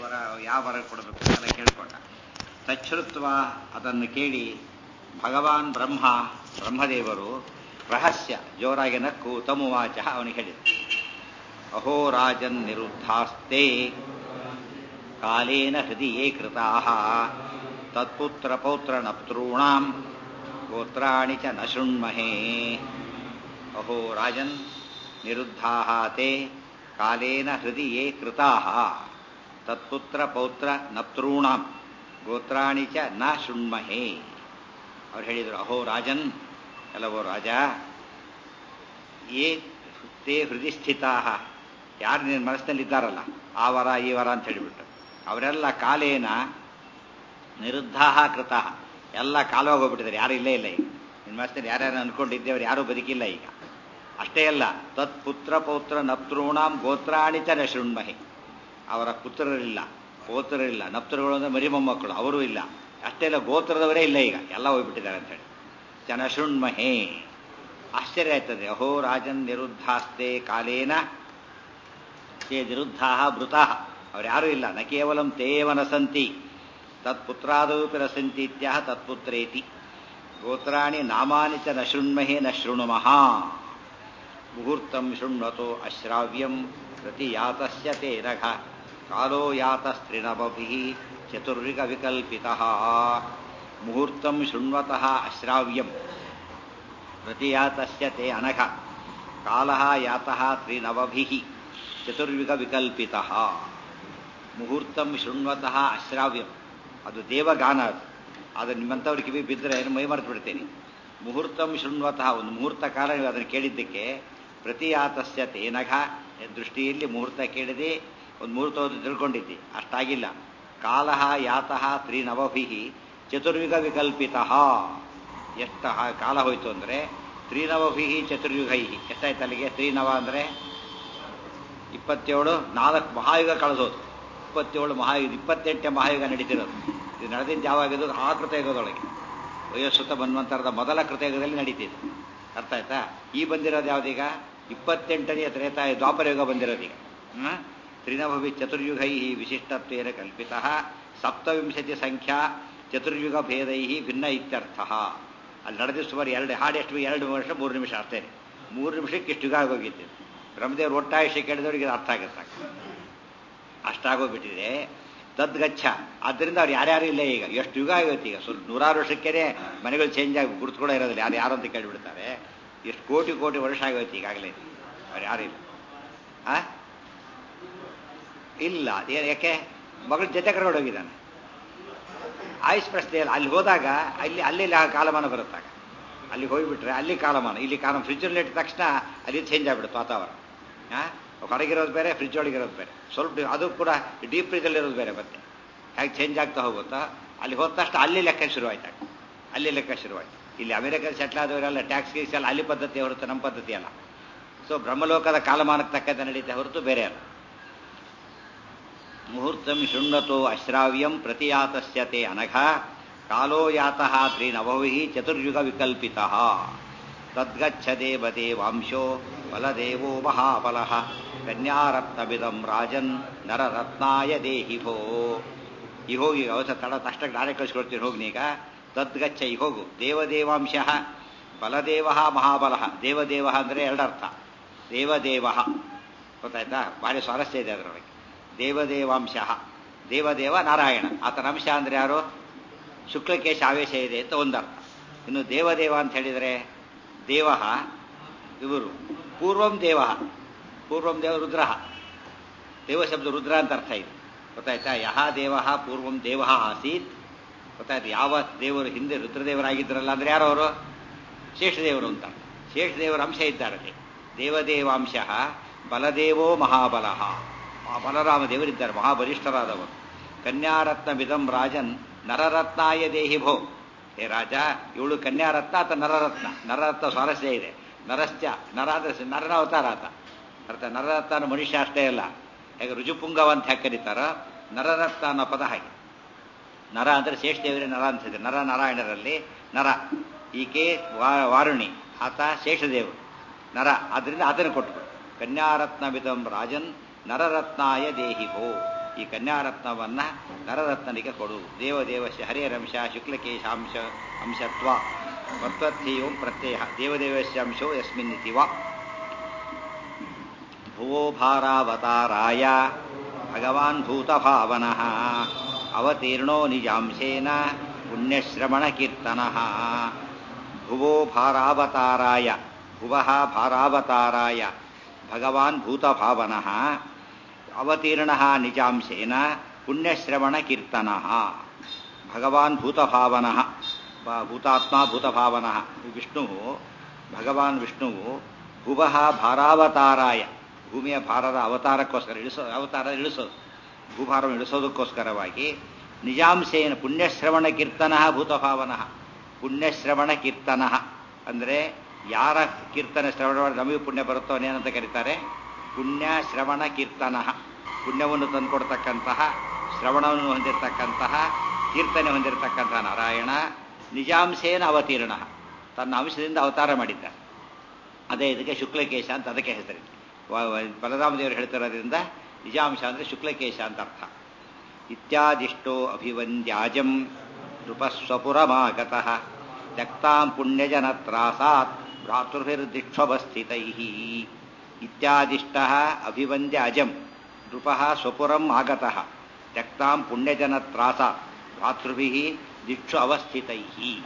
ವರ ಯಾವ ವರ ಕೊಡಬೇಕು ಎಲ್ಲ ಕೇಳ್ಕೊಂಡ ತಚ್ಛೃತ್ವ ಅದನ್ನು ಕೇಳಿ ಭಗವಾನ್ ಬ್ರಹ್ಮ ಬ್ರಹ್ಮದೇವರು ರಹಸ್ಯ ಜೋರಾಗಿ ನಕ್ಕು ತಮುವಾಚ ಅವನಿಗೆ ಹೇಳಿದ ಅಹೋ ರಾಜನ್ ನಿರುದ್ಧಾಸ್ತೆ ಕಾಲೇನ ಹೃದಯೇ ಕೃತಾ ತತ್ಪುತ್ರ ಪೌತ್ರ ನಪ್ತॄಣಾಂ ಗೋತ್ರಾಣಿ ಚ ನ ಶೃಣ್ಮಹೇ ಅಹೋ ರಾಜನ್ ನಿರುದ್ಧಾ ತೇ ಕಾಲೇನ ಹೃದಯೇ ಕೃತಾ ತತ್ಪುತ್ರ ಪೌತ್ರ ನಪ್ತॄಣಾಂ ಗೋತ್ರಾಣಿ ಚ ನ ಶೃಣ್ಮಹೇ ಅವ್ರು ಹೇಳಿದರು ಅಹೋ ರಾಜನ್ ಕೆಲವು ರಾಜ ಏ ತೇ ಹೃದಯ ಸ್ಥಿತಾ ಯಾರು ನಿನ್ನ ಮನಸ್ಸಿನಲ್ಲಿದ್ದಾರಲ್ಲ ಆ ವರ ಈ ವರ ಅಂತ ಹೇಳಿಬಿಟ್ಟು ಅವರೆಲ್ಲ ಕಾಲೇನ ನಿರುದ್ಧಾ ಕೃತ ಎಲ್ಲ ಕಾಲವಾಗಿ ಹೋಗ್ಬಿಟ್ಟಿದ್ದಾರೆ ಯಾರು ಇಲ್ಲೇ ಇಲ್ಲ ಈಗ ನಿನ್ನ ಮನಸ್ಸಿನಲ್ಲಿ ಯಾರ್ಯಾರು ಅನ್ಕೊಂಡಿದ್ದೇವ್ರು ಯಾರೂ ಬದುಕಿಲ್ಲ ಈಗ ಅಷ್ಟೇ ಅಲ್ಲ ತತ್ ಪುತ್ರ ಪೌತ್ರ ನಪ್ತೃಣಾಂ ಗೋತ್ರಾಣಿ ಚ ನ ಶೃಣ್ಮಹಿ ಅವರ ಪುತ್ರರಿಲ್ಲ ಪೌತ್ರರಿಲ್ಲ ನಪ್ತೃಗಳು ಅಂದರೆ ಮರಿ ಮೊಮ್ಮಕ್ಕಳು ಅವರೂ ಇಲ್ಲ ಅಷ್ಟೇ ಇಲ್ಲ ಗೋತ್ರದವರೇ ಇಲ್ಲ ಈಗ ಎಲ್ಲ ಹೋಗ್ಬಿಟ್ಟಿದ್ದಾರೆ ಅಂತೇಳಿ ಜನ ಶೃಣ್ಮಹೇ ಆಶ್ಚರ್ಯ ಆಯ್ತದೆ ಅಹೋ ರಾಜನ್ ನಿರುದ್ಧಾಸ್ತೆ ಕಾಲೇನ ತೇ ನಿರುದ್ಧಾ ಮೃತಃ ಅವ್ರು ಯಾರೂ ಇಲ್ಲ ನ ಕೇವಲಂ ತೇವನ ಸಂತಿ ತತ್ಪುತ್ರಾದೌಪಿ ನ ಸಂತಿ ಇತ್ಯಾಹ ತತ್ಪುತ್ರೇತಿ ಗೋತ್ರಾಣಿ ನಾಮಾನಿ ಚ ನ ಶೃಣ್ಮಹೇ ನ ಶೃಣುಮಃ ಮುಹೂರ್ತಂ ಶೃಣ್ವತೋ ಅಶ್ರಾವ್ಯಂ ಪ್ರತಿ ಯಾತಸ್ಯ ತೇ ನಘ ಕಾಲೋ ಯಾತಸ್ತ್ರಿನಭಿ ಚತುರ್ವಿಗ ವಿಕಲ್ಪಿತ ಮುಹೂರ್ತಂ ಶೃಣ್ವತಃ ಅಶ್ರಾವ್ಯಂ ಪ್ರತಿ ಯಾತಸ್ಯ ತೇ ಅನಘ ಕಾಲ ಯಾತಃ ತ್ರಿನವಭಿ ಚತುರ್ವಿಗ ವಿಕಲ್ಪಿತ ಮುಹೂರ್ತಂ ಶೃಣ್ವತಃ ಅಶ್ರಾವ್ಯಂ ಅದು ದೇವಗಾನ ಅದು ಅದು ನಿಮ್ಮಂಥವ್ರ ಕಿವಿ ಬಿದ್ದರೆ ಮೈ ಮರೆತು ಬಿಡ್ತೇನೆ ಮುಹೂರ್ತಂ ಶೃಣ್ವತಃ ಒಂದು ಮುಹೂರ್ತ ಕಾಲ ನೀವು ಅದನ್ನು ಕೇಳಿದ್ದಕ್ಕೆ ಪ್ರತಿ ಆತಸ್ಯ ತೇನಘ ದೃಷ್ಟಿಯಲ್ಲಿ ಮುಹೂರ್ತ ಕೇಳಿದೆ ಒಂದು ಮುಹೂರ್ತವನ್ನು ತಿಳ್ಕೊಂಡಿದ್ದೆ ಅಷ್ಟಾಗಿಲ್ಲ ಕಾಲ ಯಾತಃ ತ್ರಿನವಭಿ ಚತುರ್ಯುಗ ವಿಕಲ್ಪಿತ ಎಷ್ಟು ಕಾಲ ಹೋಯ್ತು ಅಂದರೆ ತ್ರಿನವಭಿ ಚತುರ್ಯುಗೈ ಎಷ್ಟಾಯ್ತು ಅಲ್ಲಿಗೆ ತ್ರಿನವ ಅಂದರೆ ಇಪ್ಪತ್ತೇಳು ನಾಲ್ಕು ಮಹಾಯುಗ ಕಳೆದೋದು ಇಪ್ಪತ್ತೇಳು ಮಹಾಯುಗ ಇಪ್ಪತ್ತೆಂಟನೇ ಮಹಾಯುಗ ನಡೀತಿರೋದು ಇದು ನಡೆದಿದ್ದು ಯಾವಾಗಿದ್ದು ಆ ಕೃತಯುಗದೊಳಗೆ ವಯೋಶ್ರುತ ಮನ್ವಂತರದ ಮೊದಲ ಕೃತಯುಗದಲ್ಲಿ ನಡೀತಿದೆ ಅರ್ಥ ಆಯ್ತಾ ಈ ಬಂದಿರೋದು ಯಾವುದೀಗ ಇಪ್ಪತ್ತೆಂಟನೆಯ ತ್ರೇತ ದ್ವಾಪರಯುಗ ಬಂದಿರೋದೀಗ ತ್ರಿನಭವಿ ಚತುರ್ಯುಗೈ ವಿಶಿಷ್ಟತ್ವೇನ ಕಲ್ಪಿತ ಸಪ್ತವಿಂಶತಿ ಸಂಖ್ಯಾ ಚತುರ್ಯುಗ ಭೇದೈ ಭಿನ್ನ ಇತ್ಯರ್ಥ ಅಲ್ಲಿ ನಡೆದ ಸುಮಾರು ಎರಡು ಹಾಡು ಎಷ್ಟು ಎರಡು ವರ್ಷ ಮೂರು ನಿಮಿಷ ಅಷ್ಟೇ ಮೂರು ನಿಮಿಷಕ್ಕೆ ಇಷ್ಟು ಯುಗ ಆಗೋಗಿತ್ತು ಬ್ರಹ್ಮದೇವ್ರು ಒಟ್ಟಾಯುಷ್ಯ ಕೇಳಿದವ್ರಿಗೆ ಅರ್ಥ ಆಗುತ್ತೆ ಅಷ್ಟಾಗೋಗ್ಬಿಟ್ಟಿದೆ ತದ್ಗಚ್ಚ ಆದ್ದರಿಂದ ಅವ್ರು ಯಾರ್ಯಾರು ಇಲ್ಲ ಈಗ ಎಷ್ಟು ಯುಗ ಆಗುತ್ತೆ ಈಗ ಸ್ವಲ್ಪ ನೂರಾರು ವರ್ಷಕ್ಕೇ ಮನೆಗಳು ಚೇಂಜ್ ಆಗಿ ಗುರುತು ಕೂಡ ಇರೋದಿಲ್ಲ ಯಾರು ಯಾರು ಅಂತ ಕೇಳಿಬಿಡ್ತಾರೆ ಎಷ್ಟು ಕೋಟಿ ಕೋಟಿ ವರ್ಷ ಆಗೋಯ್ತು ಈಗಾಗಲೇ ಅವ್ರು ಯಾರು ಇಲ್ಲ ಆ ಇಲ್ಲ ಯಾಕೆ ಮಗಳ ಜೊತೆ ಕರ್ಕೊಂಡು ಹೋಗಿದ್ದಾನೆ ಆಯುಷ್ ಪ್ರಶ್ನೆ ಇಲ್ಲ ಅಲ್ಲಿ ಹೋದಾಗ ಅಲ್ಲಿ ಅಲ್ಲಿ ಕಾಲಮಾನ ಬರುತ್ತಾಗ ಅಲ್ಲಿ ಹೋಗಿಬಿಟ್ರೆ ಅಲ್ಲಿ ಕಾಲಮಾನ ಇಲ್ಲಿ ಕಾಲ ಫ್ರಿಜ್ಜಲ್ಲಿ ಇಟ್ಟ ತಕ್ಷಣ ಅಲ್ಲಿ ಚೇಂಜ್ ಆಗಿಬಿಡುತ್ತೆ ವಾತಾವರಣ ಹಾಂ ಹೊರಗಿರೋದು ಬೇರೆ ಫ್ರಿಜ್ ಒಳಗಿರೋದು ಬೇರೆ ಸ್ವಲ್ಪ ಅದು ಕೂಡ ಡೀಪ್ ಫ್ರಿಜಲ್ಲಿರೋದು ಬೇರೆ ಮತ್ತೆ ಹೇಗೆ ಚೇಂಜ್ ಆಗ್ತಾ ಹೋಗುತ್ತಾ ಅಲ್ಲಿ ಹೋದ ತಕ್ಷಣ ಅಲ್ಲಿ ಲೆಕ್ಕ ಶುರುವಾಯ್ತಾಗ ಅಲ್ಲಿ ಲೆಕ್ಕ ಶುರುವಾಯ್ತು ಇಲ್ಲಿ ಅಮೆರಿಕದಲ್ಲಿ ಸೆಟ್ಲ್ ಆದವರೆಲ್ಲ ಟ್ಯಾಕ್ಸ್ ಗೀಕ್ಸ್ ಎಲ್ಲ ಅಲ್ಲಿ ಪದ್ಧತಿ ಹೊರತು ನಮ್ಮ ಪದ್ಧತಿ ಅಲ್ಲ ಸೊ ಬ್ರಹ್ಮಲೋಕದ ಕಾಲಮಾನಕ್ಕೆ ತಕ್ಕಂತೆ ನಡೀತೆ ಹೊರತು ಬೇರೆ ಅಲ್ಲ ಮುಹೂರ್ತಂ ಶೃಣ್ವತೋ ಅಶ್ರಾವ್ಯಂ ಪ್ರತಿಯಾತಸ್ಯತೆ ಅನಘ ಕಾಲೋ ಯಾತಃ ತ್ರಿನವಭಿ ಚತುರ್ಯುಗ ವಿಕಲ್ಪಿತ ತದ್ಗಚ್ಚ ದೇವದೇವಾಂಶೋ ಬಲದೇವೋ ಮಹಾಬಲಃ ಕನ್ಯಾರತ್ನವಿದಂ ರಾಜನ್ ನರರತ್ನಾಯ ದೇಹಿ ಭೋ ಈ ಹೋಗಿ ಅವಸ ತಡ ತಕ್ಷಣ ನಾಳೆ ಕಳಿಸ್ಕೊಡ್ತೀನಿ ಹೋಗಿ ನೀಗ ತದ್ಗಚ್ಚ ಈ ಹೋಗು ದೇವದೇವಾಂಶ ಬಲದೇವ ಮಹಾಬಲ ದೇವದೇವ ಅಂದರೆ ಎರಡರ್ಥ ದೇವದೇವ ಗೊತ್ತಾಯ್ತಾ ಭಾರಿ ಸ್ವಾರಸ್ಯ ಇದೆ ಅದರೊಳಗೆ ದೇವದೇವಾಂಶ ದೇವದೇವ ನಾರಾಯಣ ಆತನ ಅಂಶ ಅಂದರೆ ಯಾರು ಶುಕ್ಲಕೇಶ ಆವೇಶ ಇದೆ ಅಂತ ಒಂದರ್ಥ ಇನ್ನು ದೇವದೇವ ಅಂತ ಹೇಳಿದರೆ ದೇವ ಇವರು ಪೂರ್ವಂ ದೇವ ಪೂರ್ವಂ ದೇವ ರುದ್ರ ದೇವ ಶಬ್ದ ರುದ್ರ ಅಂತ ಅರ್ಥ ಇದೆ ಗೊತ್ತಾಯ್ತಾ ಯಹ ದೇವ ಪೂರ್ವಂ ದೇವ ಆಸೀತ್ ಗೊತ್ತಾಯ್ತು ಯಾವ ದೇವರು ಹಿಂದೆ ರುದ್ರದೇವರಾಗಿದ್ದರಲ್ಲ ಅಂದ್ರೆ ಯಾರು ಅವರು ಶೇಷದೇವರು ಅಂತ ಶೇಷದೇವರ ಅಂಶ ಇದ್ದಾರೆ ದೇವದೇವಾಂಶ ಬಲದೇವೋ ಮಹಾಬಲ ಬಲರಾಮ ದೇವರಿದ್ದಾರೆ ಮಹಾಬಲಿಷ್ಠರಾದವರು ಕನ್ಯಾರತ್ನ ವಿಧಂ ರಾಜನ್ ನರರತ್ನಾಯ ದೇಹಿ ಭೋ ಹೇ ರಾಜ ಇವಳು ಕನ್ಯಾರತ್ನ ಅಥವಾ ನರರತ್ನ ನರರತ್ನ ಸ್ವಾರಸ್ಯ ಇದೆ ನರಶ್ಚ ನರ ಅಂದ್ರೆ ನರನ ಅವತಾರ ಆತ ಅರ್ಥ ನರರತ್ನ ಮನುಷ್ಯ ಅಷ್ಟೇ ಅಲ್ಲ ಹೇಗೆ ರುಜುಪುಂಗವ ಅಂತ ಯಾಕೆ ಕರೀತಾರೋ ನರರತ್ನ ಅನ್ನೋ ಪದ ಹಾಗೆ ನರ ಅಂದರೆ ಶೇಷದೇವರೇ ನರ ಅಂತಿದೆ ನರ ನಾರಾಯಣರಲ್ಲಿ ನರ ಈಕೆ ವಾರುಣಿ ಆತ ಶೇಷದೇವರು ನರ ಆದ್ದರಿಂದ ಅದನ್ನು ಕೊಟ್ಟರು ಕನ್ಯಾರತ್ನ ವಿಧಂ ರಾಜನ್ ನರರತ್ನಾಯ ದೇಹಿ ಭೋ ಈ ಕನ್ಯಾರತ್ನವನ್ನ ನರರತ್ನನಿಗೆ ಕೊಡು ದೇವದೇವಸ್ಯ ಹರಿಹರಂಶ ಶುಕ್ಲಕೇಶಾಂಶ ಅಂಶತ್ವ ವರ್ತರ್ಥೀಯಂ ಪ್ರತ್ಯಯ ದೇವದೇವಸ್ಯ ಅಂಶೋ ಯಸ್ಮಿನ್ನಿತಿವ ಭುವೋ ಭಾರಾವತಾರಾಯ ಭಗವಾನ್ ಭೂತಭಾವನಃ ಅವತೀರ್ಣೋ ನಿಜಾಂಶೇನ ಪುಣ್ಯಶ್ರವಣ ಕೀರ್ತನಃ ಭುವೋ ಭಾರಾವತಾರಾಯ ಭುವಃ ಭಾರಾವತಾರಾಯ ಭಗವಾನ್ ಭೂತಭಾವನಃ ಅವತೀರ್ಣಃ ನಿಜಾಂಶೇನ ಪುಣ್ಯಶ್ರವಣ ಕೀರ್ತನಃ ಭಗವಾನ್ ಭೂತಭಾವನಃ ಬ- ಭೂತಾತ್ಮ ಭೂತಭಾವನಃ ವಿಷ್ಣುವು ಭಗವಾನ್ ವಿಷ್ಣುವು ಭುವಃ ಭಾರಾವತಾರಾಯ ಭೂಮಿಯ ಭಾರದ ಅವತಾರಕ್ಕೋಸ್ಕರ ಇಳಿಸೋ ಅವತಾರ ಇಳಿಸೋದು ಭೂಭಾರವನ್ನು ಇಳಿಸೋದಕ್ಕೋಸ್ಕರವಾಗಿ ನಿಜಾಂಶೇನ ಪುಣ್ಯಶ್ರವಣ ಕೀರ್ತನ ಭೂತಭಾವನಃ ಪುಣ್ಯಶ್ರವಣ ಕೀರ್ತನ ಅಂದರೆ ಯಾರ ಕೀರ್ತನೆ ಶ್ರವಣ ಮಾಡಿ ನಮಗೆ ಪುಣ್ಯ ಬರುತ್ತೋ ಅವನೇನಂತ ಕರೀತಾರೆ ಪುಣ್ಯ ಶ್ರವಣ ಕೀರ್ತನ ಪುಣ್ಯವನ್ನು ತಂದುಕೊಡ್ತಕ್ಕಂತಹ ಶ್ರವಣವನ್ನು ಹೊಂದಿರತಕ್ಕಂತಹ ಕೀರ್ತನೆ ಹೊಂದಿರತಕ್ಕಂತಹ ನಾರಾಯಣ ನಿಜಾಂಶೇನ ಅವತೀರ್ಣ ತನ್ನ ಅಂಶದಿಂದ ಅವತಾರ ಮಾಡಿದ್ದಾರೆ ಅದೇ ಇದಕ್ಕೆ ಶುಕ್ಲಕೇಶ ಅಂತ ಅದಕ್ಕೆ ಹೆಸರಿದೆ ವ- ವ- ಬಲರಾಮದೇವರು ಹೇಳ್ತಿರೋದ್ರಿಂದ ನಿಜಾಂಶ ಅಂದರೆ ಶುಕ್ಲಕೇಶ ಅಂತ ಅರ್ಥ ಇತ್ಯಾದಿಷ್ಟೋ ಅಭಿವಂದ್ಯಾಜಂ ನೃಪಸ್ವಪುರಮಾಗತಃ ತ್ಯಕ್ತಾಂ ಪುಣ್ಯಜನತ್ರಾಸಾತ್ ಭ್ರಾತೃಭಿರ್ದಿಕ್ಷವಸ್ಥಿತೈ ಇತ್ಯಾದಿಷ್ಟ ಅಭಿವಂದ್ಯ ಅಜಂ ನೃಪ ಸ್ವಪುರಂ ಆಗತಃ ತ್ಯಕ್ತಾಂ ಪುಣ್ಯಜನತ್ರಾಸಾತ್ ಭ್ರಾತೃಭಿ ದಿಕ್ಷು ಅವಸ್ಥಿತೈ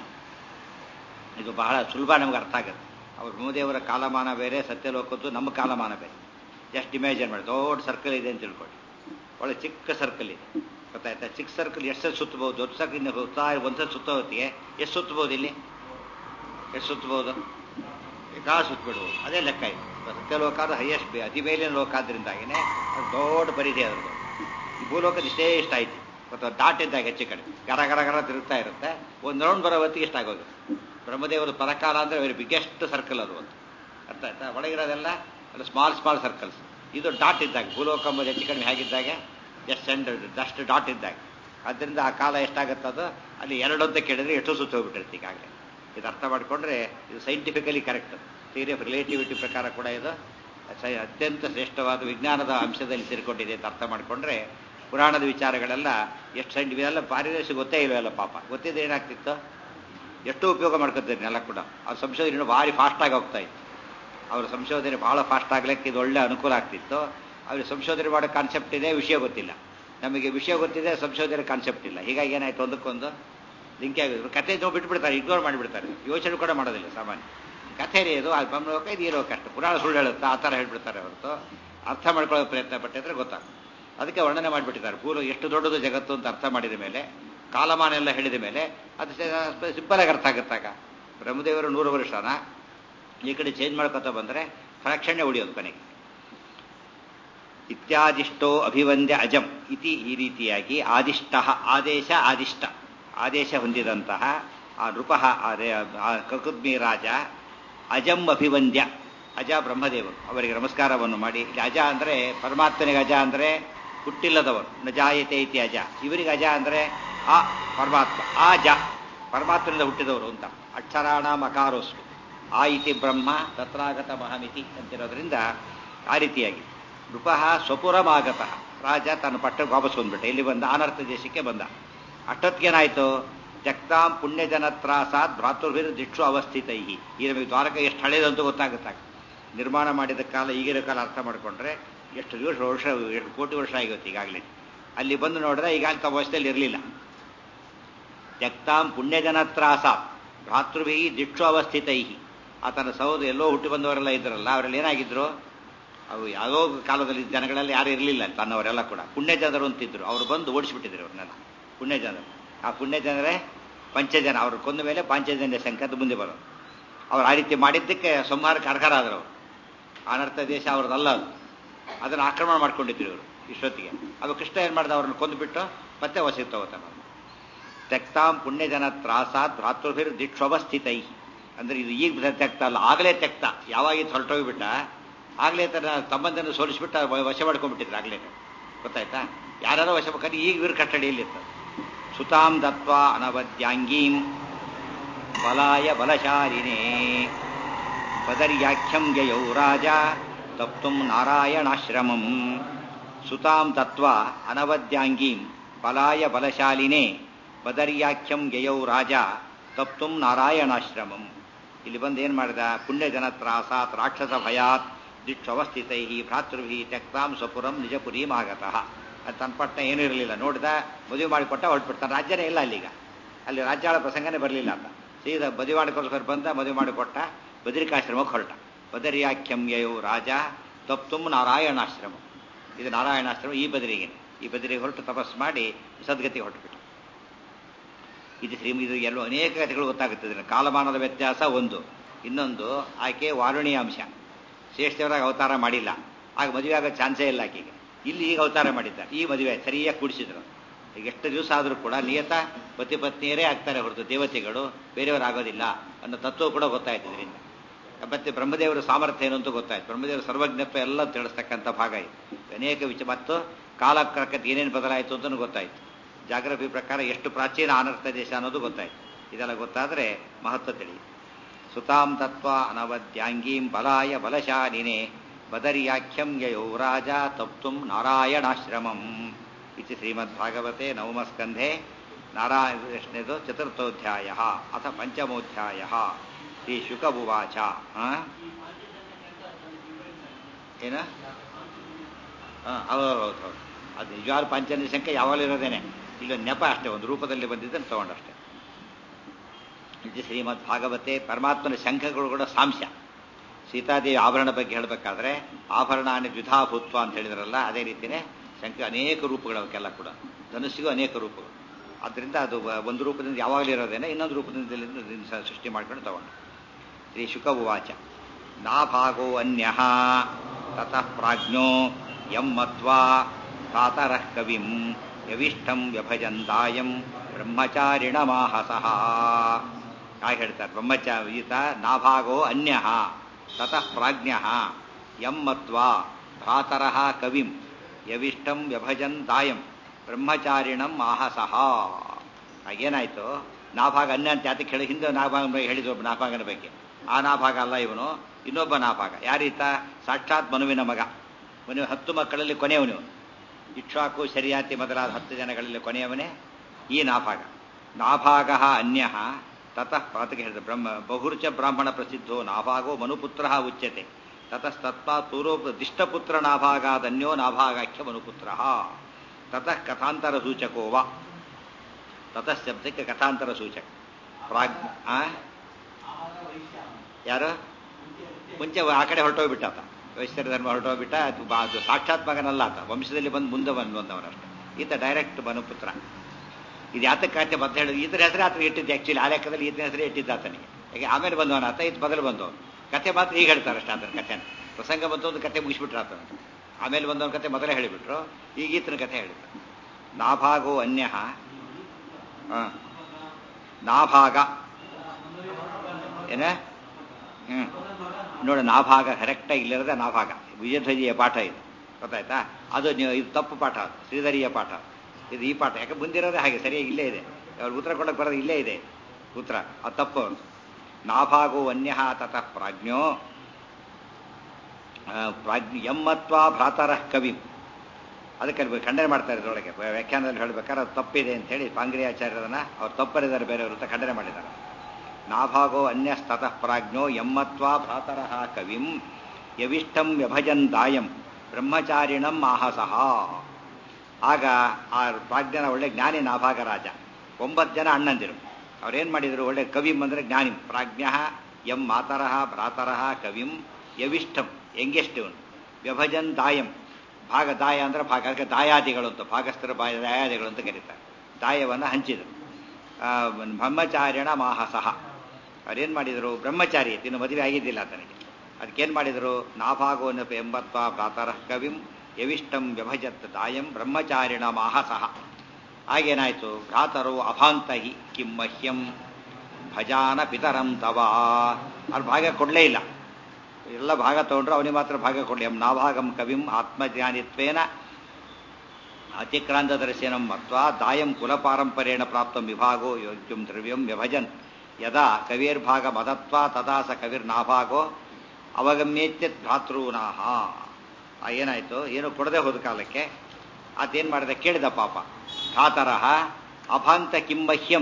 ಇದು ಬಹಳ ಸುಲಭ ನಮ್ಗೆ ಅರ್ಥ ಆಗುತ್ತೆ ಅವ್ರ ಬ್ರಹ್ಮದೇವರ ಕಾಲಮಾನ ಬೇರೆ ಸತ್ಯಲೋಕದ್ದು ನಮ್ಮ ಕಾಲಮಾನ ಬೇರೆ ಜಸ್ಟ್ ಇಮ್ಯಾಜಿನ್ ಮಾಡಿ ದೊಡ್ಡ ಸರ್ಕಲ್ ಇದೆ ಅಂತ ತಿಳ್ಕೊಳ್ಳಿ ಒಳ್ಳೆ ಚಿಕ್ಕ ಸರ್ಕಲ್ ಇದೆ ಗೊತ್ತಾಯ್ತಾ ಚಿಕ್ಕ ಸರ್ಕಲ್ ಎಷ್ಟು ಸುತ್ತಬಹುದು ದೊಡ್ಡ ಸರ್ಕಲ್ ಇನ್ನು ಸುತ್ತಾ ಒಂದ್ಸತಿ ಸುತ್ತ ಹೊತ್ತಿಗೆ ಎಷ್ಟು ಸುತ್ತಬಹುದು ಇಲ್ಲಿ ಎಷ್ಟು ಸುತ್ತಬಹುದು ಕಾ ಸುತ್ತಬಿಡ್ಬೋದು ಅದೇ ಲೆಕ್ಕ ಇದೆ ಸತ್ಯಲೋಕ ಅದು ಹೈಯೆಸ್ಟ್ ಅತಿ ಮೇಲಿನ ಲೋಕ ಆದ್ರಿಂದಾಗಿನೇ ಅದು ದೊಡ್ಡ ಪರಿಧಿ ಅದರದ್ದು ಈ ಭೂಲೋಕದ ಇಷ್ಟೇ ಇಷ್ಟ ಆಯ್ತು ಗೊತ್ತಾ ಡಾಟ್ ಇದ್ದಾಗ ಹೆಚ್ಚು ಕಡೆ ಗರ ಗರ ಗರ ತಿರುಗ್ತಾ ಇರುತ್ತೆ ಒಂದು ರೌಂಡ್ ಬರೋ ಹೊತ್ತಿಗೆ ಇಷ್ಟ ಆಗೋದು ಬ್ರಹ್ಮದೇವರ ಪರಕಾಲ ಅಂದ್ರೆ ವೆರಿ ಬಿಗ್ಗೆಸ್ಟ್ ಸರ್ಕಲ್ ಅದು ಒಂದು ಅರ್ಥ ಆಯ್ತಾ ಒಳಗಿರೋದೆಲ್ಲ ಅದು ಸ್ಮಾಲ್ ಸ್ಮಾಲ್ ಸರ್ಕಲ್ಸ್ ಇದು ಡಾಟ್ ಇದ್ದಾಗ ಭೂಲೋಕ ಎಂಬುದು ಹೆಚ್ಚು ಕಡಿಮೆ ಹೇಗಿದ್ದಾಗ ಜಸ್ಟ್ ಸೆಂಟರ್ ಜಸ್ಟ್ ಡಾಟ್ ಇದ್ದಾಗ ಅದರಿಂದ ಆ ಕಾಲ ಎಷ್ಟಾಗುತ್ತೆ ಅದು ಅಲ್ಲಿ ಎರಡು ಅಂತ ಕೇಳಿದ್ರೆ ಎಷ್ಟು ಸುತ್ತ ಹೋಗ್ಬಿಟ್ಟಿರುತ್ತೆ ಈಗಾಗಲೇ ಇದು ಅರ್ಥ ಮಾಡಿಕೊಂಡ್ರೆ ಇದು scientifically correct theory of relativity ಪ್ರಕಾರ ಕೂಡ ಇದು ಸೈ- ಅತ್ಯಂತ ಶ್ರೇಷ್ಠವಾದ ವಿಜ್ಞಾನದ ಅಂಶದಲ್ಲಿ ಸೇರಿಕೊಂಡಿದೆ ಅಂತ ಅರ್ಥ ಮಾಡಿಕೊಂಡ್ರೆ ಪುರಾಣದ ವಿಚಾರಗಳೆಲ್ಲ ಎಷ್ಟು ಸೈಂಟ್ ಇವೆಲ್ಲ ಪಾರಿದೇಶ ಗೊತ್ತೇ ಇಲ್ವಲ್ಲ ಪಾಪ ಗೊತ್ತಿದ್ರೆ ಏನಾಗ್ತಿತ್ತು ಎಷ್ಟು ಉಪಯೋಗ ಮಾಡ್ಕೊತಾರೆ ಎಲ್ಲ ಕೂಡ ಅವ್ರ ಸಂಶೋಧನೆ ಭಾರಿ ಫಾಸ್ಟಾಗಿ ಹೋಗ್ತಾ ಇತ್ತು ಅವ್ರ ಸಂಶೋಧನೆ ಬಹಳ ಫಾಸ್ಟ್ ಆಗ್ಲಿಕ್ಕೆ ಇದು ಒಳ್ಳೆ ಅನುಕೂಲ ಆಗ್ತಿತ್ತು ಅವ್ರಿಗೆ ಸಂಶೋಧನೆ ಮಾಡೋ ಕಾನ್ಸೆಪ್ಟ್ ಇದೆ ವಿಷಯ ಗೊತ್ತಿಲ್ಲ ನಮಗೆ ವಿಷಯ ಗೊತ್ತಿದೆ ಸಂಶೋಧನೆ ಕಾನ್ಸೆಪ್ಟ್ ಇಲ್ಲ ಹೀಗಾಗಿ ಏನಾಯ್ತು ಒಂದಕ್ಕೊಂದು ಲಿಂಕ್ ಆಗಿದ್ರು ಕತೆ ನಾವು ಬಿಟ್ಬಿಡ್ತಾರೆ ಇಗ್ನೋರ್ ಮಾಡಿಬಿಡ್ತಾರೆ ಯೋಚನೆ ಕೂಡ ಮಾಡೋದಿಲ್ಲ ಸಾಮಾನ್ಯ ಕಥೆ ಇದು ಅದು ಬ್ರಹ್ಮಲೋಕ ಇದು ಇರೋ ಕಷ್ಟ ಪುರಾಣ ಸುಳ್ಳು ಹೇಳುತ್ತೆ ಆ ಥರ ಹೇಳ್ಬಿಡ್ತಾರೆ ಹೊರತು ಅರ್ಥ ಮಾಡ್ಕೊಳ್ಳೋ ಪ್ರಯತ್ನ ಪಟ್ಟಿದ್ರೆ ಗೊತ್ತಾಗ್ತದೆ ಅದಕ್ಕೆ ವರ್ಣನೆ ಮಾಡಿಬಿಟ್ಟಿದ್ದಾರೆ ಪೂರ್ವ ಎಷ್ಟು ದೊಡ್ಡದು ಜಗತ್ತು ಅಂತ ಅರ್ಥ ಮಾಡಿದ ಮೇಲೆ ಕಾಲಮಾನ ಎಲ್ಲ ಹೇಳಿದ ಮೇಲೆ ಅದು ಸಿಂಪಲ್ ಆಗಿ ಅರ್ಥ ಆಗುತ್ತಾಗ ಬ್ರಹ್ಮದೇವರು ನೂರು ವರ್ಷನ ಈ ಕಡೆ ಚೇಂಜ್ ಮಾಡ್ಕೊತಾ ಬಂದರೆ ಫ್ರಾಕ್ಷಣೆ ಉಳಿಯೋದು ಕೊನೆಗೆ ಇತ್ಯಾದಿಷ್ಟೋ ಅಭಿವಂದ್ಯ ಅಜಂ ಇತಿ ಈ ರೀತಿಯಾಗಿ ಆದಿಷ್ಟ ಆದೇಶ ಆದಿಷ್ಟ ಆದೇಶ ಹೊಂದಿದಂತಹ ಆ ನೃಪ ಆ ಕಕುದ್ಮಿ ರಾಜ ಅಜಂ ಅಭಿವಂದ್ಯ ಅಜ ಬ್ರಹ್ಮದೇವರು ಅವರಿಗೆ ನಮಸ್ಕಾರವನ್ನು ಮಾಡಿ ಇಲ್ಲಿ ಅಜ ಅಂದರೆ ಪರಮಾತ್ಮನಿಗೆ ಅಜ ಅಂದರೆ ಹುಟ್ಟಿಲ್ಲದವರು ನಜಾಯತೆ ಇತಿ ಅಜ ಇವರಿಗೆ ಅಜ ಅಂದರೆ ಆ ಪರಮಾತ್ಮ ಆ ಜ ಪರಮಾತ್ಮನಿಂದ ಹುಟ್ಟಿದವರು ಅಂತ ಅಕ್ಷರಾಣ ಮಕಾರೋಸ್ಮಿ ಆ ಇತಿ ಬ್ರಹ್ಮ ತತ್ರಾಗತ ಮಹಮಿತಿ ಅಂತಿರೋದ್ರಿಂದ ಆ ರೀತಿಯಾಗಿ ನೃಪಃ ಸ್ವಪುರಮಾಗತಃ ರಾಜ ತನ್ನ ಪಟ್ಟಕ್ಕೆ ವಾಪಸ್ ಬಂದ್ಬಿಟ್ಟ ಇಲ್ಲಿ ಬಂದ ಅನರ್ಥ ದೇಶಕ್ಕೆ ಬಂದ ಅಷ್ಟೊತ್ತಿಗೇನಾಯ್ತು ಜಕ್ತಾಂ ಪುಣ್ಯಜನತ್ರಾಸಾತ್ ಭ್ರಾತೃಭಿರ್ ದಿಕ್ಷು ಅವಸ್ಥಿತೈ ಈ ನಮಗೆ ದ್ವಾರಕ ಎಷ್ಟು ಹಳೇದಂತೂ ಗೊತ್ತಾಗುತ್ತಾಗ ನಿರ್ಮಾಣ ಮಾಡಿದ ಕಾಲ ಈಗಿನ ಕಾಲ ಅರ್ಥ ಮಾಡಿಕೊಂಡ್ರೆ ಎಷ್ಟು ದಿವಸ ವರ್ಷ ಎಷ್ಟು ಕೋಟಿ ವರ್ಷ ಆಗಿರುತ್ತೆ ಈಗಾಗಲೇ ಅಲ್ಲಿ ಬಂದು ನೋಡಿದ್ರೆ ಈಗಾಗಲೇ ತಮ್ಮ ವಯಸ್ಸಲ್ಲಿ ಇರಲಿಲ್ಲ ಜಕ್ತಾಂ ಪುಣ್ಯಜನತ್ರಾಸಾತ್ ಭ್ರಾತೃಭಿ ದಿಕ್ಷು ಅವಸ್ಥಿತೈ ಆತನ ಸಹೋದರ ಎಲ್ಲೋ ಹುಟ್ಟಿ ಬಂದವರೆಲ್ಲ ಇದ್ರಲ್ಲ ಅವರೆಲ್ಲ ಏನಾಗಿದ್ರು ಅವು ಯಾವುದೋ ಕಾಲದಲ್ಲಿ ಜನಗಳಲ್ಲಿ ಯಾರು ಇರಲಿಲ್ಲ ತನ್ನವರೆಲ್ಲ ಕೂಡ ಪುಣ್ಯಜನರು ಅಂತಿದ್ರು ಅವರು ಬಂದು ಓಡಿಸ್ಬಿಟ್ಟಿದ್ರು ಅವ್ರನ್ನೆಲ್ಲ ಪುಣ್ಯಜನರು ಆ ಪುಣ್ಯಜನರೇ ಪಂಚಜನ ಅವರು ಕೊಂದ ಮೇಲೆ ಪಂಚಜನ್ಯ ಸಂಖ್ಯೆ ಮುಂದೆ ಬರೋದು ಅವ್ರು ಆ ರೀತಿ ಮಾಡಿದ್ದಕ್ಕೆ ಸಂಹಾರಕ್ಕೆ ಅರ್ಹರಾದರು ಅವರು ಅನರ್ಥ ದೇಶ ಅವ್ರದ್ದಲ್ಲ ಅದು ಅದನ್ನು ಆಕ್ರಮಣ ಮಾಡ್ಕೊಂಡಿದ್ರು ಇವರು ಇಷ್ಟೊತ್ತಿಗೆ ಅದು ಕೃಷ್ಣ ಏನು ಮಾಡ್ದ ಅವ್ರನ್ನ ಕೊಂದುಬಿಟ್ಟು ಮತ್ತೆ ವಸಿಗೆ ತಗೋತಾನ ತೆಕ್ತಾಂ ಪುಣ್ಯಜನ ತ್ರಾಸಾತ್ ಭ್ರಾತೃಭಿರ್ ದಿಕ್ಷವಸ್ಥಿತೈ ಅಂದ್ರೆ ಇದು ಈಗ ತೆಕ್ತ ಅಲ್ಲ ಆಗಲೇ ತೆಕ್ತ ಯಾವಾಗ ಇದು ಹೊರಟೋಗ್ಬಿಟ್ಟ ಆಗ್ಲೇ ತನ್ನ ಸಂಬಂಧನ ಸೋಲಿಸ್ಬಿಟ್ಟು ವ- ವಶ ಮಾಡ್ಕೊಂಡ್ಬಿಟ್ಟಿದ್ರು ಆಗ್ಲೇ ಗೊತ್ತಾಯ್ತಾ ಯಾರ್ಯಾರೋ ವಶ ಮಾಡ್ಕೊಂಡು ಈಗ ಇವ್ರ ಕಟ್ಟಡಿಯಲ್ಲಿತ್ತು ಸುತಾಂ ದತ್ವಾ ಅನವದ್ಯಾಂಗೀಂ ಬಲಾಯ ಬಲಶಾಲಿನೇ ಪದರ್ಯಾಖ್ಯಂ ಯಯೌ ರಾಜ ತಪ್ತುಂ ನಾರಾಯಣಾಶ್ರಮಂ ತಥಾ ತ್ಯಕ್ತಾಂ ಪುಣ್ಯಜನತ್ರಾಸಾತ್ ಭ್ರಾತೃಭಿರ್ ದಿಕ್ಷು ಅವಸ್ಥಿತೈ ಇತ್ಯಾದಿಷ್ಟ ಅಭಿವಂದ್ಯ ಅಜಂ ಇತಿ ಈ ರೀತಿಯಾಗಿ ಆದಿಷ್ಟ ಆದೇಶ ಆದಿಷ್ಟ ಸುತಾಂ ತತ್ವ ಅನವದ್ಯಾಂಗೀಂ ಬಲಾಯ ಬಲಶಾಲಿನೇ ಬದರ್ಯಾಖ್ಯಂ ಯಯೌ ರಾಜ ತಪ್ತುಂ ನಾರಾಯಣಾಶ್ರಮಂ ಇಲ್ಲಿ ಬಂದು ಏನ್ ಮಾಡಿದ ಪುಣ್ಯ ಜನ ತ್ರಾಸಾತ್ ರಾಕ್ಷಸ ಭಯಾತ್ ದಿಕ್ಷವಸ್ಥಿತೈ ಭ್ರಾತೃಭಿ ತ್ಯಕ್ತಾಂ ಸ್ವಪುರಂ ನಿಜಪುರೀಮಾಗತಃ ಅದು ತನ್ನ ಪಟ್ಟಣ ಏನೂ ಇರಲಿಲ್ಲ ನೋಡಿದ ಮದುವೆ ಮಾಡಿಕೊಟ್ಟ ಹೊರಟ್ಬಿಡ್ತಾನೆ ರಾಜ್ಯನೇ ಇಲ್ಲ ಅಲ್ಲೀಗ ಅಲ್ಲಿ ರಾಜ್ಯಾಳ ಪ್ರಸಂಗನೇ ಬರಲಿಲ್ಲ ಅಂತ ಸೀದಾ ಮದುವೆ ಮಾಡಿಕೊಳ್ಸ್ಕರ್ ಬಂದ ಮದುವೆ ಮಾಡಿಕೊಟ್ಟ ಬದರಿಕಾಶ್ರಮಕ್ಕೆ ಹೊರಟ ಬದರಿಯಾಖ್ಯಂ ಯಯೋ ರಾಜ ತಪ್ತುಂ ನಾರಾಯಣಾಶ್ರಮ ಇದು ನಾರಾಯಣಾಶ್ರಮ ಈ ಬದರಿಗೆ ಈ ಬದರಿಗೆ ಹೊರಟು ತಪಸ್ ಮಾಡಿ ಸದ್ಗತಿ ಹೊರಟುಬಿಟ್ಟು ಇದು ಶ್ರೀ ಇದು ಎಲ್ಲೋ ಅನೇಕ ಕಥೆಗಳು ಗೊತ್ತಾಗುತ್ತದೆ ಕಾಲಮಾನದ ವ್ಯತ್ಯಾಸ ಒಂದು ಇನ್ನೊಂದು ಆಕೆ ವಾರುಣಿಯ ಅಂಶ ಶ್ರೇಷ್ಠವರಾಗಿ ಅವತಾರ ಮಾಡಿಲ್ಲ ಆಗ ಮದುವೆ ಆಗೋ ಚಾನ್ಸೇ ಇಲ್ಲ ಆಕೆಗೆ ಇಲ್ಲಿ ಈಗ ಅವತಾರ ಮಾಡಿದ್ದಾರೆ ಈ ಮದುವೆ ಸರಿಯಾಗಿ ಕೂಡಿಸಿದ್ರು ಈಗ ಎಷ್ಟು ದಿವಸ ಆದರೂ ಕೂಡ ನಿಯತ ಪತಿ ಪತ್ನಿಯರೇ ಆಗ್ತಾರೆ ಹೊರತು ದೇವತೆಗಳು ಬೇರೆಯವರು ಆಗೋದಿಲ್ಲ ಅನ್ನೋ ತತ್ವ ಕೂಡ ಗೊತ್ತಾಯ್ತು ಇದರಿಂದ ಮತ್ತೆ ಬ್ರಹ್ಮದೇವರ ಸಾಮರ್ಥ್ಯ ಏನು ಅಂತ ಗೊತ್ತಾಯ್ತು ಬ್ರಹ್ಮದೇವರ ಸರ್ವಜ್ಞತ್ವ ಎಲ್ಲ ತಿಳಿಸ್ತಕ್ಕಂಥ ಭಾಗ ಇದು ಅನೇಕ ವಿಚ ಮತ್ತು ಕಾಲಕ್ರಕತೆ ಏನೇನು ಬದಲಾಯಿತು ಅಂತಲೂ ಗೊತ್ತಾಯ್ತು ಜಾಗ್ರಫಿ ಪ್ರಕಾರ ಎಷ್ಟು ಪ್ರಾಚೀನ ಅನರ್ಥ ದೇಶ ಅನ್ನೋದು ಗೊತ್ತಾಯ್ತು ಇದೆಲ್ಲ ಗೊತ್ತಾದರೆ ಮಹತ್ವ ತಿಳಿಯಿತು ಸುತಾಂ ತತ್ವ ಅನವದ್ಯಾಂಗೀಂ ಬಲಾಯ ಬಲಶಾಲಿನೇ ಬದರ್ಯಾಖ್ಯಂ ಯಯೋ ರಾಜ ತಪ್ತುಂ ನಾರಾಯಣಾಶ್ರಮಂ ಇತಿ ಶ್ರೀಮದ್ಭಾಗವತೆ ನವಮಸ್ಕಂಧೆ ನಾರಾಯಣದು ಚತುರ್ಥೋಧ್ಯಾಯ ಅಥ ಪಂಚಮೋಧ್ಯಾಯ ಶ್ರೀ ಶುಕಬುವಾಚ ಏನ ಹೌದು ಹೌದು ಹೌದು ಅದು ನಿಜವಾದ ಪಂಚನ ಸಂಖ್ಯೆ ಯಾವಾಗಲೂ ಇರೋದೇನೆ ಇಲ್ಲೊಂದು ನೆಪ ಅಷ್ಟೇ ಒಂದು ರೂಪದಲ್ಲಿ ಬಂದಿದ್ದನ್ನು ತಗೊಂಡಷ್ಟೇ ಇದು ಶ್ರೀಮದ್ ಭಾಗವತೆ ಪರಮಾತ್ಮನ ಶಂಖಗಳು ಕೂಡ ಸಾಂಶ ಸೀತಾದೇವಿ ಆಭರಣ ಬಗ್ಗೆ ಹೇಳಬೇಕಾದ್ರೆ ಆಭರಣ ದ್ವಿಧಾಭೂತ್ವ ಅಂತ ಹೇಳಿದ್ರಲ್ಲ ಅದೇ ರೀತಿಯೇ ಶಂಖ ಅನೇಕ ರೂಪಗಳು ಅವಕ್ಕೆಲ್ಲ ಕೂಡ ಧನುಸ್ಸಿಗೂ ಅನೇಕ ರೂಪಗಳು ಆದ್ದರಿಂದ ಅದು ಒಂದು ರೂಪದಿಂದ ಯಾವಾಗಲೂ ಇರೋದೇನೆ ಇನ್ನೊಂದು ರೂಪದಿಂದ ಸೃಷ್ಟಿ ಮಾಡ್ಕೊಂಡು ತಗೊಂಡು ಶ್ರೀ ಶುಕವಾಚ ನಾಭಾಗೋ ಅನ್ಯ ತತಃ ಪ್ರಾಜ್ಞೋ ಯಂ ಮತ್ವಾ ಕಾತರಃ ಕವಿಂ ಯವಿಷ್ಠಂ ವ್ಯಭಜಂತಾಯಂ ಬ್ರಹ್ಮಚಾರಿಣಮಾಹಸಃ ಹಾಗೆ ಹೇಳ್ತಾರೆ ಬ್ರಹ್ಮಚಾರಿ ಈತ ನಾಭಾಗೋ ಅನ್ಯ ತತಃ ಪ್ರಾಜ್ಞ ಯಂ ಮತ್ವಾ ಭ್ರಾತರಃ ಕವಿಂ ಯವಿಷ್ಟಂ ವ್ಯಭಜಂತಾಯಂ ಬ್ರಹ್ಮಚಾರಿಣಂ ಆಹಸಃ ಹಾಗೇನಾಯ್ತು ನಾಭಾಗ ಅನ್ಯ ಅಂತ ಯಾತಕ್ಕೆ ಹೇಳಿ ಹಿಂದೆ ನಾಭಾಗ ಹೇಳಿದ್ರು ಒಬ್ಬ ನಾಭಾಗನ ಬಗ್ಗೆ ಆ ನಾಭಾಗ ಅಲ್ಲ ಇವನು ಇನ್ನೊಬ್ಬ ನಾಭಾಗ ಯಾರೀತ ಸಾಕ್ಷಾತ್ ಮನುವಿನ ಮಗ ಮನು ಹತ್ತು ಮಕ್ಕಳಲ್ಲಿ ಕೊನೆಯವನು ಇಕ್ಷ್ವಾಕು ಶರಿಯಾತಿ ಮೊದಲಾದ ಹತ್ತು ಜನಗಳಲ್ಲಿ ಕೊನೆಯವನೇ ಈ ನಾಭಾಗ ನಾಭಾಗ ಅನ್ಯ ತತಃ ಪ್ರಾತಕ್ಕೆ ಹೇಳಿದ ಬ್ರಹ್ಮ ಬಹುರ್ಚ ಬ್ರಾಹ್ಮಣ ಪ್ರಸಿದ್ಧೋ ನಾಭಾಗೋ ಮನುಪುತ್ರ ಉಚ್ಯತೆ ತತಸ್ತತ್ವಾ ಪೂರ್ವ ದಿಷ್ಟಪುತ್ರ ನಾಭಾಗಾದನ್ಯೋ ನಾಭಾಗಾಖ್ಯ ಮನುಪುತ್ರ ತತಃ ಕಥಾಂತರ ಸೂಚಕೋ ವಾ ತತಃ ಶಬ್ದಕ್ಕೆ ಕಥಾಂತರ ಸೂಚಕ ಪ್ರಾಗ್ ಯಾರು ಮುಂಚೆ ಆ ಕಡೆ ಹೊರಟೋಗ್ಬಿಟ್ಟ ಆತ ವೈಶ್ವರ ಧರ್ಮ ಹೊರಟೋಗ್ಬಿಟ್ಟ ಅದು ಸಾಕ್ಷಾತ್ ಮಗನಲ್ಲ ಆತ ವಂಶದಲ್ಲಿ ಬಂದು ಮುಂದೆ ಬಂದು ಬಂದವನಷ್ಟೇ ಈತ ಡೈರೆಕ್ಟ್ ಮನುಪುತ್ರ ಇದು ಯಾತಕ್ಕಾತೆ ಮತ್ತೆ ಹೇಳಿ ಈತರ ಹೆಸರೇ ಆತನಿಗೆ ಇಟ್ಟಿದ್ದು ಆಕ್ಚುಲಿ ಆ ಲೆಕ್ಕದಲ್ಲಿ ಈತನ ಹೆಸರೇ ಇಟ್ಟಿದ್ದ ಆತನಿಗೆ ಈಗ ಆಮೇಲೆ ಬಂದವನ ಆತ ಇದು ಮೊದಲು ಬಂದವನು ಕತೆ ಮಾತ್ರ ಈಗ ಹೇಳ್ತಾರೆ ಅಷ್ಟೇ ಆತನ ಕಥೆನ ಪ್ರಸಂಗ ಬಂತು ಒಂದು ಕತೆ ಮುಗಿಸ್ಬಿಟ್ರು ಆತನ ಆಮೇಲೆ ಬಂದವನ ಕತೆ ಮೊದಲೇ ಹೇಳಿಬಿಟ್ರು ಈಗ ಈತನ ಕಥೆ ಹೇಳಿದ್ರು ನಾಭಾಗೋ ಅನ್ಯ ನಾಭಾಗ ಏನ ಹ್ಮ್ ನೋಡಿ ನಾಭಾಗ ಕರೆಕ್ಟಾಗಿ ಇಲ್ಲಿರೋದೇ ನಾಭಾಗ ವಿಜಯಧ್ವಜಿಯ ಪಾಠ ಇದು ಗೊತ್ತಾಯ್ತಾ ಅದು ನೀವು ಇದು ತಪ್ಪು ಪಾಠ ಅದು ಶ್ರೀಧರಿಯ ಪಾಠ ಇದು ಈ ಪಾಠ ಯಾಕೆ ಬಂದಿರೋದೇ ಹಾಗೆ ಸರಿಯಾಗಿ ಇಲ್ಲೇ ಇದೆ ಅವ್ರು ಉತ್ತರ ಕೊಡಕ್ಕೆ ಬರೋದು ಇಲ್ಲೇ ಇದೆ ಉತ್ತರ ಅದು ತಪ್ಪು ನಾಭಾಗೋ ಅನ್ಯ ತತಃ ಪ್ರಾಜ್ಞೋ ಪ್ರಾಜ್ಞ ಎಮ್ಮತ್ವ ಭ್ರಾತರ ಕವಿ ಅದಕ್ಕೆ ಖಂಡನೆ ಮಾಡ್ತಾರೆ ಇದ್ರೊಳಗೆ ವ್ಯಾಖ್ಯಾನದಲ್ಲಿ ಹೇಳ್ಬೇಕಾದ್ರೆ ಅದು ತಪ್ಪಿದೆ ಅಂತ ಹೇಳಿ ಪಾಂಗ್ರಿ ಆಚಾರ್ಯರನ್ನ ಅವ್ರು ತಪ್ಪರಿದ್ದಾರೆ ಬೇರೆಯವರು ಅಂತ ಖಂಡನೆ ಮಾಡಿದ್ದಾರೆ ನಾಭಾಗೋ ಅನ್ಯಸ್ತತಃ ಪ್ರಾಜ್ಞೋ ಎಮ್ಮತ್ವ ಭ್ರಾತರ ಕವಿಂ ಯವಿಷ್ಟಂ ವ್ಯಭಜನ್ ದಾಯಂ ಬ್ರಹ್ಮಚಾರಿಣಂ ಆಹಸಃ ಆಗ ಆ ಪ್ರಾಜ್ಞನ ಒಳ್ಳೆ ಜ್ಞಾನಿ ನಾಭಾಗ ರಾಜ ಒಂಬತ್ತು ಜನ ಅಣ್ಣಂದಿರು ಅವ್ರೇನ್ ಮಾಡಿದ್ರು ಒಳ್ಳೆ ಕವಿಂ ಅಂದ್ರೆ ಜ್ಞಾನಿ ಪ್ರಾಜ್ಞ ಎಂ ಮಾತರಃ ಭ್ರಾತರಃ ಕವಿಂ ಯವಿಷ್ಠಂ ಎಂಗೆಸ್ಟ್ ಇವನು ವ್ಯಭಜನ್ ದಾಯಂ ಭಾಗ ದಾಯ ಅಂದ್ರೆ ಭಾಗ ಅದಕ್ಕೆ ದಾಯಾದಿಗಳು ಅಂತ ಭಾಗಸ್ಥರ ಬಾಯ ದಾಯಾದಿಗಳು ಅಂತ ಕರೀತಾರೆ ದಾಯವನ್ನು ಹಂಚಿದರು ಬ್ರಹ್ಮಚಾರ್ಯಣ ಮಾಹಸಃ ಅವ್ರೇನ್ ಮಾಡಿದರು ಬ್ರಹ್ಮಚಾರಿ ಇನ್ನು ಮದುವೆ ಆಗಿದ್ದಿಲ್ಲ ಆತನಿಗೆ ಅದಕ್ಕೇನ್ ಮಾಡಿದರು ನಾಭಾಗೋನ ಎಂಬತ್ವ ಭ್ರಾತರ ಕವಿಂ ಯವಿಷ್ಟಂ ವ್ಯಭಜತ್ ದಾಯಂ ಬ್ರಹ್ಮಚಾರಿಣ ಮಾಹಸಃ ಆಗೇನಾಯ್ತು ಭ್ರಾತರು ಅಭಾಂತಹಿ ಕಿಂ ಮಹ್ಯಂ ಭಜಾನ ಪಿತರಂ ತವ ಅವ್ರು ಭಾಗ ಕೊಡಲೇ ಇಲ್ಲ ಎಲ್ಲ ಭಾಗ ತಗೊಂಡ್ರು ಅವನಿಗೆ ಮಾತ್ರ ಭಾಗ ಕೊಡಲಿ ಎಂ ನಾಭಾಗಂ ಕವಿಂ ಆತ್ಮಜ್ಞಾನಿತ್ವೇನ ಅತಿಕ್ರಾಂತ ದರ್ಶನಂ ಮತ್ವಾ ದಾಯಂ ಕುಲಪಾರಂಪರ್ಯೇಣ ಪ್ರಾಪ್ತ ವಿಭಾಗೋ ಯೋಗ್ಯಂ ದ್ರವ್ಯಂ ವ್ಯಭಜನ್ ಯದಾ ಕವಿರ್ಭಾಗ ಮದತ್ವಾ ತದಾ ಸ ಕವಿರ್ನಾಭಾಗೋ ಅವಗಮ್ಯೇತ್ಯ ಭ್ರಾತೃನಾಹ ಆ ಏನಾಯ್ತು ಏನು ಕೊಡದೆ ಹೋದ ಕಾಲಕ್ಕೆ ಅದೇನ್ ಮಾಡಿದೆ ಕೇಳಿದ ಪಾಪ ಭ್ರಾತರಹ ಅಭಾಂತ ಕಿಂಬಹ್ಯಂ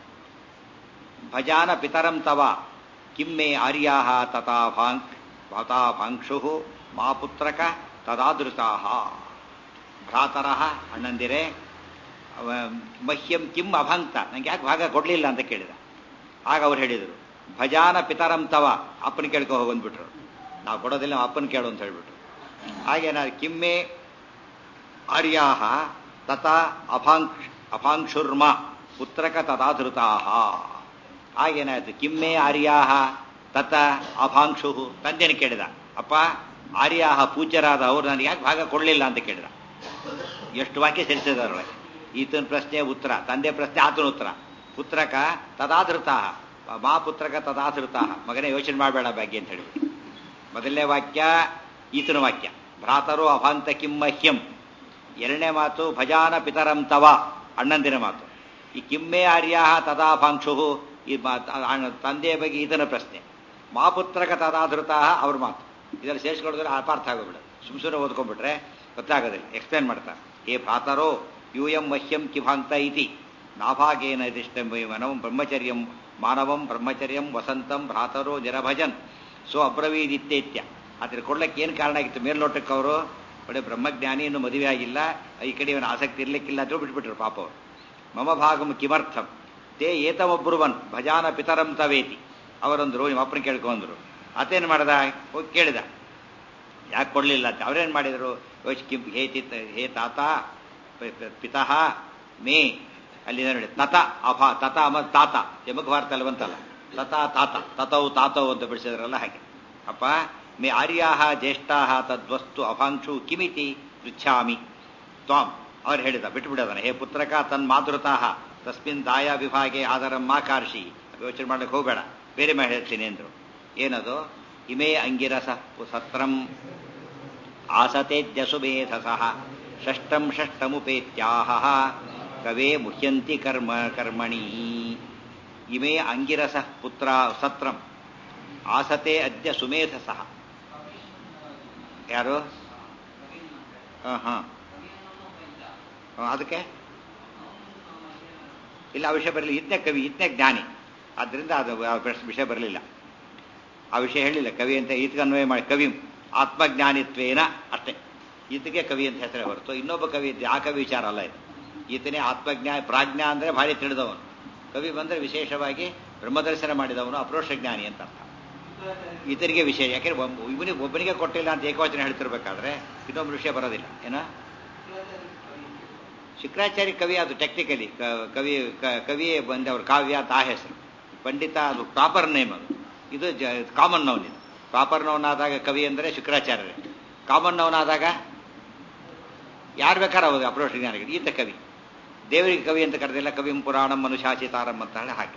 ಭಜಾನ ಪಿತರಂ ತವ ಕಿಮ್ಮೆ ಆರ್ಯಾಹ ತಥಾಭಾಂಕ್ ತಥಾಭಾಂಕ್ಷು ಮಾ ಪುತ್ರಕ ತದಾದೃತಾಹ ಭ್ರಾತರಹ ಅಣ್ಣಂದಿರೆ ಅವ ಮಹ್ಯಂ ಕಿಂ ಅಭಾಂಕ್ತ ನಂಗೆ ಯಾಕೆ ಭಾಗ ಕೊಡಲಿಲ್ಲ ಅಂತ ಕೇಳಿದ ಆಗ ಅವ್ರು ಹೇಳಿದರು ಭಜಾನ ಪಿತರಂ ತವ ಅಪ್ಪನ ಕೇಳ್ಕೊ ಹೋಗಂದ್ಬಿಟ್ರು ನಾವು ಕೊಡೋದಿಲ್ಲ ಅಪ್ಪನ ಕೇಳು ಅಂತ ಹೇಳ್ಬಿಟ್ರು ಹಾಗೇನಾದ್ರು ಕಿಮ್ಮೆ ಆರ್ಯಾಹ ತಥಾ ಅಭಾಂಕ್ಷ ಅಭಾಂಕ್ಷುರ್ಮ ಪುತ್ರಕ ತದಾಧೃತಾಹ ಹಾಗೇನಾಯ್ತು ಕಿಮ್ಮೆ ಆರ್ಯಾಹ ತತ ಅಭಾಂಕ್ಷು ತಂದೆನ ಕೇಳಿದ ಅಪ್ಪ ಆರ್ಯಾಹ ಪೂಜ್ಯರಾದ ಅವರು ನನಗೆ ಯಾಕೆ ಭಾಗ ಕೊಡಲಿಲ್ಲ ಅಂತ ಕೇಳಿದ ಎಷ್ಟು ವಾಕ್ಯ ಸೇರಿಸಿದವರೊಳಗೆ ಈತನ ಪ್ರಶ್ನೆ ಉತ್ತರ ತಂದೆ ಪ್ರಶ್ನೆ ಆತನ ಉತ್ತರ ಪುತ್ರಕ ತದಾಧೃತ ಮಾ ಪುತ್ರಕ ತದಾಧೃತ ಮಗನೇ ಯೋಚನೆ ಮಾಡಬೇಡ ಬಗ್ಗೆ ಅಂತ ಹೇಳಿಬಿಟ್ಟು ಮೊದಲನೇ ವಾಕ್ಯ ಈತನ ವಾಕ್ಯ ಭ್ರಾತರು ಅಭಾಂತ ಕಿಮ್ಮಹ್ಯಂ ಎರಡನೇ ಮಾತು ಭಜಾನ ಪಿತರಂ ತವ ಅಣ್ಣಂದಿನ ಮಾತು ಈ ಕಿಮ್ಮೆ ಆರ್ಯಾಹ ತದಾಭಾಂಕ್ಷು ಈ ತಂದೆಯ ಬಗ್ಗೆ ಈತನ ಪ್ರಶ್ನೆ ಮಾಪುತ್ರಕ ತದಾಧೃತ ಅವ್ರ ಮಾತು ಇದರಲ್ಲಿ ಸೇರಿಸ್ಕೊಳ್ಳೋದ್ರೆ ಅಪಾರ್ಥ ಆಗೋಗ್ಬಿಡ ಸುಮ್ ಸುಮ್ಮನೆ ಓದ್ಕೊಂಡ್ಬಿಟ್ರೆ ಗೊತ್ತಾಗೋದಿಲ್ಲ ಎಕ್ಸ್ಪ್ಲೇನ್ ಮಾಡ್ತಾರೆ ಹೇ ಭ್ರಾತರೋ ಯೂಯಂ ಮಹ್ಯಂ ಕಿಭಾಂತ ಇತಿ ನಾಭಾಗೇನ ಇದಿಷ್ಟಂ ವನವಂ ಬ್ರಹ್ಮಚರ್ಯಂ ಮಾನವಂ ಬ್ರಹ್ಮಚರ್ಯಂ ವಸಂತಂ ಭ್ರಾತರೋ ನಿರಭಜನ್ ಸೊ ಅಬ್ರವೀದಿತ್ಯೇತ್ಯ ಅದ್ರ ಕೊಡ್ಲಿಕ್ಕೆ ಏನು ಕಾರಣ ಆಗಿತ್ತು ಮೇಲ್ನೋಟಕ್ಕೆ ಅವರು ಒಳ್ಳೆ ಬ್ರಹ್ಮಜ್ಞಾನಿ ಇನ್ನು ಮದುವೆ ಆಗಿಲ್ಲ ಈ ಕಡೆ ಇವನ ಆಸಕ್ತಿ ಇರ್ಲಿಕ್ಕಿಲ್ಲ ಅಂತ ಬಿಟ್ಬಿಟ್ರು ಪಾಪ ಅವರು ಮಮ ಭಾಗಂ ಕಿಮರ್ಥಂ ತೇ ಏತಮೊಬ್ರುವನ್ ಭಜಾನ ಪಿತರಂ ತವೇತಿ ಅವರಂದ್ರು ನಿಮ್ಮ ಅಪ್ಪನ ಕೇಳ್ಕೊಂಡ್ರು ಅತೇನು ಮಾಡ್ದ ಹೋಗಿ ಕೇಳಿದ ಯಾಕೆ ಕೊಡಲಿಲ್ಲ ಅಂತ ಅವ್ರೇನು ಮಾಡಿದರು ಯೋಚ್ ಕಿಂ ಹೇ ತಿತ್ ಹೇ ತಾತ ಪಿತಃ ಮೇ ಅಲ್ಲಿ ನೋಡಿ ತತ ಅಭ ತತ ಅಮ ತಾತ ಯಮಕ ಭಾರತಲ್ಲಿ ಬಂತಲ್ಲ ತತ ತಾತ ತತವು ತಾತವು ಅಂತ ಬಿಡಿಸಿದ್ರಲ್ಲ ಹಾಗೆ ಅಪ್ಪ ಮೇ ಆರ್ಯಾಹ ಜ್ಯೇಷ್ಠಾಹ ತದ್ವಸ್ತು ಅಭಾಂಕ್ಷು ಕಿಮಿತಿ ಪೃಚ್ಛಾಮಿ ತ್ವಾಂ ಅವ್ರು ಹೇಳಿದ ಬಿಟ್ಟುಬಿಡೋದನ್ನ ಹೇ ಪುತ್ರಕ ತನ್ ಮಾತೃತಾಹ ತಸ್ಮಿನ್ ದಾಯ ವಿಭಾಗೆ ಆದರಂ ಮಾ ಕಾರ್ಷಿ ಯೋಚನೆ ಮಾಡಕ್ಕೆ ಹೋಗಬೇಡ ಬೇರೆ ಮಾಡಿ ಹೇಳ್ತೀನಿ ಅಂದ್ರು ಏನದು ಇಮೇ ಅಂಗಿರಸ ಸತ್ರಂ ಆಸತೇದ್ಯಸುಮೇಧಸಃ ಷಷ್ಟಂ ಷಷ್ಟಮುಪೇತ್ಯಾಹ ಕವೇ ಮುಹ್ಯಂತಿ ಕರ್ಮ ಕರ್ಮಣಿ ಇಮೇ ಅಂಗಿರಸ ಪುತ್ರ ಸತ್ರಂ ಆಸತೆ ಅದ್ಯ ಸುಮೇಧಸಃ ಯಾರು ಹಾಂ ಹಾಂ ಅದಕ್ಕೆ ಇಲ್ಲ ಆ ವಿಷಯ ಬರಲಿಲ್ಲ ಇದ್ನೇ ಕವಿ ಇದ್ನೇ ಜ್ಞಾನಿ ಆದ್ದರಿಂದ ಅದು ವಿಷಯ ಬರಲಿಲ್ಲ ಆ ವಿಷಯ ಹೇಳಿಲ್ಲ ಕವಿ ಅಂತ ಈತಗೆ ಅನ್ವಯ ಮಾಡಿ ಕವಿ ಆತ್ಮಜ್ಞಾನಿತ್ವೇನ ಅಷ್ಟೇ ಈತಗೆ ಕವಿ ಅಂತ ಹೆಸರೇ ಹೊರತು ಇನ್ನೊಬ್ಬ ಕವಿ ಇದ್ದೆ ಆ ಕವಿ ವಿಚಾರ ಅಲ್ಲ ಇದು ಈತನೇ ಆತ್ಮಜ್ಞಾ ಪ್ರಾಜ್ಞಾ ಅಂದರೆ ಭಾರಿ ತಿಳಿದವನು ಕವಿ ಬಂದರೆ ವಿಶೇಷವಾಗಿ ಬ್ರಹ್ಮದರ್ಶನ ಮಾಡಿದವನು ಅಪ್ರೋಷ ಜ್ಞಾನಿ ಅಂತ ಅರ್ಥ ಈತನಿಗೆ ವಿಷಯ ಯಾಕೆಂದ್ರೆ ಇವನಿಗೆ ಒಬ್ಬನಿಗೆ ಕೊಟ್ಟಿಲ್ಲ ಅಂತ ಏಕವಚನ ಹೇಳ್ತಿರ್ಬೇಕಾದ್ರೆ ಇನ್ನೊಬ್ಬ ವಿಷಯ ಬರೋದಿಲ್ಲ ಏನ ಶುಕ್ರಾಚಾರ್ಯ ಕವಿ ಅದು ಟೆಕ್ನಿಕಲಿ ಕವಿ ಕವಿಯೇ ಬಂದವ್ರ ಕಾವ್ಯ ಅಂತ ಆ ಹೆಸರು ಪಂಡಿತ ಅದು ಪ್ರಾಪರ್ ನೇಮ್ ಅದು ಇದು ಕಾಮನ್ ನೌನ್ ಇದು ಪ್ರಾಪರ್ ನೌನ್ ಆದಾಗ ಕವಿ ಅಂದರೆ ಶುಕ್ರಾಚಾರ್ಯರೇ ಕಾಮನ್ ನೌನ್ ಆದಾಗ ಯಾರು ಬೇಕಾದ್ರೆ ಹೌದು ಅಪ್ರೋಷ್ ಜ್ಞಾನಿಗಳು ಈತ ಕವಿ ದೇವರಿಗೆ ಕವಿ ಅಂತ ಕರೆದಿಲ್ಲ ಕವಿಂ ಪುರಾಣಂ ಮನುಶಾಸಿತಾರಂ ಅಂತ ಹೇಳಿ ಹಾಗೆ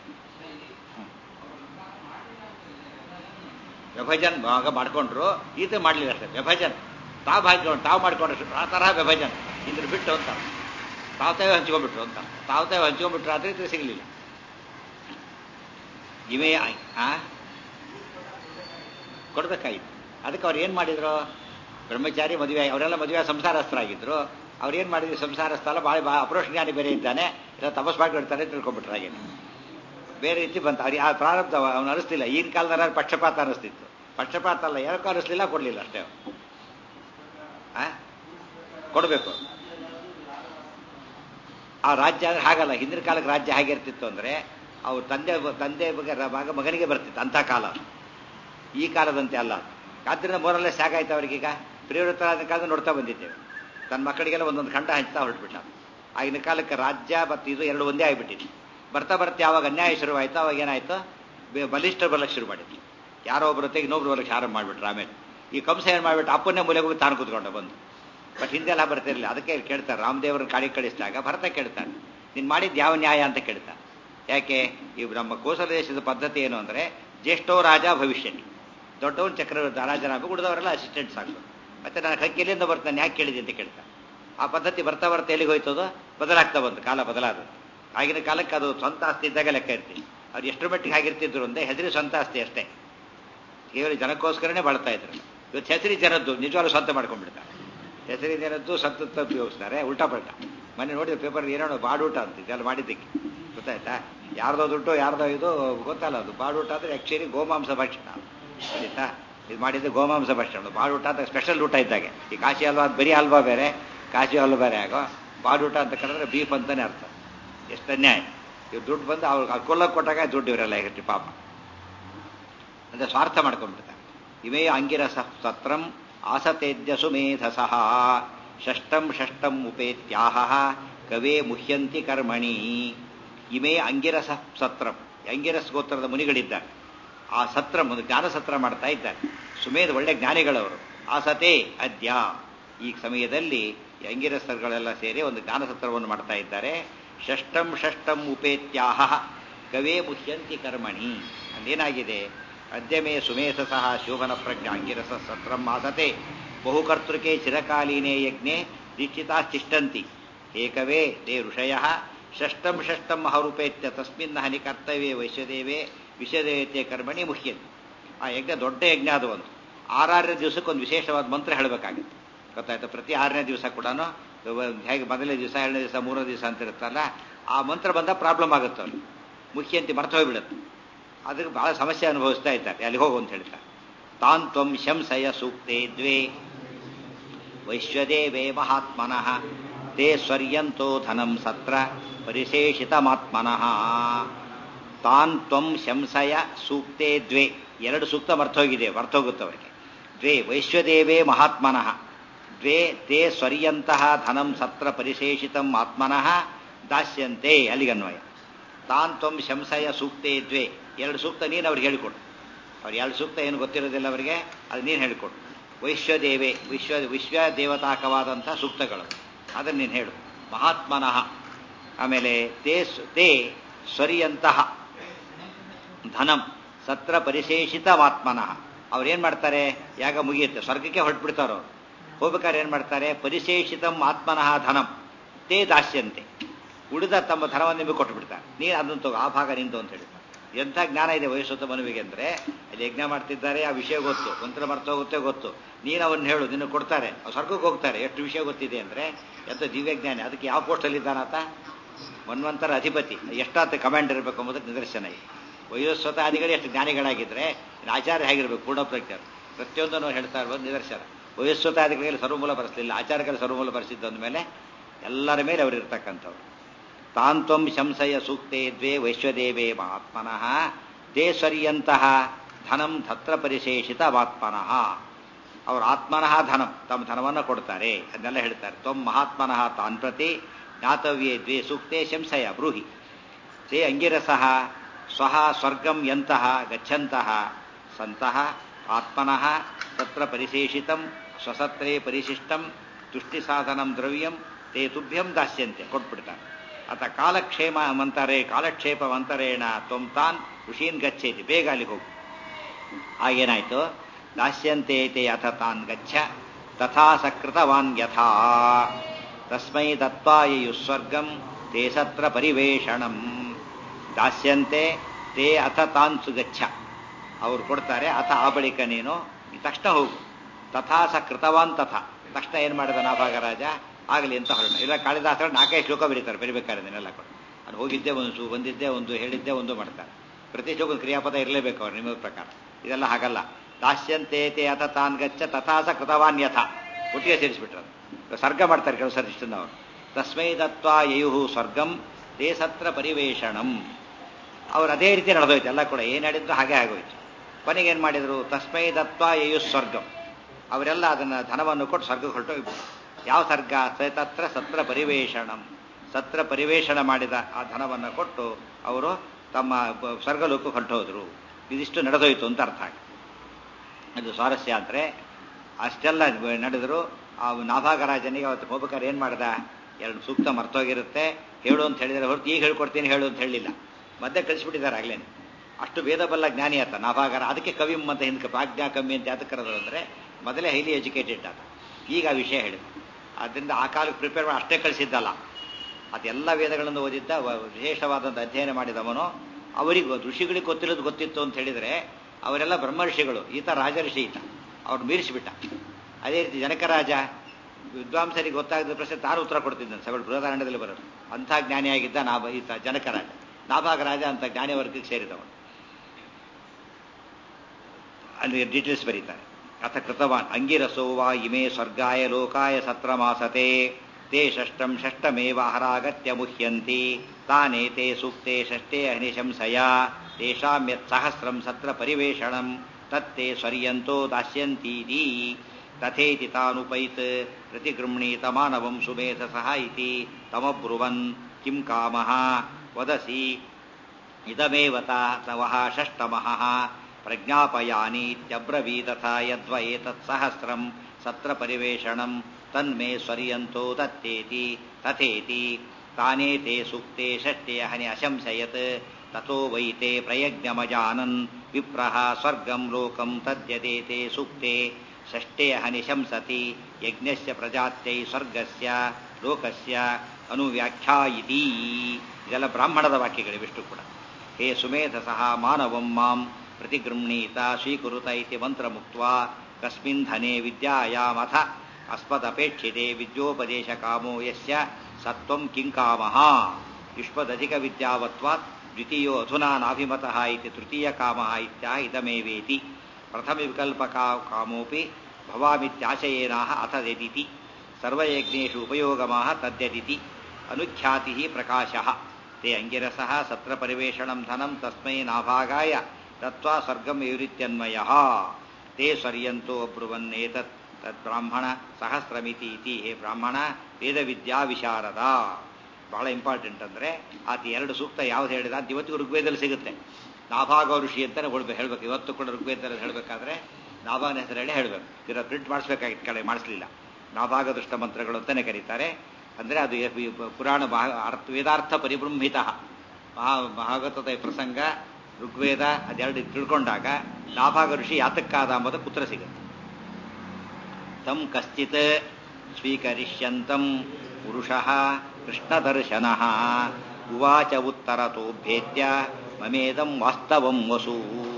ವಿಭಜನ್ ಭಾಗ ಮಾಡ್ಕೊಂಡ್ರು ಈತ ಮಾಡಲಿಲ್ಲ ಅಷ್ಟೇ ವಿಭಜನ್ ತಾವು ಹಾಕೊಂಡು ತಾವು ಮಾಡ್ಕೊಂಡ್ರು ಆ ತರಹ ವಿಭಜನ್ ಇದ್ರ ಬಿಟ್ಟು ಅಂತ ತಾವು ತಾವೇ ಹಂಚ್ಕೊಂಡ್ಬಿಟ್ರು ಅಂತ ತಾವು ತಾವೇ ಹಂಚ್ಕೊಂಡ್ಬಿಟ್ರು ಆದ್ರೆ ಇದು ಸಿಗಲಿಲ್ಲ ಇವೇ ಆ ಕೊಡ್ಬೇಕಾಗಿತ್ತು ಅದಕ್ಕೆ ಅವ್ರು ಏನು ಮಾಡಿದ್ರು ಬ್ರಹ್ಮಚಾರಿ ಮದುವೆ ಅವರೆಲ್ಲ ಮದುವೆ ಸಂಸಾರಸ್ಥರಾಗಿದ್ರು ಅವ್ರು ಏನು ಮಾಡಿದ್ರು ಸಂಸಾರಸ್ಥ ಅಲ್ಲ ಭಾಳ ಭಾಳ ಅಪ್ರೋಷ್ ಜ್ಞಾನಿ ಬೇರೆ ಇದ್ದಾನೆ ಇಲ್ಲ ತಪಸ್ ಮಾಡಿರ್ತಾನೆ ತಿಳ್ಕೊಂಡ್ಬಿಟ್ರು ಹಾಗೆ ಬೇರೆ ರೀತಿ ಬಂತು ಅವ್ರಿಗೆ ಆ ಪ್ರಾರಬ್ಧ ಅವನು ಅನಿಸ್ತಿಲ್ಲ ಈಗಿನ ಕಾಲದಲ್ಲಿ ಪಕ್ಷಪಾತ ಅನಿಸ್ತಿತ್ತು ಪಕ್ಷಪಾತ ಅಲ್ಲ ಯಾಕೋ ಅನಿಸ್ಲಿಲ್ಲ ಕೊಡಲಿಲ್ಲ ಅಷ್ಟೇ ಆ ಕೊಡಬೇಕು ಆ ರಾಜ್ಯ ಅಂದ್ರೆ ಹಾಗಲ್ಲ ಹಿಂದಿನ ಕಾಲಕ್ಕೆ ರಾಜ್ಯ ಹೇಗಿರ್ತಿತ್ತು ಅಂದ್ರೆ ಅವ್ರ ತಂದೆ ತಂದೆ ಬಗ್ಗೆ ಮಗ ಮಗನಿಗೆ ಬರ್ತಿತ್ತು ಅಂಥ ಕಾಲ ಈ ಕಾಲದಂತೆ ಅಲ್ಲ ಆದ್ದರಿಂದ ಮೂರಲ್ಲೇ ಸಾಕಾಯ್ತು ಅವ್ರಿಗೀಗ ಪ್ರಿಯವೃತ್ತರಾದ ಕಾಲದ ನೋಡ್ತಾ ಬಂದಿದ್ದೇವೆ ತನ್ನ ಮಕ್ಕಳಿಗೆಲ್ಲ ಒಂದೊಂದು ಖಂಡ ಹಂಚ್ತಾ ಹೊರಟ್ಬಿಟ್ಟ ಆಗಿನ ಕಾಲಕ್ಕೆ ರಾಜ್ಯ ಮತ್ತು ಇದು ಎರಡು ಒಂದೇ ಆಗಿಬಿಟ್ಟಿದೆ ಬರ್ತಾ ಬರ್ತಾ ಯಾವಾಗ ಅನ್ಯಾಯ ಶುರುವಾಯಿತು ಅವಾಗ ಏನಾಯ್ತು ಬಲಿಷ್ಠರು ಬರ್ಲಕ್ಕೆ ಶುರು ಮಾಡಿದ್ವಿ ಯಾರೋ ಒಬ್ಬರ ಹೊತ್ತಿಗೆ ಇನ್ನೊಬ್ರು ಬರ್ಲಕ್ಕೆ ಆರಂಭ ಮಾಡಿಬಿಟ್ರು ಆಮೇಲೆ ಈ ಕಂಸ ಏನು ಮಾಡಿಬಿಟ್ಟು ಅಪ್ಪನ್ನೇ ಮೂಲೆಗೆ ಹೋಗಿ ತಾನು ಕೂತ್ಕೊಂಡ ಬಂದು ಬಟ್ ಹಿಂದೆಲ್ಲ ಬರ್ತಿರಲಿಲ್ಲ ಅದಕ್ಕೆ ಕೇಳ್ತಾರೆ ರಾಮದೇವರನ್ನ ಕಾಡಿ ಕಳಿಸಿದಾಗ ಭರತ ಕೇಳ್ತಾನೆ ನೀನು ಮಾಡಿದ್ದು ಯಾವ ನ್ಯಾಯ ಅಂತ ಕೇಳ್ತಾನೆ ಯಾಕೆ ಈ ನಮ್ಮ ಕೋಸಲ ದೇಶದ ಪದ್ಧತಿ ಏನು ಅಂದರೆ ಜ್ಯೇಷ್ಠೋ ರಾಜ ಭವಿಷ್ಯತಿ ದೊಡ್ಡವನು ಚಕ್ರ ರಾಜನಾಗಬೇಕು ಉಳಿದವರೆಲ್ಲ ಅಸಿಸ್ಟೆಂಟ್ಸ್ ಆಗಬೇಕು ಮತ್ತೆ ನಾನು ಹಕ್ಕೆಲ್ಲಿಂದ ಬರ್ತಾನೆ ಯಾಕೆ ಕೇಳಿದೆ ಅಂತ ಕೇಳ್ತಾನೆ ಆ ಪದ್ಧತಿ ಬರ್ತಾ ಬರ್ತಾ ಎಲ್ಲಿಗೆ ಹೋಯ್ತದೋ ಬದಲಾಗ್ತಾ ಬಂತು ಕಾಲ ಬದಲಾದ ಆಗಿನ ಕಾಲಕ್ಕೆ ಅದು ಸ್ವಂತ ಆಸ್ತಿ ಇದ್ದಾಗ ಲೆಕ್ಕ ಇರ್ತೀವಿ ಅವ್ರು ಎಷ್ಟು ಮಟ್ಟಿಗೆ ಆಗಿರ್ತಿದ್ರು ಅಂದರೆ ಹೆದರಿ ಸ್ವಂತ ಆಸ್ತಿ ಅಷ್ಟೇ ಕೇವಲ ಜನಕ್ಕೋಸ್ಕರನೇ ಬಾಳ್ತಾ ಇದ್ರು ಇವತ್ತು ಹೆಸರಿ ಜನದ್ದು ನಿಜವಾಗ್ಲೂ ಸ್ವಂತ ಮಾಡ್ಕೊಂಡ್ಬಿಡ್ತಾರೆ ಹೆಸರಿ ಜನದ್ದು ಸತ್ತ ಉಪಯೋಗಿಸ್ತಾರೆ ಉಲ್ಟಾ ಪಲ್ಟಾ ಮೊನ್ನೆ ನೋಡಿದ ಪೇಪರ್ ಏನೋ ಬಾಡೂಟ ಅಂತ ಇದೆಲ್ಲ ಮಾಡಿದ್ದಕ್ಕೆ ಗೊತ್ತಾಯ್ತಾ ಯಾರ್ದೋ ದುಡ್ಡು ಯಾರ್ದೋ ಇದು ಗೊತ್ತಲ್ಲ ಅದು ಬಾಡೂಟ ಅಂದ್ರೆ ಆಕ್ಚುಲಿ ಗೋಮಾಂಸ ಭಕ್ಷಣ ಆಯ್ತಾ ಇದು ಮಾಡಿದ್ದು ಗೋಮಾಂಸ ಭಕ್ಷಣ ಬಾಡೂಟ ಅಂತ ಸ್ಪೆಷಲ್ ಊಟ ಇದ್ದಾಗೆ ಈ ಕಾಶಿ ಹಲ್ವಾ ಅದು ಬರೀ ಹಲ್ವಾ ಬೇರೆ ಕಾಶಿ ಹಲ್ವಾ ಬೇರೆ ಆಗೋ ಬಾಡೂಟ ಅಂತ ಕರೆದ್ರೆ ಬೀಫ್ ಅಂತಾನೆ ಅರ್ಥ ಎಷ್ಟು ಅನ್ಯಾಯ ಇವ್ರು ದುಡ್ಡು ಬಂದು ಅವ್ರು ಕೊಲ್ಲಕ್ಕೆ ಕೊಟ್ಟಾಗ ದುಡ್ಡು ಇವರೆಲ್ಲ ಹೇಗಿರ್ತಿ ಪಾಪ ಅಂದ್ರೆ ಸ್ವಾರ್ಥ ಮಾಡ್ಕೊಂಡ್ಬಿಡ್ತಾರೆ ಇವೇ ಅಂಗಿರಸ ಸತ್ರಂ ಆಸತೇದ್ಯ ಸುಮೇಧಸಃ ಷಷ್ಟಂ ಷಷ್ಟಂ ಉಪೇತ್ಯಾಹ ಕವೇ ಮುಹ್ಯಂತಿ ಕರ್ಮಣಿ ಇಮೇ ಅಂಗಿರಸ ಸತ್ರಂ ಅಂಗಿರಸ್ ಗೋತ್ರದ ಮುನಿಗಳಿದ್ದಾರೆ ಆ ಸತ್ರ ಒಂದು ಜ್ಞಾನ ಸತ್ರ ಮಾಡ್ತಾ ಇದ್ದಾರೆ ಸುಮೇಧ ಒಳ್ಳೆ ಜ್ಞಾನಿಗಳವರು ಆಸತೆ ಅದ್ಯ ಈ ಸಮಯದಲ್ಲಿ ಈ ಅಂಗಿರಸರುಗಳೆಲ್ಲ ಸೇರಿ ಒಂದು ಜ್ಞಾನ ಸತ್ರವನ್ನು ಮಾಡ್ತಾ ಇದ್ದಾರೆ ಷಷ್ಟಂ ಷಷ್ಟಂ ಉಪೇತ್ಯಾಹ ಕವೇ ಮುಹ್ಯಂತಿ ಕರ್ಮಣಿ ಅಲ್ಲೇನಾಗಿದೆ ಅದ್ಯಮೇ ಸುಮೇಧ ಸಹ ಶೋಭನ ಪ್ರಜ್ಞಾ ಅಂಗಿರಸ ಸತ್ರಂ ಆಸತೆ ಬಹುಕರ್ತೃಕೆ ಚಿರಕಾಲೀನೇ ಯಜ್ಞೆ ದೀಕ್ಷಿತಾ ತಿಷ್ಟಂತಿ ಏಕವೇ ದೇ ಋಷಯ ಷಷ್ಟಂ ಷಷ್ಟಂ ಮಹರೂಪೇತ್ಯ ತಸ್ಮಿನ್ ಹನಿ ಕರ್ತವ್ಯ ವೈಶ್ಯದೇವೇ ವಿಷದೇವತೆ ಕರ್ಮಣಿ ಮುಖ್ಯಂತಿ ಆ ಯಜ್ಞ ದೊಡ್ಡ ಯಜ್ಞ ಅದು ಒಂದು ಆರಾರನೇ ದಿವಸಕ್ಕೆ ಒಂದು ವಿಶೇಷವಾದ ಮಂತ್ರ ಹೇಳಬೇಕಾಗುತ್ತೆ ಗೊತ್ತಾಯ್ತು ಪ್ರತಿ ಆರನೇ ದಿವಸ ಕೂಡ ಹೇಗೆ ಮೊದಲನೇ ದಿವಸ ಎರಡನೇ ದಿವಸ ಮೂರನೇ ದಿವಸ ಅಂತ ಇರುತ್ತಲ್ಲ ಆ ಮಂತ್ರ ಬಂದ ಪ್ರಾಬ್ಲಮ್ ಆಗುತ್ತೆ ಅವ್ರಿಗೆ ಮುಖ್ಯಂತಿ ಮರ್ತ ಹೋಗ್ಬಿಡುತ್ತೆ ಅದಕ್ಕೆ ಬಹಳ ಸಮಸ್ಯೆ ಅನುಭವಿಸ್ತಾ ಇದ್ದಾರೆ ಅಲ್ಲಿ ಹೋಗು ಅಂತ ಹೇಳ್ತಾರೆ ತಾನ್ ತ್ವಂ ಶಂಸಯ ಸೂಕ್ತೆ ದ್ವೇ ವೈಶ್ವದೇವೇ ಮಹಾತ್ಮನಃ ತೇ ಸ್ವರ್ಯಂತೋ ಧನಂ ಸತ್ರ ಪರಿಶೇಷಿತಮಾತ್ಮನಃ ತಾನ್ ತ್ವಂ ಶಂಸಯ ಸೂಕ್ತೆ ದ್ವೇ ಎರಡು ಸೂಕ್ತ ಮರ್ತೋಗಿದೆ ಮರ್ತೋಗುತ್ತೆ ಅವರಿಗೆ ದ್ವೇ ವೈಶ್ವದೇವೇ ಮಹಾತ್ಮನಃ ದ್ವೇ ತೇ ಸ್ವರ್ಯಂತಹ ಧನಂ ಸತ್ರ ಪರಿಶೇಷಿತಂ ಆತ್ಮನಃ ದಾಸ್ಯಂತೆ ಅಲ್ಲಿಗನ್ವಯ ತಾನ್ ತ್ವಂ ಶಂಸಯ ಸೂಕ್ತೆ ದ್ವೇ ಎರಡು ಸೂಕ್ತ ನೀನು ಅವ್ರಿಗೆ ಹೇಳಿಕೊಡು ಅವ್ರು ಎರಡು ಸೂಕ್ತ ಏನು ಗೊತ್ತಿರೋದಿಲ್ಲ ಅವರಿಗೆ ಅದು ನೀನು ಹೇಳಿಕೊಡು ವೈಶ್ವದೇವೆ ವಿಶ್ವ ವಿಶ್ವ ದೇವತಾಕವಾದಂಥ ಸೂಕ್ತಗಳು ಅದನ್ನು ನೀನು ಹೇಳು ಮಹಾತ್ಮನಃ ಆಮೇಲೆ ತೇ ತೇ ಸ್ವರಿಯಂತಹ ಧನಂ ಸತ್ರ ಪರಿಶೇಷಿತವಾತ್ಮನಃ ಅವ್ರೇನ್ ಮಾಡ್ತಾರೆ ಯಾಗ ಮುಗಿಯುತ್ತೆ ಸ್ವರ್ಗಕ್ಕೆ ಹೊರಟ್ಬಿಡ್ತಾರೋ ಹೋಗ್ಬೇಕಾದ್ರೆ ಏನ್ ಮಾಡ್ತಾರೆ ಪರಿಶೇಷಿತಂ ಆತ್ಮನಃ ಧನಂ ತೇ ದಾಸ್ಯಂತೆ ಉಳಿದ ತಮ್ಮ ಧನವನ್ನು ನಿಮಗೆ ಕೊಟ್ಟು ಬಿಡ್ತಾರೆ ನೀನು ಅದನ್ನು ತಗೋ ಆ ಭಾಗ ನಿಂತು ಅಂತ ಹೇಳ್ತಾರೆ ಎಂಥ ಜ್ಞಾನ ಇದೆ ವಯಸ್ಸೊತ್ತ ಮನುವಿಗೆ ಅಂದ್ರೆ ಅಲ್ಲಿ ಯಜ್ಞ ಮಾಡ್ತಿದ್ದಾರೆ ಆ ವಿಷಯ ಗೊತ್ತು ಮಂತ್ರ ಮರ್ತೋಗುತ್ತೆ ಗೊತ್ತು ನೀನು ಅವನ್ನ ಹೇಳು ನಿನ್ನ ಕೊಡ್ತಾರೆ ಸ್ವರ್ಗಕ್ಕೆ ಹೋಗ್ತಾರೆ ಎಷ್ಟು ವಿಷಯ ಗೊತ್ತಿದೆ ಅಂದ್ರೆ ಎಂತ ದಿವ್ಯಜ್ಞಾನಿ ಅದಕ್ಕೆ ಯಾವ ಪೋಸ್ಟಲ್ಲಿ ಇದ್ದಾನಾತ ಮನ್ವಂತರ ಅಧಿಪತಿ ಎಷ್ಟಾತ ಕಮಾಂಡ್ ಇರಬೇಕು ಎಂಬುದಕ್ಕೆ ನಿದರ್ಶನ ಇದೆ ವಯೋಸ್ವತಾದಿಗಳು ಎಷ್ಟು ಜ್ಞಾನಿಗಳಾಗಿದ್ರೆ ಆಚಾರ್ಯ ಹೇಗಿರ್ಬೇಕು ಪೂರ್ಣಪ್ರಜ್ಞರು ಪ್ರತಿಯೊಂದನ್ನು ಹೇಳ್ತಾ ಇರ್ಬೋದು ನಿದರ್ಶನ ವಯಸ್ವತಾದಿಗಳಿಗೆ ಸರ್ವಮೂಲ ಬರೆಸಲಿಲ್ಲ ಆಚಾರ್ಯಗಳು ಸರ್ವಮೂಲ ಬರೆಸಿದ್ದ ಮೇಲೆ ಎಲ್ಲರ ಮೇಲೆ ಅವರು ಇರ್ತಕ್ಕಂಥವ್ರು ತಾಂತ್ವಂ ಶಂಸಯ ಸೂಕ್ತೆ ದ್ವೇ ವೈಶ್ವದೇವೇ ಮಹಾತ್ಮನಃ ತೇ ಸ್ವರ್ಯಂತಹ ಧನಂ ತತ್ರ ಪರಿಶೇಷಿತ ಆತ್ಮನಃ ಅವ್ರ ಆತ್ಮನಃ ಧನಂ ತಮ್ಮ ಧನವನ್ನು ಕೊಡ್ತಾರೆ ಅದನ್ನೆಲ್ಲ ಹೇಳ್ತಾರೆ ತ್ವಂ ಮಹಾತ್ಮನಃ ತಾನ್ ಪ್ರತಿ ಜ್ಞಾತವ್ಯೇ ದ್ವೇ ಸೂಕ್ತೆ ಶಂಸಯ ಬ್ರೂಹಿ ತೇ ಅಂಗಿರಸಃ ಸ್ವಹ ಸ್ವರ್ಗಂ ಯಂತಹ ಗಚ್ಚಂತಹ ಸಂತಹ ಆತ್ಮನಃ ತತ್ರ ಪರಿಶೇಷಿತಂ ಸ್ವಸತ್ರೇ ಪರಿಶಿಷ್ಟಂ ತುಷ್ಟಿ ಸಾಧನಂ ದ್ರವ್ಯಂ ತೇ ತುಭ್ಯಂ ದಾಸ್ಯಂತೆ ಕೊಟ್ಬಿಡ್ತಾರೆ ಅತ ಕಾಲಕ್ಷೇಮ ಮಂತರೇ ಕಾಲಕ್ಷೇಪ ಮಂತರೇಣ ತ್ವಂ ತಾನ್ ಋಷೀನ್ ಗಚ್ಚೇತಿ ಬೇಗ ಅಲ್ಲಿ ಹೋಗು ಆಗೇನಾಯ್ತು ದಾಸ್ಯಂತೆ ತೇ ಅಥ ತಾನ್ ಗಚ್ಚ ತಥಾ ಸಕೃತವಾನ್ ಯಥಾ ತಸ್ಮೈ ದತ್ವಾಯು ಸ್ವರ್ಗಂ ತೇ ಸತ್ರ ಪರಿವೇಷಣಂ ದಾಸ್ಯಂತೆ ತೇ ಅಥ ತಾನ್ ಸುಗಚ್ಚ ಅವ್ರು ಕೊಡ್ತಾರೆ ಅಥ ಆ ಬಳಿಕ ನೀನು ತಕ್ಷಣ ಹೋಗು ತಥಾ ಸ ಕೃತವಾನ್ ತಥಾ ತಕ್ಷಣ ಏನ್ ಮಾಡಿದ ನಾಭಾಗರಾಜ ಆಗಲಿ ಅಂತ ಹೊರಟ ಇಲ್ಲ ಕಾಳಿದಾಸರು ನಾಲ್ಕೈದು ಶ್ಲೋಕ ಬರೀತಾರೆ ಬರಿಬೇಕಾದ್ರೆ ಇದನ್ನೆಲ್ಲ ಕೊಡು ಅದು ಹೋಗಿದ್ದೆ ಒಂದು ಸು ಬಂದಿದ್ದೆ ಒಂದು ಹೇಳಿದ್ದೆ ಒಂದು ಮಾಡ್ತಾರೆ ಪ್ರತಿ ಶ್ಲೋಕದ ಕ್ರಿಯಾಪದ ಇರಲೇಬೇಕು ಅವ್ರು ನಿಮ್ಮ ಪ್ರಕಾರ ಇದೆಲ್ಲ ಹಾಗಲ್ಲ ದಾಸ್ಯಂತೆ ತೇ ಅಥ ತಾನ್ ಗಚ್ಚ ತಥಾ ಸ ಕೃತವಾನ್ ಯಥ ಒಟ್ಟಿಗೆ ಸೇರಿಸ್ಬಿಟ್ರು ಸ್ವರ್ಗ ಮಾಡ್ತಾರೆ ಕೆಲವು ಸರ್ ಅವರು ತಸ್ಮೈ ದತ್ವಾ ಯಯುಹು ಸ್ವರ್ಗಂ ತೇ ಸತ್ರ ಪರಿವೇಷಣಂ ಅವ್ರು ಅದೇ ರೀತಿ ನಡೆದೋಯ್ತು ಎಲ್ಲ ಕೂಡ ಏನು ಹೇಳಿದ್ರು ಹಾಗೆ ಆಗೋಯ್ತು ಕೊನೆಗೆ ಏನು ಮಾಡಿದ್ರು ತಸ್ಮೈ ದತ್ವಾ ಯಯು ಸ್ವರ್ಗಂ ಅವರೆಲ್ಲ ಅದನ್ನ ಧನವನ್ನು ಕೊಟ್ಟು ಸ್ವರ್ಗಕ್ಕೆ ಹೊರಟೋಗ್ಬಿಟ್ಟು ಯಾವ ಸರ್ಗ ತತ್ರ ಸತ್ರ ಪರಿವೇಷಣಂ ಸತ್ರ ಪರಿವೇಷಣ ಮಾಡಿದ ಆ ಧನವನ್ನು ಕೊಟ್ಟು ಅವರು ತಮ್ಮ ಸ್ವರ್ಗಲೋಕ ಹೊರಟೋದ್ರು ಇದಿಷ್ಟು ನಡೆದೋಯ್ತು ಅಂತ ಅರ್ಥ ಆಗಿ ಅದು ಸ್ವಾರಸ್ಯ ಅಂದರೆ ಅಷ್ಟೆಲ್ಲ ನಡೆದರು ಆ ನಾಭಾಗರಾಜನಿಗೆ ಅವತ್ತು ಹೋಗ್ಬೇಕಾದ್ರೆ ಏನು ಮಾಡ್ದ ಎರಡು ಸೂಕ್ತ ಮರ್ತೋಗಿರುತ್ತೆ ಹೇಳು ಅಂತ ಹೇಳಿದರೆ ಹೊರತು ಈಗ ಹೇಳ್ಕೊಡ್ತೀನಿ ಹೇಳು ಅಂತ ಹೇಳಿಲ್ಲ ಮಧ್ಯೆ ಕಳಿಸ್ಬಿಟ್ಟಿದ್ದಾರೆ ಆಗ್ಲೇನೆ ಅಷ್ಟು ವೇದಬಲ್ಲ ಜ್ಞಾನಿ ಆತ ನಾಭಾಗರ ಅದಕ್ಕೆ ಕವಿಂ ಅಂತ ಹಿಂದಕ್ಕೆ ಪ್ರಾಜ್ಞಾ ಕಮ್ಮಿ ಅಂತ ಯಾತಕ್ಕೆ ಕರೆದ್ರು ಅಂದರೆ ಮೊದಲೇ ಹೈಲಿ ಎಜುಕೇಟೆಡ್ ಆತ ಈಗ ಆ ವಿಷಯ ಹೇಳಿದ ಆದ್ದರಿಂದ ಆ ಕಾಲಕ್ಕೆ ಪ್ರಿಪೇರ್ ಮಾಡಿ ಅಷ್ಟೇ ಕಳಿಸಿದ್ದಲ್ಲ ಅದೆಲ್ಲ ವೇದಗಳನ್ನು ಓದಿದ್ದ ವಿಶೇಷವಾದಂಥ ಅಧ್ಯಯನ ಮಾಡಿದವನು ಅವರಿಗೆ ಋಷಿಗಳಿಗೆ ಗೊತ್ತಿರೋದು ಗೊತ್ತಿತ್ತು ಅಂತ ಹೇಳಿದರೆ ಅವರೆಲ್ಲ ಬ್ರಹ್ಮ ಋಷಿಗಳು ಈತ ರಾಜಋಷಿ ಈತ ಅವ್ರು ಮೀರಿಸಿಬಿಟ್ಟ ಅದೇ ರೀತಿ ಜನಕರಾಜ ವಿದ್ವಾಂಸರಿಗೆ ಗೊತ್ತಾಗದ ಪ್ರಶ್ನೆ ತಾನು ಉತ್ತರ ಕೊಡ್ತಿದ್ದಾನೆ ಸವಳ ಬೃಹದಾರಣ್ಯದಲ್ಲಿ ಬರೋದು ಅಂಥ ಜ್ಞಾನಿಯಾಗಿದ್ದ ನಾಭ ಈತ ಜನಕರಾಜ ನಾಭಾಗ ರಾಜ ಅಂತ ಜ್ಞಾನಿ ವರ್ಗಕ್ಕೆ ಸೇರಿದವನು ಅಲ್ಲಿ ಡೀಟೇಲ್ಸ್ ಬರೀತಾರೆ ಅಥ ಕೃತವಾನ್ ಅಂಗಿರಸೋ ವಾ ಇಮೇ ಸ್ವರ್ಗಾಯ ಲೋಕಾಯ ಸತ್ರಮಾಸತೆ ತೇ ಷಷ್ಟಂ ಷಷ್ಟಮೇವ ಹರಾಗತ್ಯ ಮುಹ್ಯಂತಿ ತಾನೇತೆ ಸೂಕ್ತೆ ಷಷ್ಟೇ ಅನಿಶಂಸಯ ತೇಷಾಂ ಯತ್ ಸಹಸ್ರಂ ಸತ್ರ ಪರಿವೇಷಣಂ ತತ್ತೇ ಸ್ವರ್ಯಂತೋ ದಾಸ್ಯಂತೀತಿ ತಥೇತಿ ತಾನುಪೈತ್ ಪ್ರತಿಗೃಹ್ಣೀತ ಮಾನವಂ ಸುಮೇಧಸಃ ಇತಿ ತಮಬ್ರುವನ್ ಕಿಂ ಕಾಮಃ ವದಸಿ ಇದಮೇವ ತವಃ ಷಷ್ಟಮಃ ಪ್ರಜ್ಞಾಪಯಾನೀತ್ಯಬ್ರವೀತಥ ಯದ್ವ ಏತತ್ ಸಹಸ್ರಂ ಸತ್ರ ಪರಿವೇಷಣಂ ತನ್ಮೇ ಸ್ವರ್ಯಂತೋ ದತ್ತೇತಿ ತಥೇತಿ ತಾನೇತೆ ಸೂಕ್ತೆ ಷಷ್ಟೇ ಹನಿ ಅಶಂಸಯತ್ ತಥೋ ವೈತೆ ಪ್ರಯಜ್ಞಮಜಾನನ್ ವಿಪ್ರಃ ಸ್ವರ್ಗಂ ಲೋಕಂ ತದ್ಯದೇತೆ ಸೂಕ್ತೆ ಷಷ್ಟೇ ಹನಿ ಶಂಸತಿ ಯಜ್ಞಸ್ಯ ಪ್ರಜಾತ್ಯೈ ಸ್ವರ್ಗಸ್ಯ ಲೋಕಸ್ಯ ಅನುವ್ಯಾಖ್ಯಾಯಿತಿ ಇದೆಲ್ಲ ಬ್ರಾಹ್ಮಣದ ವಾಕ್ಯಗಳಿವಿಷ್ಟು ಕೂಡ ಹೇ ಸುಮೇಧಸಃ ಮಾನವಂ ಮಾಂ ಪ್ರತಿಗೃಹ್ಣೀತ ಸ್ವೀಕುರುತ ಇತಿ ಮಂತ್ರ ಮುಕ್ತ್ವಾ ಕಸ್ಮಿನ್ ಧನೆ ವಿದ್ಯಾಯಾಮಥ ಅಸ್ಮದಪೇಕ್ಷಿತೆ ವಿದ್ಯೋಪದೇಶ ಕಾಮೋ ಯಸ್ಯ ಸತ್ವಂ ಕಿಂಕಾಮಃ ಯುಷ್ಮದಧಿಕ ವಿದ್ಯಾವತ್ವಾತ್ ದ್ವಿತೀಯೋ ಅಧುನಾ ನಾಭಿಮತಃ ಇತಿ ತೃತೀಯ ಕಾಮಃ ಇತ್ಯಾಹ ಇದಮೇವೇತಿ ಪ್ರಥಮ ವಿಕಲ್ಪ ಕಾಮೋಪಿ ಭವಾಮಿತ್ಯಾಶಯೇನಾಹ ಅಥ ಯದಿತಿ ಸರ್ವಯಜ್ಞೇಷು ಉಪಯೋಗಮಾಹ ತದ್ಯದಿತಿ ಅನುಖ್ಯಾತಿ ಪ್ರಕಾಶಃ ತೇ ಅಂಗಿರಸಃ ಸತ್ರ ಪರಿವೇಷಣಂ ಧನಂ ತಸ್ಮೈ ನಾಭಾಗಾಯ ತತ್ವಾ ಸ್ವರ್ಗಂ ವಿವೃತ್ಯನ್ವಯ ತೇ ಸ್ವರ್ಯಂತೋ ಬ್ರುವನ್ನೇತತ್ ತದ್ಬ್ರಾಹ್ಮಣ ಸಹಸ್ರಮಿತಿ ಇತಿ ಹೇ ಬ್ರಾಹ್ಮಣ ವೇದವಿದ್ಯಾ ವಿಶಾರದ ಬಹಳ ಇಂಪಾರ್ಟೆಂಟ್ ಅಂದ್ರೆ ಆತ ಎರಡು ಸೂಕ್ತ ಯಾವ್ದು ಹೇಳಿದ ಅಂತ ಇವತ್ತಿಗೂ ಋಗ್ವೇದದಲ್ಲಿ ಸಿಗುತ್ತೆ ನಾಭಾಗ ಋಷಿ ಅಂತಾನೆ ಹೊಡ್ಬೇಕು ಹೇಳ್ಬೇಕು ಇವತ್ತು ಕೂಡ ಋಗ್ವೇದದಲ್ಲಿ ಹೇಳಬೇಕಾದ್ರೆ ನಾಭಾಗನ ಹೆಸರು ಹೇಳಿ ಹೇಳಬೇಕು ಇದರ ಪ್ರಿಂಟ್ ಮಾಡಿಸ್ಬೇಕಾಗಿತ್ತು ಕಡೆ ಮಾಡಿಸ್ಲಿಲ್ಲ ನಾಭಾಗ ದುಷ್ಟ ಮಂತ್ರಗಳು ಅಂತಾನೆ ಕರೀತಾರೆ ಅಂದ್ರೆ ಅದು ಪುರಾಣ ಅರ್ಥ ವೇದಾರ್ಥ ಪರಿಬೃಂಹಿತ ಮಹಾ ಮಹಾಗತದ ಪ್ರಸಂಗ ಋಗ್ವೇದ ಅದೆರಡು ತಿಳ್ಕೊಂಡಾಗ ನಾಭಾಗ ಋಷಿ ಯಾತಕ್ಕಾದ ಎಂಬುದಕ್ಕೆ ಉತ್ತರ ಸಿಗುತ್ತೆ ತಂ ಕಶ್ಚಿತ್ ಸ್ವೀಕರಿಷ್ಯಂತಂ ಪುರುಷಃ ಕೃಷ್ಣದರ್ಶನ ಉವಾಚ ಉತ್ತರತೋಭ್ಯೇತ್ಯ ಮಮೇದಂ ವಾಸ್ತವಂ ವಸು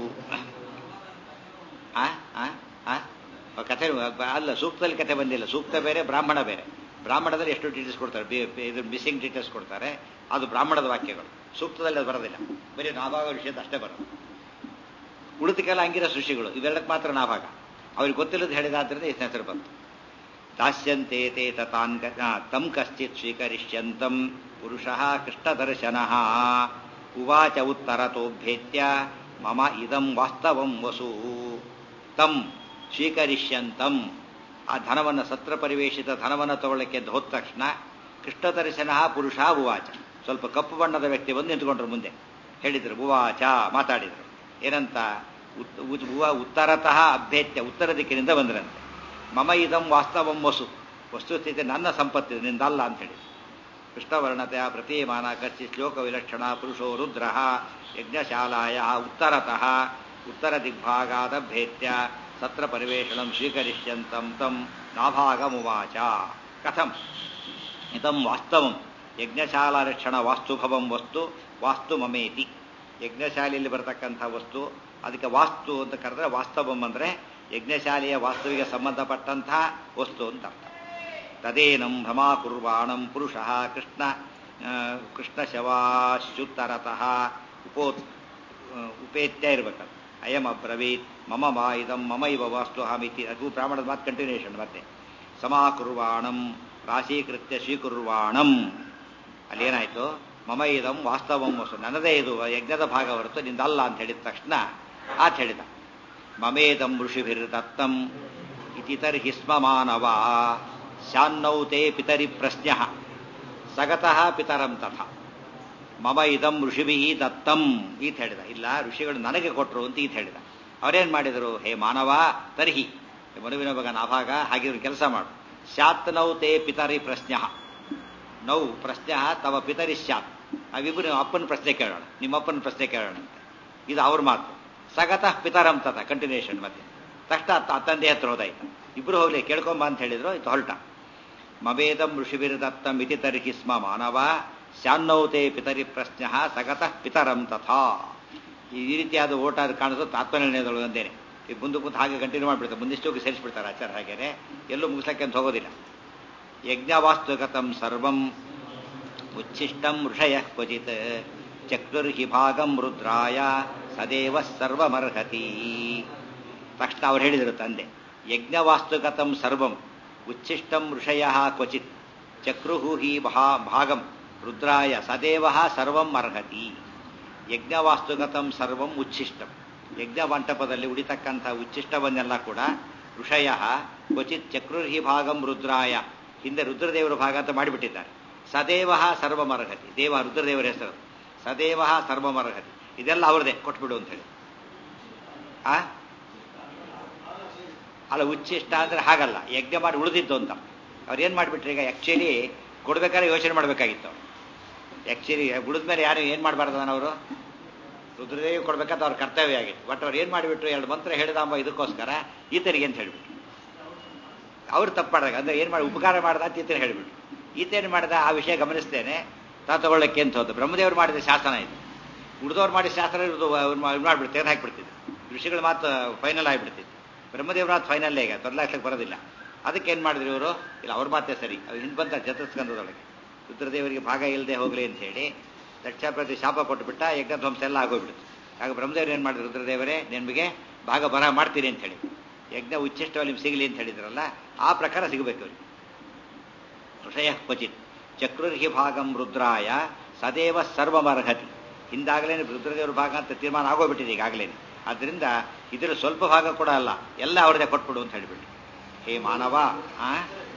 ಕಥೆ ಅಲ್ಲ ಸೂಕ್ತದಲ್ಲಿ ಕಥೆ ಬಂದಿಲ್ಲ ಸೂಕ್ತ ಬೇರೆ ಬ್ರಾಹ್ಮಣ ಬೇರೆ ಬ್ರಾಹ್ಮಣದಲ್ಲಿ ಎಷ್ಟು ಡೀಟೇಲ್ಸ್ ಕೊಡ್ತಾರೆ ಇದು ಮಿಸ್ಸಿಂಗ್ ಡೀಟೇಲ್ಸ್ ಕೊಡ್ತಾರೆ ಅದು ಬ್ರಾಹ್ಮಣದ ವಾಕ್ಯಗಳು ಸೂಕ್ತದಲ್ಲಿ ಅದು ಬರೋದಿಲ್ಲ ಬರೀ ನಾಭಾಗ ವಿಷಯದ ಅಷ್ಟೇ ಬರೋದು ಉಳಿದಕ್ಕೆಲ್ಲ ಅಂಗಿರ ಸೃಷ್ಟಿಗಳು ಇವೆರಡಕ್ಕೆ ಮಾತ್ರ ನಾಭಾಗ ಅವ್ರಿಗೆ ಗೊತ್ತಿಲ್ಲದ ಹೇಳಿದಾದ್ರಿಂದ ಇಷ್ಟ ಹೆಸರು ಬಂತು ದಾಸ್ಯಂತೆ ತೇ ತಾನ್ ತಂ ಕಶ್ಚಿತ್ ಸ್ವೀಕರಿಷ್ಯಂತಂ ಪುರುಷಃ ಕೃಷ್ಣದರ್ಶನ ಉವಾಚ ಉತ್ತರತೋಭ್ಯೇತ್ಯ ಮಮ ಇದಂ ವಾಸ್ತವಂ ವಸು ತಂ ಸ್ವೀಕರಿಷ್ಯಂತಂ ಆ ಧನವನ್ನು ಸತ್ರ ಪರಿವೇಶಿತ ಧನವನ್ನು ತಗೊಳ್ಳಕ್ಕೆ ಹೋದ ತಕ್ಷಣ ಕೃಷ್ಣದರ್ಶನ ಪುರುಷ ಉವಾಚ ಸ್ವಲ್ಪ ಕಪ್ಪು ಬಣ್ಣದ ವ್ಯಕ್ತಿ ಬಂದು ನಿಂತ್ಕೊಂಡ್ರು ಮುಂದೆ ಹೇಳಿದ್ರು ಉವಾಚ ಮಾತಾಡಿದ್ರು ಏನಂತ ಉತ್ತರತಃ ಅಭ್ಯತ್ಯ ಉತ್ತರ ದಿಕ್ಕಿನಿಂದ ಬಂದ್ರಂತೆ ಮಮ ಇದಂ ವಾಸ್ತವಂ ವಸು ವಸ್ತುಸ್ಥಿತಿ ನನ್ನ ಸಂಪತ್ತು ನಿಂದಲ್ಲ ಅಂತ ಹೇಳಿ ಕೃಷ್ಣವರ್ಣತೆಯ ಪ್ರತೀಯಮಾನ ಕಚ್ಚಿ ಶ್ಲೋಕ ವಿಲಕ್ಷಣ ಪುರುಷೋ ರುದ್ರ ಯಜ್ಞಶಾಲಾಯ ಉತ್ತರತಃ ಉತ್ತರ ದಿಗ್ಭಾಗಾದ ಭೇತ್ಯ ಸತ್ರ ಪರಿವೇಷಣಂ ಸ್ವೀಕರಿಷ್ಯಂತಂ ತಂ ನಾಭಾಗಮುವಾಚ ಕಥಂ ಇದಂ ವಾಸ್ತವಂ ಯಜ್ಞಶಾಲಾ ರಕ್ಷಣ ವಾಸ್ತುಭವಂ ವಸ್ತು ವಾಸ್ತು ಮಮೇತಿ ಯಜ್ಞಶಾಲೆಯಲ್ಲಿ ಬರತಕ್ಕಂಥ ವಸ್ತು ಅದಕ್ಕೆ ವಾಸ್ತು ಅಂತ ಕರೆದ್ರೆ ವಾಸ್ತವಂ ಅಂದರೆ ಯಜ್ಞಶಾಲೆಯ ವಾಸ್ತುವಿಗೆ ಸಂಬಂಧಪಟ್ಟಂತಹ ವಸ್ತು ಅಂತ ಅರ್ಥ ತದೇನಂ ಭ್ರಮಾಕುರ್ವಾಣಂ ಪುರುಷಃ ಕೃಷ್ಣ ಕೃಷ್ಣಶವಾಶ್ಯುತ್ತರತಃ ಉಪೋ ಉಪೇತ್ಯ ಇರಬೇಕದು ಅಯಂ ಅಬ್ರವೀತ್ ಮಮ ಮಾ ಇದಂ ಮಮ ಇವ ವಾಸ್ತು ಅಹಮಿತಿ ಅದು ಬ್ರಾಹ್ಮಣದ ಮಾತು ಕಂಟಿನ್ಯೂಷನ್ ಮತ್ತೆ ಸಮಾಕುರ್ವಾಣಂ ರಾಶೀಕೃತ್ಯ ಸ್ವೀಕುರ್ವಾಣಂ ಅಲ್ಲೇನಾಯ್ತು ಮಮ ಇದಂ ವಾಸ್ತವಂ ವಸ್ತು ನನ್ನದೇ ಇದು ಯಜ್ಞದ ಭಾಗ ಹೊರತು ನಿಂದಲ್ಲ ಅಂತ ಹೇಳಿದ ತಕ್ಷಣ ಆತ ಹೇಳಿದ ಮಮೇದಂ ಋಷಿಭಿರ್ದತ್ತಂ ಇತಿ ತರ್ಹಿ ಸ್ಮ ಮಾನವ ಶಾನ್ನೌ ತೇ ಪಿತರಿ ಪ್ರಶ್ನ ಸಗತಃ ಪಿತರಂ ತಥ ಮಮ ಇದಂ ಋಷಿಭಿ ದತ್ತಂ ಈತ ಹೇಳಿದ ಇಲ್ಲ ಋಷಿಗಳು ನನಗೆ ಕೊಟ್ಟರು ಅಂತ ಈತ ಹೇಳಿದ ಅವರೇನ್ ಮಾಡಿದರು ಹೇ ಮಾನವ ತರ್ಹಿ ಮನುವಿನ ಮಗ ನಾಭಾಗ ಹಾಗಿದ್ರು ಕೆಲಸ ಮಾಡು ಸ್ಯಾತ್ ನೌ ತೇ ಪಿತರಿ ಪ್ರಶ್ನ ನೌ ಪ್ರಶ್ನ ತವ ಪಿತರಿ ಸ್ಯಾತ್ ನಾವಿಬ್ಬರು ಅಪ್ಪನ ಪ್ರಶ್ನೆ ಕೇಳೋಣ ನಿಮ್ಮಪ್ಪನ ಪ್ರಶ್ನೆ ಕೇಳೋಣ ಅಂತ ಇದು ಅವ್ರ ಮಾತು ಸಗತಃ ಪಿತರಂ ತಥ ಕಂಟಿನ್ಯೂಷನ್ ಮತ್ತೆ ತಕ್ಷಣ ತಂದೆ ಹತ್ರ ಹೋದಾಯ್ತು ಇಬ್ರು ಹೋಗ್ಲಿ ಕೇಳ್ಕೊಂಬ ಅಂತ ಹೇಳಿದ್ರು ಇದು ಹೊರಟ ಮವೇದಂ ಋಷಿಭಿರ್ದತ್ತಂ ಇತಿ ತರ್ಹಿ ಸ್ಮ ಮಾನವ ಸ್ಯಾನ್ನೌತೆ ಪಿತರಿ ಪ್ರಶ್ನ ಸಗತಃ ಪಿತರಂ ತಥಾ ಈ ರೀತಿಯಾದ ಓಟ ಅದು ಕಾಣಿಸೋ ತಾತ್ಪರ್ಯದೊಳಗಂದೇನೆ ಈಗ ಮುಂದೆ ಕೂತು ಹಾಗೆ ಕಂಟಿನ್ಯೂ ಮಾಡಿಬಿಡ್ತಾರೆ ಮುಂದಿಷ್ಟೋಗಿ ಸೇರಿಸ್ಬಿಡ್ತಾರೆ ಆಚಾರ ಹಾಗೇನೆ ಎಲ್ಲೂ ಮುಗಿಸ್ಲಿಕ್ಕೆ ಅಂತ ಹೋಗೋದಿಲ್ಲ ಯಜ್ಞವಾಸ್ತುಗತಂ ಸರ್ವಂ ಉಚ್ಛಿಷ್ಟಂ ಋಷಯ ಕ್ವಚಿತ್ ಚಕ್ರುರ್ಹಿ ಭಾಗಂ ರುದ್ರಾಯ ಸದೇವ ಸರ್ವಮರ್ಹತಿ ತಕ್ಷಣ ಅವ್ರು ಹೇಳಿದರು ತಂದೆ ಯಜ್ಞವಾಸ್ತುಗತಂ ಸರ್ವಂ ಉಚ್ಛಿಷ್ಟಂ ಋಷಯ ಕ್ವಚಿತ್ ಚಕ್ರುಹು ಹಿ ಭಾ ಭಾಗಂ ರುದ್ರಾಯ ಸದೇವ ಸರ್ವಂ ಅರ್ಹತಿ ಯಜ್ಞವಾಸ್ತುಗತಂ ಸರ್ವಂ ಉಚ್ಛಿಷ್ಟಂ ಯಜ್ಞ ಮಂಟಪದಲ್ಲಿ ಉಳಿತಕ್ಕಂಥ ಉಚ್ಛಿಷ್ಟವನ್ನೆಲ್ಲ ಕೂಡ ಋಷಯ ಕ್ವಚಿತ್ ಚಕ್ರುರ್ಹಿ ಭಾಗಂ ರುದ್ರಾಯ ಹಿಂದೆ ರುದ್ರದೇವರ ಭಾಗ ಅಂತ ಮಾಡಿಬಿಟ್ಟಿದ್ದಾರೆ ಸದೇವ ಸರ್ವಮರ್ಹತಿ ದೇವ ರುದ್ರದೇವರ ಹೆಸರು ಸದೇವ ಸರ್ವಮರ್ಹತಿ ಇದೆಲ್ಲ ಅವ್ರದೇ ಕೊಟ್ಬಿಡು ಅಂತ ಹೇಳಿ ಆ ಅಲ್ಲ ಉಚ್ಚಿಷ್ಟ ಅಂದ್ರೆ ಹಾಗಲ್ಲ ಯಜ್ಞ ಮಾಡಿ ಉಳಿದಿದ್ದು ಅಂತ ಅವ್ರು ಏನು ಮಾಡಿಬಿಟ್ರೆ ಈಗ ಆ್ಯಕ್ಚುಲಿ ಕೊಡ್ಬೇಕಾದ್ರೆ ಯೋಚನೆ ಮಾಡಬೇಕಾಗಿತ್ತು ಅವ್ರು ಆ್ಯಕ್ಚುಲಿ ಉಳಿದ್ಮೇಲೆ ಯಾರು ಏನು ಮಾಡಬಾರ್ದು ಅವರು ರುದ್ರದೇವಿ ಕೊಡ್ಬೇಕಂತ ಅವ್ರ ಕರ್ತವ್ಯ ಆಗಿತ್ತು ಬಟ್ ಅವ್ರು ಏನು ಮಾಡಿಬಿಟ್ರು ಎರಡು ಮಂತ್ರ ಹೇಳಿದಾಂಬ ಇದಕ್ಕೋಸ್ಕರ ಈತನಿಗೆ ಅಂತ ಹೇಳಿಬಿಟ್ರು ಅವ್ರು ತಪ್ಪಾದಾಗ ಅಂದ್ರೆ ಏನು ಮಾಡಿ ಉಪಕಾರ ಮಾಡ್ದ ಅಂತ ಈತನ ಹೇಳಿಬಿಟ್ರು ಈತೇನು ಮಾಡಿದ ಆ ವಿಷಯ ಗಮನಿಸ್ತೇನೆ ತಾ ತಗೊಳ್ಳಕ್ಕೆ ಅಂತ ಹೋದ ಬ್ರಹ್ಮದೇವರು ಮಾಡಿದ ಶಾಸನ ಇದು ಉಳಿದವ್ರು ಮಾಡಿದ ಶಾಸ್ತ್ರ ಇರೋದು ಮಾಡಿಬಿಟ್ಟು ತೆಗೆದು ಹಾಕಿಬಿಡ್ತಿದ್ರು ಋಷಿಗಳ ಮಾತು ಫೈನಲ್ ಆಗಿಬಿಡ್ತಿತ್ತು ಬ್ರಹ್ಮದೇವ್ರ ಮಾತು ಫೈನಲ್ಲೇ ಈಗ ತೊದಲಾಕ್ಲಿಕ್ಕೆ ಬರೋದಿಲ್ಲ ಅದಕ್ಕೆ ಏನು ಮಾಡಿದ್ರು ಇವರು ಇಲ್ಲ ಅವ್ರ ಮಾತೇ ಸರಿ ಅವ್ರು ಹಿಂದೆ ಬಂದ ಜತಸ್ಕಂದದೊಳಗೆ ರುದ್ರದೇವರಿಗೆ ಭಾಗ ಇಲ್ಲದೆ ಹೋಗಲಿ ಅಂತ ಹೇಳಿ ದಕ್ಷಾಪ್ರತಿ ಶಾಪ ಕೊಟ್ಟುಬಿಟ್ಟ ಯಜ್ಞಧ್ವಂಸ ಎಲ್ಲ ಆಗೋಗ್ಬಿಡ್ತು ಆಗ ಬ್ರಹ್ಮದೇವರು ಏನು ಮಾಡಿದ್ರು ರುದ್ರದೇವರೇ ನಿಮಗೆ ಭಾಗ ಬರ ಮಾಡ್ತೀನಿ ಅಂತ ಹೇಳಿ ಯಜ್ಞ ಉಚ್ಚಿಷ್ಟವಾಗಿ ನಿಮ್ಗೆ ಸಿಗಲಿ ಅಂತ ಹೇಳಿದ್ರಲ್ಲ ಆ ಪ್ರಕಾರ ಸಿಗಬೇಕು ಅವ್ರಿಗೆ ಋಷಯ ಕ್ವಚಿತ್ ಚಕ್ರುರ್ಹಿ ಭಾಗಂ ರುದ್ರಾಯ ಸದೇವ ಸರ್ವಮರ್ಹತಿ ಹಿಂದಾಗಲೇ ರುದ್ರದೇವ್ರ ಭಾಗ ಅಂತ ತೀರ್ಮಾನ ಆಗೋಗ್ಬಿಟ್ಟಿದೆ ಈಗಾಗಲೇ ಆದ್ದರಿಂದ ಇದರ ಸ್ವಲ್ಪ ಭಾಗ ಕೂಡ ಅಲ್ಲ ಎಲ್ಲ ಅವ್ರದೇ ಕೊಟ್ಬಿಡು ಅಂತ ಹೇಳಿಬಿಟ್ಟು ಹೇ ಮಾನವ ಆ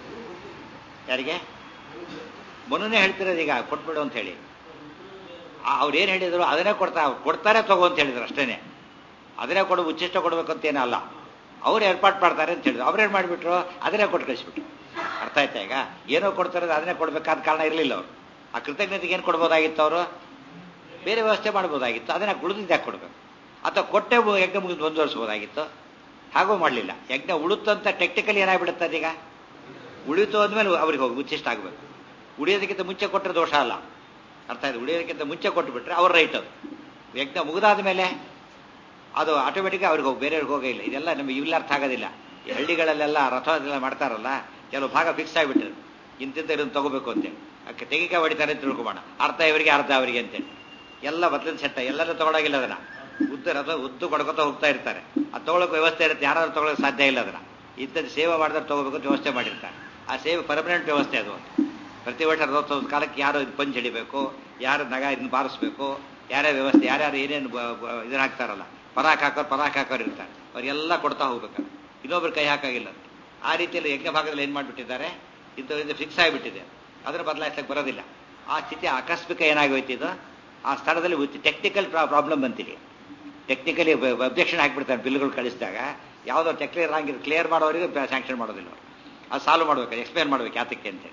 ಯಾರಿಗೆ ಮನುನೇ ಹೇಳ್ತಿರೋದು ಈಗ ಕೊಟ್ಬಿಡು ಅಂತ ಹೇಳಿ ಅವ್ರೇನು ಹೇಳಿದ್ರು ಅದನ್ನೇ ಕೊಡ್ತಾ ಕೊಡ್ತಾರೆ ತಗೋ ಅಂತ ಹೇಳಿದ್ರು ಅಷ್ಟೇನೆ ಅದನ್ನೇ ಕೊಡು ಉಚ್ಚಿಷ್ಟ ಕೊಡ್ಬೇಕು ಅಂತೇನೋ ಅಲ್ಲ ಅವ್ರು ಏರ್ಪಾಟ್ ಮಾಡ್ತಾರೆ ಅಂತ ಹೇಳಿದ್ರು ಅವ್ರೇನು ಮಾಡಿಬಿಟ್ರು ಅದನ್ನೇ ಕೊಟ್ಟು ಕಳಿಸ್ಬಿಟ್ರು ಅರ್ಥ ಆಯ್ತಾ ಈಗ ಏನೋ ಕೊಡ್ತಾರೆ ಅದನ್ನೇ ಕೊಡ್ಬೇಕಾದ ಕಾರಣ ಇರಲಿಲ್ಲ ಅವರು ಆ ಕೃತಜ್ಞತೆಗೆ ಏನು ಕೊಡ್ಬೋದಾಗಿತ್ತು ಅವರು ಬೇರೆ ವ್ಯವಸ್ಥೆ ಮಾಡ್ಬೋದಾಗಿತ್ತು ಅದನ್ನ ಉಳಿದಿದ್ದು ಯಾಕೆ ಕೊಡಬೇಕು ಅಥವಾ ಕೊಟ್ಟೆ ಯಜ್ಞ ಮುಗಿದು ಮುಂದುವರಿಸ್ಬೋದಾಗಿತ್ತು ಹಾಗೂ ಮಾಡಲಿಲ್ಲ ಯಜ್ಞ ಉಳುತ್ತಂತ ಟೆಕ್ನಿಕಲಿ ಏನಾಗ್ಬಿಡುತ್ತೆ ಅದೀಗ ಉಳಿತು ಅಂದಮೇಲೆ ಅವ್ರಿಗೆ ಹೋಗಿ ಉಚ್ಚಿಷ್ಟ ಆಗಬೇಕು ಉಳಿಯೋದಕ್ಕಿಂತ ಮುಂಚೆ ಕೊಟ್ಟರೆ ದೋಷ ಅಲ್ಲ ಅರ್ಥ ಆಯ್ತು ಉಳಿಯೋದಕ್ಕಿಂತ ಮುಂಚೆ ಕೊಟ್ಟು ಬಿಟ್ರೆ ಅವ್ರ ರೈಟ್ ಅದು ಯಜ್ಞ ಮುಗಿದಾದ ಮೇಲೆ ಅದು ಆಟೋಮೆಟಿಕ್ ಅವ್ರಿಗೆ ಹೋಗಿ ಬೇರೆಯವ್ರಿಗೆ ಹೋಗೇ ಇಲ್ಲ ಇದೆಲ್ಲ ನಮಗೆ ಇವೆಲ್ಲ ಅರ್ಥ ಆಗೋದಿಲ್ಲ ಈ ಹಳ್ಳಿಗಳಲ್ಲೆಲ್ಲ ರಥ ಅದೆಲ್ಲ ಮಾಡ್ತಾರಲ್ಲ ಕೆಲವು ಭಾಗ ಫಿಕ್ಸ್ ಆಗಿಬಿಟ್ಟಿದೆ ಇಂತಿಂತ ಇದನ್ನು ತಗೋಬೇಕು ಅಂತೇಳಿ ಅದಕ್ಕೆ ತೆಗಿಕೆ ಹೊಡಿತಾರೆ ಅಂತ ತಿಳ್ಕೊಬೋಣ ಅರ್ಧ ಇವರಿಗೆ ಅರ್ಧ ಅವರಿಗೆ ಅಂತೇಳಿ ಎಲ್ಲ ಬದಲಿನ ಸೆಟ್ಟ ಎಲ್ಲರೂ ತಗೊಳಗಿಲ್ಲ ಅದನ್ನ ಉದ್ದ ರಥ ಉದ್ದು ಕೊಡ್ಕೊತ ಹೋಗ್ತಾ ಇರ್ತಾರೆ ಅದು ತಗೊಳಕ್ಕೆ ವ್ಯವಸ್ಥೆ ಇರುತ್ತೆ ಯಾರಾದ್ರೂ ತಗೊಳಕ್ಕೆ ಸಾಧ್ಯ ಇಲ್ಲ ಅದನ್ನ ಇಂಥದ್ದು ಸೇವೆ ಮಾಡಿದ್ರೆ ತಗೋಬೇಕು ಅಂತ ವ್ಯವಸ್ಥೆ ಮಾಡಿರ್ತಾರೆ ಆ ಸೇವೆ ಪರ್ಮನೆಂಟ್ ವ್ಯವಸ್ಥೆ ಅದು ಪ್ರತಿ ವರ್ಷ ರಥೋತ್ಸವದ ಕಾಲಕ್ಕೆ ಯಾರು ಇದು ಪಂಚ್ ಹಿಡಿಬೇಕು ಯಾರು ನಗ ಇದನ್ನ ಬಾರಿಸ್ಬೇಕು ಯಾರ್ಯಾರ ವ್ಯವಸ್ಥೆ ಯಾರ್ಯಾರು ಏನೇನು ಇದನ್ನ ಹಾಕ್ತಾರಲ್ಲ ಪರಾಕ್ ಹಾಕೋರು ಪರಾಕ್ ಹಾಕೋರು ಇರ್ತಾರೆ ಅವ್ರಿಗೆಲ್ಲ ಕೊಡ್ತಾ ಹೋಗ್ಬೇಕು ಇನ್ನೊಬ್ರು ಕೈ ಹಾಕಾಗಿಲ್ಲ ಆ ರೀತಿಯಲ್ಲಿ ಯಜ್ಞ ಭಾಗದಲ್ಲಿ ಏನು ಮಾಡಿಬಿಟ್ಟಿದ್ದಾರೆ ಇಂಥವ್ರಿಂದ ಫಿಕ್ಸ್ ಆಗಿಬಿಟ್ಟಿದೆ ಅದರ ಬದಲಾಯಿಸಕ್ಕೆ ಬರೋದಿಲ್ಲ ಆ ಸ್ಥಿತಿ ಆಕಸ್ಮಿಕ ಏನಾಗೋಯ್ತು ಇದು ಆ ಸ್ಥಳದಲ್ಲಿ ಟೆಕ್ನಿಕಲ್ ಪ್ರಾಬ್ಲಮ್ ಬಂತಿದೆ ಟೆಕ್ನಿಕಲಿ ಅಬ್ಜೆಕ್ಷನ್ ಹಾಕ್ಬಿಡ್ತಾರೆ ಬಿಲ್ಗಳು ಕಳಿಸಿದಾಗ ಯಾವುದೋ ಟೆಕ್ನಿಕಲ್ ರಾಂಗ್ ಕ್ಲಿಯರ್ ಮಾಡೋರಿಗೆ ಸ್ಯಾಂಕ್ಷನ್ ಮಾಡೋದಿಲ್ಲ ಅವರು ಅದು ಸಾಲ್ವ್ ಮಾಡ್ಬೇಕು ಎಕ್ಸ್ಪ್ಲೇನ್ ಮಾಡ್ಬೇಕು ಯಾತಕ್ಕೆ ಅಂತೇಳಿ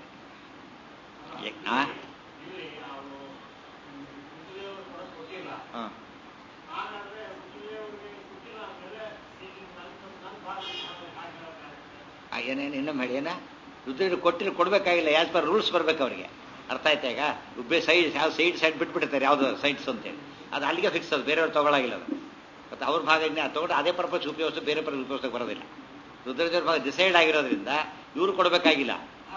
ಹಾಂ ಹಾಂ ಏನೇನು ಇನ್ನೊಮ್ಮೆ ಹೇಳಿ ಏನ ರುದ್ರರು ಕೊಟ್ಟಿರು ಕೊಡಬೇಕಾಗಿಲ್ಲ ಆಸ್ ಪರ್ ರೂಲ್ಸ್ ಬರ್ಬೇಕು ಅವರಿಗೆ ಅರ್ಥ ಆಯ್ತಾ ಈಗ ಉಬ್ಬೆ ಸೈಡ್ ಯಾವ ಸೈಡ್ ಸೈಡ್ ಬಿಟ್ಬಿಡ್ತಾರೆ ಯಾವ್ದು ಸೈಡ್ಸ್ ಅಂತೇಳಿ ಅದು ಅಲ್ಲಿಗೆ ಫಿಕ್ಸ್ ಅದು ಬೇರೆಯವ್ರು ತಗೊಳಗಿಲ್ಲ ಅದು ಮತ್ತು ಅವ್ರ ಭಾಗ ತಗೊಂಡು ಅದೇ ಪರ್ಪಸ್ ಉಪಯೋಗಿಸೋ ಬೇರೆ ಪರ್ಪಸ್ ಉಪಯೋಗಿಸೋಕೆ ಬರೋದಿಲ್ಲ ರುದ್ರದೇವ್ರ ಭಾಗ ಡಿಸೈಡ್ ಆಗಿರೋದ್ರಿಂದ ಇವರು ಕೊಡಬೇಕಾಗಿಲ್ಲ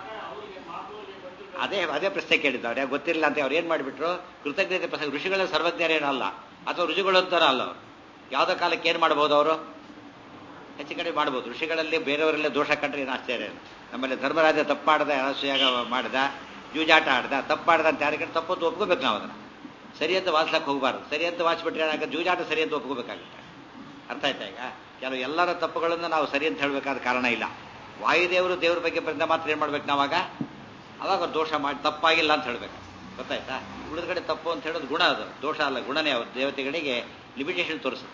ಅದೇ ಅದೇ ಪ್ರಶ್ನೆ ಕೇಳಿದ್ದವ್ರು ಯಾಕೆ ಗೊತ್ತಿರಲಿಲ್ಲ ಅಂತ ಅವ್ರು ಏನು ಮಾಡಿಬಿಟ್ರು ಕೃತಜ್ಞತೆ ಪ್ರಸಂಗ ಋಷಿಗಳ ಸರ್ವಜ್ಞರೇನಲ್ಲ ಅಥವಾ ಋಷಿಗಳು ಅಂತಾರ ಅಲ್ಲ ಅವರು ಯಾವುದೋ ಕಾಲಕ್ಕೆ ಏನು ಮಾಡ್ಬೋದು ಅವರು ಹೆಚ್ಚು ಕಡಿಮೆ ಮಾಡ್ಬೋದು ಋಷಿಗಳಲ್ಲಿ ಬೇರೆಯವರೆಲ್ಲ ದೋಷ ಕಂಡ್ರೆ ಏನು ಆಶ್ಚರ್ಯ ಇಲ್ಲ ನಮ್ಮಲ್ಲಿ ಧರ್ಮರಾಜ ತಪ್ಪು ಮಾಡ್ದ ಅನಸೂಯಾಗ ಮಾಡ್ದ ಜೂಜಾಟ ಆಡ್ದ ತಪ್ಪು ಮಾಡ್ದ ಅಂತ ಯಾರಿಗೆ ತಪ್ಪು ಅಂತ ಒಪ್ಕೋಬೇಕು ನಾವು ಅದನ್ನು ಸರಿ ಅಂತ ವಾಚ್ಲಕ್ಕೆ ಹೋಗಬಾರ್ದು ಸರಿ ಅಂತ ವಾಚ್ಬಿಟ್ರೆ ಏನಾಗ ಜೂಜಾಟ ಸರಿ ಅಂತ ಒಪ್ಕೋಬೇಕಾಗುತ್ತೆ ಅರ್ಥ ಆಯ್ತಾ ಈಗ ಕೆಲವು ಎಲ್ಲರ ತಪ್ಪುಗಳನ್ನು ನಾವು ಸರಿ ಅಂತ ಹೇಳಬೇಕಾದ ಕಾರಣ ಇಲ್ಲ ವಾಯುದೇವರು ದೇವ್ರ ಬಗ್ಗೆ ಬಂದ ಮಾತ್ರ ಏನು ಮಾಡ್ಬೇಕು ನಾವಾಗ ಅವಾಗ ದೋಷ ಮಾಡಿ ತಪ್ಪಾಗಿಲ್ಲ ಅಂತ ಹೇಳ್ಬೇಕು ಗೊತ್ತಾಯ್ತಾ ಉಳಿದ ಕಡೆ ತಪ್ಪು ಅಂತ ಹೇಳೋದು ಗುಣ ಅದು ದೋಷ ಅಲ್ಲ ಗುಣನೇ ಅವರು ದೇವತೆಗಳಿಗೆ ಲಿಮಿಟೇಷನ್ ತೋರಿಸುತ್ತೆ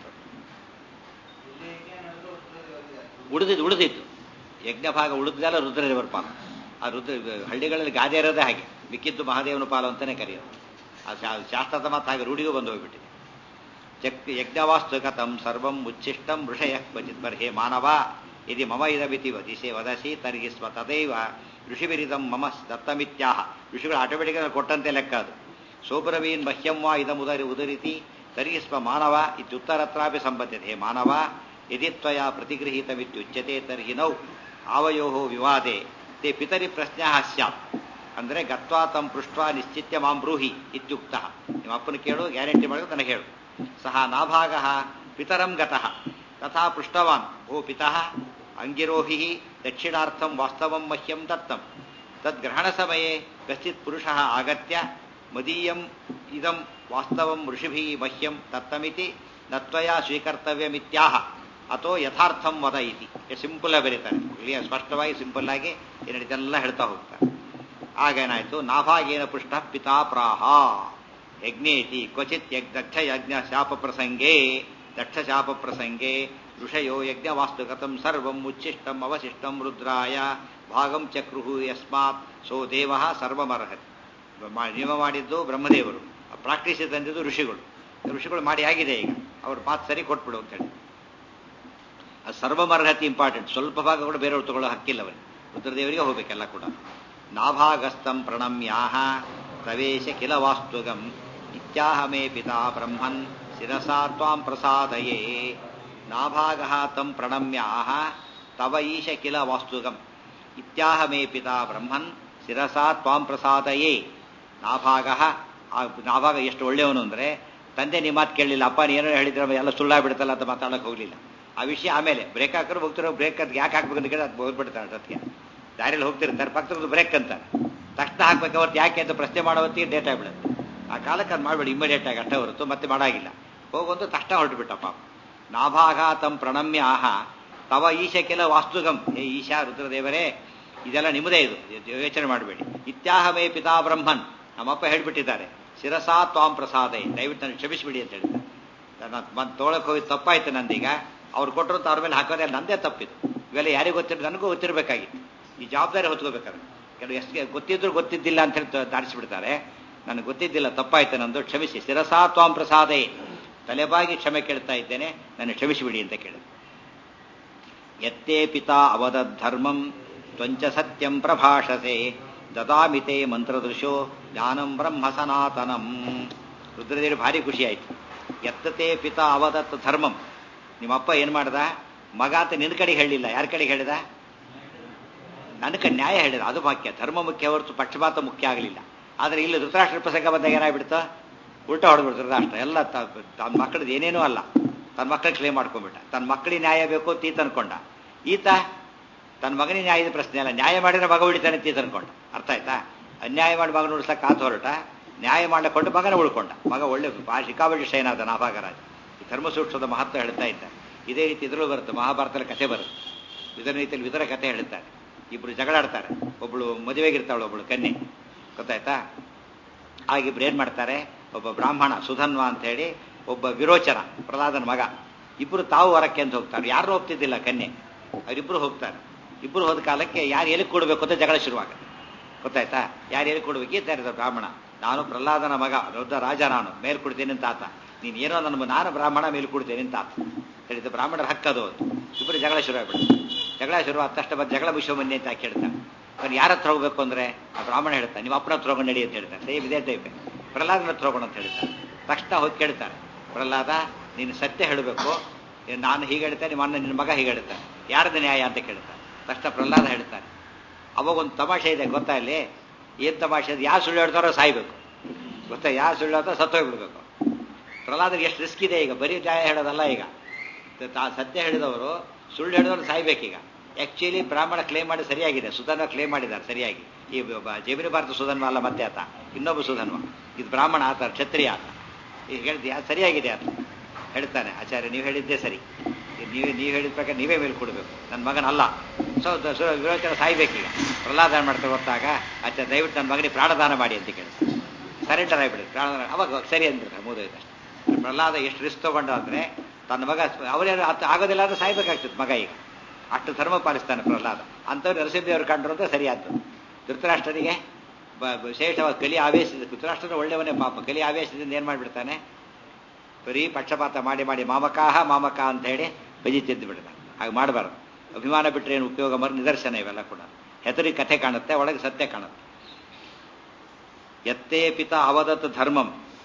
ಉಳಿದಿದ್ದು ಉಳಿದಿತ್ತು ಯಜ್ಞ ಭಾಗ ಉಳಿದೆಲ್ಲ ರುದ್ರದೇವರ ಪಾಲು ಆ ರುದ್ರ ಹಳ್ಳಿಗಳಲ್ಲಿ ಗಾದೆ ಇರೋದೇ ಹಾಗೆ ಮಿಕ್ಕಿದ್ದು ಮಹಾದೇವನ ಪಾಲು ಅಂತಾನೆ ಕರೆಯೋದು ಆ ಶಾಸ್ತ್ರದ ಮಾತು ಹಾಗೆ ರೂಢಿಗೂ ಬಂದು ಹೋಗ್ಬಿಟ್ಟಿದೆ ಜಗ್ ಯಜ್ಞವಾಸ್ತು ಕಥಂ ಸರ್ವಂ ಉಚ್ಚಿಷ್ಟಂ ಋಷಯ ಕ್ವಚಿತ್ ಬರ್ಹೇ ಮಾನವ ಇದು ಮಮ ಇದಮಿತಿ ವದಿಸೆ ವದಸಿ ತರ್ಗಿ ಸ್ವ ತದೈವ ಋಷಿವಿರಿದಂ ಮಮ ದತ್ತಮಿತ್ಯಾಹ ಋಷಿಗಳು ಆಟೋಮೆಟಿಕ್ ಕೊಟ್ಟಂತೆ ಲೆಕ್ಕ ಅದು ಸೋಪರವೀನ್ ಬಹ್ಯಂ ವಾ ಇದಂ ಉದರಿ ಉದರಿತಿ ತರ್ಗಿ ಸ್ವ ಮಾನವ ಇತ್ಯುತ್ತರತ್ರಾಪಿ ಸಂಬದ್ಧತೆ ಹೇ ಮಾನವ ಯದಿ ತ್ವಯ ಪ್ರತಿಗೃಹೀತವಿತ್ಯುಚ್ಯತೆ ತರ್ಹಿ ನೌ ಆವಯೋ ವಿವಾದೆ ತೇ ಪಿತರಿ ಪ್ರಶ್ನೆ ಸ್ಯಾತ್ ಅಂದ್ರೆ ಗತ್ವಾ ತಂ ಪೃಷ್ಠ ನಿಶ್ಚಿತ್ಯ ಮಾಂ ಬ್ರೂಹಿ ಇತ್ಯುಕ್ತ ನಿಮ್ಮ ಅಪ್ಪನ ಕೇಳು ಗ್ಯಾರಂಟಿ ಮಾಡಿದ್ರೆ ನನಗೆ ಹೇಳು ಸಹ ನಾಭಾಗ ಪಿತರಂ ಗತಃ ತಥಾ ಪೃಷ್ಟವಾನ್ ಓ ಪಿತಃ ಅಂಗಿರೋಹಿ ದಕ್ಷಿಣಾರ್ಥಂ ವಾಸ್ತವಂ ಮಹ್ಯಂ ದತ್ತಂ ತದ್ಗ್ರಹಣ ಸಮಯೇ ಕಶ್ಚಿತ್ ಪುರುಷ ಆಗತ್ಯ ಮದೀಯಂ ಇದಂ ವಾಸ್ತವಂ ಋಷಿಭಿ ಮಹ್ಯಂ ದತ್ತಮಿತಿ ನತ್ವಯ ಸ್ವೀಕರ್ತವ್ಯಮಿತ್ಯಾಹ ಅಥೋ ಯಥಾರ್ಥಂ ವದ ಇತಿ ಸಿಂಪಲ್ ಆಗಿ ಬರೀತಾರೆ ಕ್ಲಿಯರ್ ಸ್ಪಷ್ಟವಾಗಿ ಸಿಂಪಲ್ ಆಗಿ ಏನು ಇದೆಲ್ಲ ಹೇಳ್ತಾ ಹೋಗ್ತಾರೆ ಆಗೇನಾಯ್ತು ನಾಭಾಗೇನ ಪೃಷ್ಠ ಪಿತಾ ಪ್ರಾಹ ಯಜ್ಞೇತಿ ಕ್ವಚಿತ್ ಯಗ್ ದಕ್ಷ ಯಜ್ಞ ಶಾಪ ಪ್ರಸಂಗೇ ದಕ್ಷ ಶಾಪ ಪ್ರಸಂಗೇ ಋಷಯೋ ಯಜ್ಞ ವಾಸ್ತುಗತಂ ಸರ್ವಂ ಉಚ್ಚಿಷ್ಟಂ ಅವಶಿಷ್ಟಂ ರುದ್ರಾಯ ಭಾಗಂ ಚಕ್ರುಹು ಯಸ್ಮಾತ್ ಸೋ ದೇವ ಸರ್ವಮರ್ಹತಿ ನಿಯಮ ಮಾಡಿದ್ದು ಬ್ರಹ್ಮದೇವರು ಪ್ರಾಕ್ಟೀಸ್ ತಂದಿದ್ದು ಋಷಿಗಳು ಋಷಿಗಳು ಮಾಡಿ ಆಗಿದೆ ಈಗ ಅವ್ರ ಮಾತು ಸರಿ ಕೊಟ್ಬಿಡು ಅಂತ ಹೇಳಿ ಅದು ಸರ್ವಮರ್ಹತಿ ಇಂಪಾರ್ಟೆಂಟ್ ಸ್ವಲ್ಪ ಭಾಗ ಕೂಡ ಬೇರೆಯವ್ರು ತಗೊಳ್ಳೋ ಹಕ್ಕಿಲ್ಲ ಅವರಿಗೆ ರುದ್ರದೇವರಿಗೆ ಹೋಗ್ಬೇಕೆಲ್ಲ ಕೂಡ ನಾಭಾಗಸ್ತಂ ಪ್ರಣಮ್ಯಾಹ ಪ್ರವೇಶ ಕಿಲ ವಾಸ್ತುಗಂ ಇತ್ಯಾಹ ಮೇ ಪಿತಾ ಬ್ರಹ್ಮನ್ ಶಿರಸಾ ತ್ವಾಂ ಪ್ರಸಾದಯೇ ನಾಭಾಗ ತಂ ಪ್ರಣಮ್ಯಾಹ ತವ ಈಶ ಕಿಲ ವಾಸ್ತುಗಂ ಇತ್ಯಾಹ ಮೇ ಪಿತಾ ಬ್ರಹ್ಮನ್ ಶಿರಸಾ ತ್ವಾಂ ಪ್ರಸಾದಯೇ ನಾಭಾಗ ನಾಭಾಗ ಎಷ್ಟು ಒಳ್ಳೆಯವನು ಅಂದ್ರೆ ತಂದೆ ನಿಮ್ಮ ಮಾತು ಕೇಳಲಿಲ್ಲ ಅಪ್ಪ ಏನೋ ಹೇಳಿದ್ರೆ ಎಲ್ಲ ಸುಳ್ಳಾಗ್ಬಿಡ್ತಲ್ಲ ಅಂತ ಮಾತಾಡಕ್ಕೆ ಹೋಗಲಿಲ್ಲ ಆ ವಿಷಯ ಆಮೇಲೆ ಬ್ರೇಕ್ ಹಾಕಿದ್ರೆ ಹೋಗ್ತಿರೋ ಬ್ರೇಕ್ ಅದು ಯಾಕೆ ಹಾಕ್ಬೇಕು ಅಂತ ಕೇಳಿ ಅದು ಹೋಗ್ಬಿಡ್ತಾರೆ ಅದಕ್ಕೆ ದಾರಿಯಲ್ಲಿ ಹೋಗ್ತಿರ್ತಾರೆ ಪಕ್ಕದ ಬ್ರೇಕ್ ಅಂತಾರೆ ತಕ್ಷಣ ಹಾಕ್ಬೇಕು ಅವತ್ತು ಯಾಕೆ ಅಂತ ಪ್ರಶ್ನೆ ಮಾಡೋ ಹೊತ್ತಿಗೆ ಡೇಟ್ ಆಗಿಬಿಡುತ್ತೆ ಆ ಕಾಲಕ್ಕೆ ಅದು ಮಾಡಬೇಡಿ ಇಮಿಡಿಯೇಟ್ ಆಗಿ ಅಷ್ಟೇ ಹೊರತು ಮತ್ತೆ ಮಾಡಾಗಿಲ್ಲ ಹೋಗೊಂದು ತಕ್ಷಣ ಹೊರಟುಬಿಟ್ಟ ಪಾಪ ನಾಭಾಘಾತಂ ಪ್ರಣಮ್ಯ ಆಹ ತವ ಈಶ ಕೆಲ ವಾಸ್ತುಗಂ ಹೇ ಈಶಾ ರುದ್ರದೇವರೇ ಇದೆಲ್ಲ ನಿಮ್ಮದೇ ಇದು ಯೋಚನೆ ಮಾಡಬೇಡಿ ಇತ್ಯಾಹ ಮೇ ಪಿತಾ ಬ್ರಹ್ಮನ್ ನಮ್ಮಪ್ಪ ಹೇಳ್ಬಿಟ್ಟಿದ್ದಾರೆ ಶಿರಸಾ ತ್ವಾಂ ಪ್ರಸಾದೆ ದಯವಿಟ್ಟು ನನಗೆ ಕ್ಷಮಿಸಿಬಿಡಿ ಅಂತ ಹೇಳಿದ್ದಾರೆ ನನ್ನ ಮತ್ತೆ ತೊಗೊಳಕ್ಕೆ ಹೋಗಿ ತಪ್ಪಾಯ್ತು ನಂದೀಗ ಅವ್ರು ಕೊಟ್ಟರು ಅವ್ರ ಮೇಲೆ ಹಾಕೋದೇ ನಂದೇ ತಪ್ಪಿತು ಇವೆಲ್ಲ ಯಾರಿಗೂ ಗೊತ್ತಿರ ನನಗೂ ಗೊತ್ತಿರಬೇಕಾಗಿತ್ತು ಈ ಜವಾಬ್ದಾರಿ ಹೊತ್ಕೋಬೇಕಾದ್ರೆ ಕೆಲವು ಎಷ್ಟು ಗೊತ್ತಿದ್ರು ಗೊತ್ತಿದ್ದಿಲ್ಲ ಅಂತ ಹೇಳಿ ದಾರಿಸಿಬಿಡ್ತಾರೆ ನನಗೆ ಗೊತ್ತಿದ್ದಿಲ್ಲ ತಪ್ಪಾಯ್ತು ನಂದು ಕ್ಷಮಿಸಿ ಶಿರಸಾ ತ್ವಾಂ ಪ್ರಸಾದೇ ತಲೆಬಾಗಿ ಕ್ಷಮೆ ಕೇಳ್ತಾ ಇದ್ದೇನೆ ನನ್ನ ಕ್ಷಮಿಸಿಬಿಡಿ ಅಂತ ಕೇಳಿದೆ ಯತ್ತೇ ಪಿತಾ ಅವಧರ್ಮಂ ತ್ವಂಚ ಸತ್ಯಂ ಪ್ರಭಾಷಸೆ ದದಾಮಿತೆ ಮಂತ್ರದೃಶೋ ಜ್ಞಾನಂ ಬ್ರಹ್ಮ ಸನಾತನಂ ರುದ್ರದೇವಿ ಭಾರಿ ಖುಷಿ ಆಯ್ತು ಎತ್ತತೆ ಪಿತಾ ಅವದತ್ ಧರ್ಮಂ ನಿಮ್ಮಪ್ಪ ಏನ್ ಮಾಡ್ದ ಮಗ ಅಂತ ನಿನ್ನ ಕಡೆಗೆ ಹೇಳಿಲ್ಲ ಯಾರ ಕಡೆಗೆ ಹೇಳಿದ ನನ್ನ ಕಡೆ ನ್ಯಾಯ ಹೇಳಿದ ಅದು ವಾಕ್ಯ ಧರ್ಮ ಮುಖ್ಯ ಹೊರತು ಪಕ್ಷಪಾತ ಮುಖ್ಯ ಆಗಲಿಲ್ಲ ಆದರೆ ಇಲ್ಲಿ ಧೃತರಾಷ್ಟ್ರ ಪ್ರಸಂಗ ಬಂದಾಗ ಏನಾಗ್ಬಿಡ್ತು ಉಲ್ಟಾ ಹೊಡೆದ್ಬಿಡ್ತು ಧೃತರಾಷ್ಟ್ರ ಎಲ್ಲ ತನ್ನ ಮಕ್ಕಳದ್ದು ಏನೇನೂ ಅಲ್ಲ ತನ್ನ ಮಕ್ಕಳಿಗೆ ಕ್ಲೇಮ್ ಮಾಡ್ಕೊಂಡ್ಬಿಟ್ಟ ತನ್ನ ಮಕ್ಕಳಿಗೆ ನ್ಯಾಯ ಬೇಕು ಅಂತ ಈತ ಅನ್ಕೊಂಡ ಈತ ತನ್ನ ಮಗನಿಗೆ ನ್ಯಾಯದ ಪ್ರಶ್ನೆ ಅಲ್ಲ ನ್ಯಾಯ ಮಾಡಿದ್ರೆ ಮಗ ಉಳಿತಾನೆ ಅಂತ ಈತ ಅನ್ಕೊಂಡ ಅರ್ಥ ಆಯ್ತಾ ಅನ್ಯಾಯ ಮಾಡಿ ಮಗನ ಉಳಿಸಕ್ಕೆ ಕಾತು ಹೊರಟ ನ್ಯಾಯ ಮಾಡಿಕೊಂಡು ಮಗನ ಉಳ್ಕೊಂಡ ಮಗ ಒಳ್ಳೆ ಶಿಕಾಬಳಿ ಶೈನಾದ ನಾಭಾಗರಾಜ ಈ ಧರ್ಮಸೂಕ್ಷ್ಮದ ಮಹತ್ವ ಹೇಳ್ತಾ ಇದ್ದ ಇದೇ ರೀತಿ ಇದ್ರಲ್ಲೂ ಬರುತ್ತೆ ಮಹಾಭಾರತದಲ್ಲಿ ಕಥೆ ಬರುತ್ತೆ ಇದರ ರೀತಿಯಲ್ಲಿ ಇದರ ಕಥೆ ಹೇಳ್ತಾರೆ ಇಬ್ರು ಜಗಳಾಡ್ತಾರೆ ಒಬ್ಳು ಮದುವೆಗಿರ್ತಾಳೆ ಒಬ್ಳು ಕನ್ಯೆ ಗೊತ್ತಾಯ್ತಾ ಆಗಿಬ್ರು ಏನ್ ಮಾಡ್ತಾರೆ ಒಬ್ಬ ಬ್ರಾಹ್ಮಣ ಸುಧನ್ವ ಅಂತ ಹೇಳಿ ಒಬ್ಬ ವಿರೋಚನ ಪ್ರಹ್ಲಾದನ ಮಗ ಇಬ್ರು ತಾವು ಹೊರಕ್ಕೆ ಅಂತ ಹೋಗ್ತಾರೆ ಯಾರು ಹೋಗ್ತಿದ್ದಿಲ್ಲ ಕನ್ಯೆ ಅವರಿಬ್ರು ಹೋಗ್ತಾರೆ ಇಬ್ರು ಹೋದ ಕಾಲಕ್ಕೆ ಯಾರು ಎಲ್ಲಿ ಕೊಡಬೇಕು ಅಂತ ಜಗಳ ಶುರುವಾಗುತ್ತೆ ಗೊತ್ತಾಯ್ತಾ ಯಾರು ಎಲ್ಲಿ ಕೊಡ್ಬೇಕು ಈ ತರ ಬ್ರಾಹ್ಮಣ ನಾನು ಪ್ರಹ್ಲಾದನ ಮಗ ದೊಡ್ಡ ರಾಜ ನಾನು ಮೇಲ್ ಕೊಡ್ತೇನೆ ಅಂತ ಆತ ನೀನು ಏನೋ ನನ್ನ ನಾನು ಬ್ರಾಹ್ಮಣ ಮೇಲ್ ಕೊಡ್ತೇನೆ ಅಂತ ಆತ ಹೇಳಿದ ಬ್ರಾಹ್ಮಣರ ಹಕ್ಕದು ಅಂತ ಇಬ್ಬರು ಜಗಳ ಶುರು ಆಗ್ಬಿಡುತ್ತೆ ಜಗಳ ಶುರು ಆದ ತಕ್ಷಣ ಬಂದು ಜಗಳ ವಿಷಯ ಬನ್ನಿ ಅಂತ ಕೇಳ್ತಾನೆ ಅವ್ನು ಯಾರ ಹತ್ರ ಹೋಗ್ಬೇಕು ಅಂದ್ರೆ ಆ ಬ್ರಾಹ್ಮಣ ಹೇಳ್ತಾನೆ ನಿಮ್ಮ ಅಪ್ಪನ ಹತ್ರ ಹೋಗಿ ನಡಿ ಅಂತ ಹೇಳ್ತಾನೆ ಸೇಮ್ ಇದೇ ಟೈಪ್ ಪ್ರಹ್ಲಾದನ ಹತ್ರ ಹೋಗೋಣ ಅಂತ ಹೇಳ್ತಾನೆ ತಕ್ಷಣ ಹೋಗಿ ಕೇಳ್ತಾನೆ ಪ್ರಹ್ಲಾದ ನೀನು ಸತ್ಯ ಹೇಳಬೇಕು ನಾನು ಹೀಗೆ ಹೇಳ್ತೇನೆ ನಿಮ್ಮ ಅಣ್ಣ ನಿನ್ನ ಮಗ ಹೀಗೆ ಹೇಳ್ತಾನೆ ಯಾರದ ನ್ಯಾಯ ಅಂತ ಕೇಳ್ತಾನೆ ತಕ್ಷಣ ಪ್ರಹ್ಲಾದ ಹೇಳ್ತಾನೆ ಅವಾಗ ಒಂದು ತಮಾಷೆ ಇದೆ ಗೊತ್ತಾ ಇಲ್ಲಿ ಏನ್ ತಮಾಷೆ ಇದೆ ಯಾರು ಸುಳ್ಳು ಹೇಳ್ತಾರೋ ಸಾಯ್ಬೇಕು ಗೊತ್ತಾ ಯಾರು ಸುಳ್ಳು ಹೇಳ್ತಾರೋ ಸತ್ತೋಗ್ಬಿಡ್ಬೇಕು ಪ್ರಹ್ಲಾದಕ್ಕೆ ಎಷ್ಟು ರಿಸ್ಕ್ ಇದೆ ಈಗ ಬರೀ ನ್ಯಾಯ ಹೇಳೋದಲ್ಲ ಈಗ ಸತ್ಯ ಹೇಳಿದವರು ಸುಳ್ಳು ಹೇಳಿದವರು ಸಾಯ್ಬೇಕೀಗ ಆಕ್ಚುಲಿ ಬ್ರಾಹ್ಮಣ ಕ್ಲೇಮ್ ಮಾಡಿ ಸರಿಯಾಗಿದೆ ಸುಧನ್ವ ಕ್ಲೇಮ್ ಮಾಡಿದ್ದಾರೆ ಸರಿಯಾಗಿ ಈ ಜೇಬಿನಿ ಭಾರತ ಸುಧನ್ವ ಅಲ್ಲ ಮತ್ತೆ ಆತ ಇನ್ನೊಬ್ಬ ಸುಧನ್ವ ಇದು ಬ್ರಾಹ್ಮಣ ಆತ ಕ್ಷತ್ರಿಯ ಆತ ಈಗ ಹೇಳ್ತಿ ಅದು ಸರಿಯಾಗಿದೆ ಆತ ಹೇಳ್ತಾನೆ ಆಚಾರ್ಯ ನೀವು ಹೇಳಿದ್ದೇ ಸರಿ ನೀವು ನೀವು ಹೇಳಿದ ಪ್ರಕಾರ ನೀವೇ ಮೇಲೆ ಕೊಡಬೇಕು ನನ್ನ ಮಗನಲ್ಲ ಸೊ ವಿರೋಚನ ಸಾಯ್ಬೇಕೀಗ ಪ್ರಹ್ಲಾದ ಮಾಡ್ತಾ ಗೊತ್ತಾಗ ಆಚಾರ್ಯ ದಯವಿಟ್ಟು ನನ್ನ ಮಗನಿಗೆ ಪ್ರಾಣದಾನ ಮಾಡಿ ಅಂತ ಕೇಳ್ತಾರೆ ಸರೆಂಡರ್ ಆಗಿಬಿಡುತ್ತೆ ಪ್ರಾಣದಾನ ಅವಾಗ ಸರಿ ಅಂದ್ಬಿಡ್ತಾರೆ ಮುಗಿದೋಯ್ತಷ್ಟೆ ಪ್ರಹ್ಲಾದ ಎಷ್ಟು ರಿಸ್ಕ್ ತಗೊಂಡ ಅಂದ್ರೆ ತನ್ನ ಮಗ ಅವರೇನು ಆಗೋದಿಲ್ಲ ಅಂದ್ರೆ ಸಾಯ್ಬೇಕಾಗ್ತಿತ್ತು ಮಗ ಈಗ ಅಷ್ಟು ಧರ್ಮ ಪಾಲಿಸ್ತಾನೆ ಪ್ರಹ್ಲಾದ ಅಂಥವ್ರು ನರಸಿಂಹದೇವರು ಕಂಡ್ರು ಅಂತ ಸರಿಯಾದ್ದು ಧೃತರಾಷ್ಟ್ರನಿಗೆ ವಿಶೇಷವಾದ ಕಲಿ ಆವೇಶದ ಧೃತರಾಷ್ಟ್ರನ ಒಳ್ಳೆಯವನೇ ಪಾಪ ಕಲಿ ಆವೇಶದಿಂದ ಏನ್ ಮಾಡ್ಬಿಡ್ತಾನೆ ಬರೀ ಪಕ್ಷಪಾತ ಮಾಡಿ ಮಾಡಿ ಮಾಮಕಾಹ ಮಾಮಕ ಅಂತ ಹೇಳಿ ಬಜಿ ತಿದ್ದು ಬಿಡ್ತಾನೆ ಹಾಗೆ ಮಾಡಬಾರ್ದು ಅಭಿಮಾನ ಬಿಟ್ಟರೆ ಏನು ಉಪಯೋಗ ಮರ ನಿದರ್ಶನ ಇವೆಲ್ಲ ಕೂಡ ಹೆಸರಿ ಕಥೆ ಕಾಣುತ್ತೆ ಒಳಗೆ ಸತ್ಯ ಕಾಣುತ್ತೆ ಎತ್ತೇ ಪಿತ ಅವದತ್ ಧರ್ಮಂ